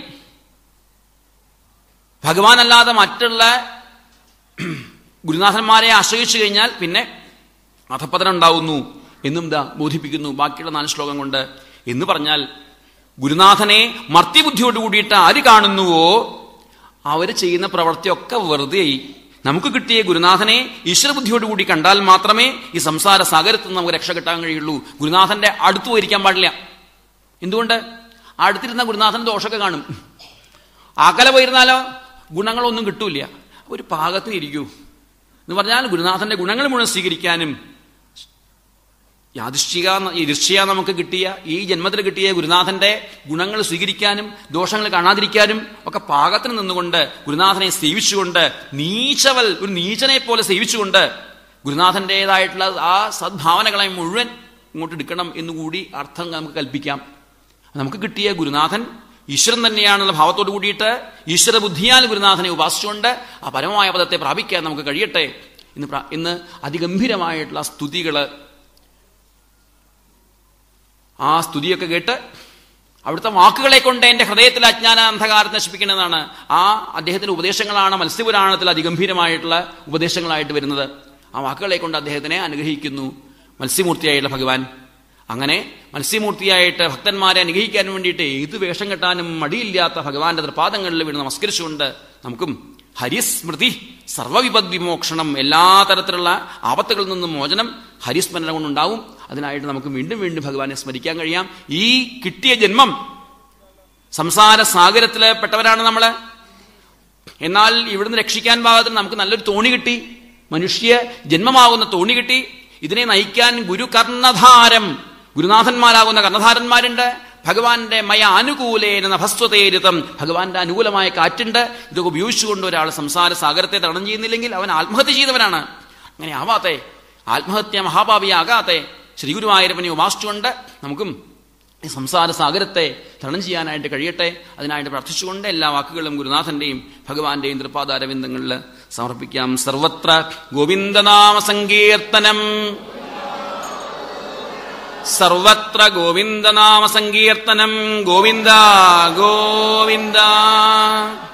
ഭഗവാനല്ലാതെ മറ്റുള്ള ഗുരുനാഥന്മാരെ ആശ്രയിച്ചു കഴിഞ്ഞാൽ പിന്നെ അധപ്പതനം ഉണ്ടാവുന്നു എന്നും ഇതാ ബോധിപ്പിക്കുന്നു ബാക്കിയുള്ള നാല് ശ്ലോകം കൊണ്ട് എന്ന് പറഞ്ഞാൽ ഗുരുനാഥനെ മർത്യബുദ്ധിയോട് കൂടിയിട്ട് ആര് കാണുന്നുവോ അവർ ചെയ്യുന്ന പ്രവൃത്തിയൊക്കെ വെറുതെയായി നമുക്ക് കിട്ടിയ ഗുരുനാഥനെ ഈശ്വരബുദ്ധിയോട് കൂടി കണ്ടാൽ മാത്രമേ ഈ സംസാര സാഗരത്തിൽ നിന്ന് നമുക്ക് രക്ഷ കിട്ടാൻ കഴിയുള്ളൂ ഗുരുനാഥന്റെ അടുത്ത് പോയിരിക്കാൻ പാടില്ല എന്തുകൊണ്ട് അടുത്തിരുന്ന ഗുരുനാഥൻ ദോഷമൊക്കെ കാണും അകലെ പോയിരുന്നാലോ ഗുണങ്ങളൊന്നും കിട്ടൂല ഒരു പാകത്തിന് ഇരിക്കൂ എന്ന് പറഞ്ഞാൽ ഗുരുനാഥന്റെ ഗുണങ്ങൾ മുഴുവൻ സ്വീകരിക്കാനും യാദൃശ്ചിക ഋഷിയ നമുക്ക് കിട്ടിയ ഈ ജന്മത്തിൽ കിട്ടിയ ഗുരുനാഥന്റെ ഗുണങ്ങൾ സ്വീകരിക്കാനും ദോഷങ്ങൾ കാണാതിരിക്കാനും ഒക്കെ പാകത്തിന് നിന്നുകൊണ്ട് ഗുരുനാഥനെ സേവിച്ചുകൊണ്ട് നീച്ചവൽ ഒരു നീചനെ പോലെ സേവിച്ചുകൊണ്ട് ഗുരുനാഥന്റേതായിട്ടുള്ള ആ സദ്ഭാവനകളെ മുഴുവൻ ഇങ്ങോട്ട് എടുക്കണം എന്നുകൂടി അർത്ഥം നമുക്ക് കൽപ്പിക്കാം നമുക്ക് കിട്ടിയ ഗുരുനാഥൻ ഈശ്വരൻ തന്നെയാണെന്നുള്ള ഭാവത്തോട് കൂടിയിട്ട് ഈശ്വര ബുദ്ധിയാൽ ഗുരുനാഥനെ ഉപാസിച്ചുകൊണ്ട് ആ പരമമായ പദത്തെ പ്രാപിക്കാൻ നമുക്ക് കഴിയട്ടെ ഇന്ന് പ്ര- ഇന്ന് അതിഗംഭീരമായിട്ടുള്ള സ്തുതികള് ആ സ്തുതിയൊക്കെ കേട്ട് അവിടുത്തെ വാക്കുകളെ കൊണ്ട് എന്റെ ഹൃദയത്തിൽ അജ്ഞാന അന്ധകാരം നശിപ്പിക്കണമെന്നാണ് ആ അദ്ദേഹത്തിന്റെ ഉപദേശങ്ങളാണ് മത്സ്യപുരാണത്തിൽ അതിഗംഭീരമായിട്ടുള്ള ഉപദേശങ്ങളായിട്ട് വരുന്നത് ആ വാക്കുകളെ കൊണ്ട് അദ്ദേഹത്തിനെ അനുഗ്രഹിക്കുന്നു മത്സ്യമൂർത്തിയായിട്ടുള്ള ഭഗവാൻ അങ്ങനെ മത്സ്യമൂർത്തിയായിട്ട് ഭക്തന്മാരെ അനുഗ്രഹിക്കാൻ വേണ്ടിയിട്ട് ഏത് വേഷം കെട്ടാനും മടിയില്ലാത്ത ഭഗവാന്റെ തൃപാദങ്ങളിൽ വീണ് നമസ്കരിച്ചുകൊണ്ട് നമുക്കും ഹരിസ്മൃതി സർവവിപദ് വിമോക്ഷണം എല്ലാ തരത്തിലുള്ള ആപത്തുകളിൽ നിന്നും മോചനം ഹരിസ്മരണ കൊണ്ടുണ്ടാവും അതിനായിട്ട് നമുക്ക് വീണ്ടും വീണ്ടും ഭഗവാനെ സ്മരിക്കാൻ കഴിയാം ഈ കിട്ടിയ ജന്മം സംസാര സാഗരത്തില് പെട്ടവരാണ് നമ്മള് എന്നാൽ ഇവിടുന്ന് രക്ഷിക്കാൻ പാകത്തിന് നമുക്ക് നല്ലൊരു തോണി കിട്ടി മനുഷ്യ ജന്മമാകുന്ന തോണി കിട്ടി ഇതിനെ നയിക്കാൻ ഗുരു കർണധാരം ഗുരുനാഥന്മാരാകുന്ന കർണധാരന്മാരുണ്ട് ഭഗവാന്റെ മയ അനുകൂലേന നഭസ്വതേരിതം ഭഗവാന്റെ അനുകൂലമായ കാറ്റുണ്ട് ഇതൊക്കെ ഉപയോഗിച്ചുകൊണ്ട് ഒരാൾ സംസാര സാഗരത്തെ തടണം ചെയ്യുന്നില്ലെങ്കിൽ അവൻ ആത്മഹത്യ ചെയ്തവനാണ് അങ്ങനെ ആവാത്തെ ആത്മഹത്യ മഹാഭാവിയാകാത്തെ ശ്രീഗുരുവായൂരപ്പനെ ഉപാസിച്ചുകൊണ്ട് നമുക്കും ഈ സംസാര സാഗരത്തെ തരണം ചെയ്യാനായിട്ട് കഴിയട്ടെ അതിനായിട്ട് പ്രാർത്ഥിച്ചുകൊണ്ട് എല്ലാ വാക്കുകളും ഗുരുനാഥന്റെയും ഭഗവാന്റെയും തൃപ്പാദാരവിന്ദങ്ങളിൽ സമർപ്പിക്കാം സർവത്ര ഗോവിന്ദനാമ സങ്കീർത്തനം സർവത്ര ഗോവിന്ദനാമ സങ്കീർത്തനം ഗോവിന്ദ ഗോവിന്ദ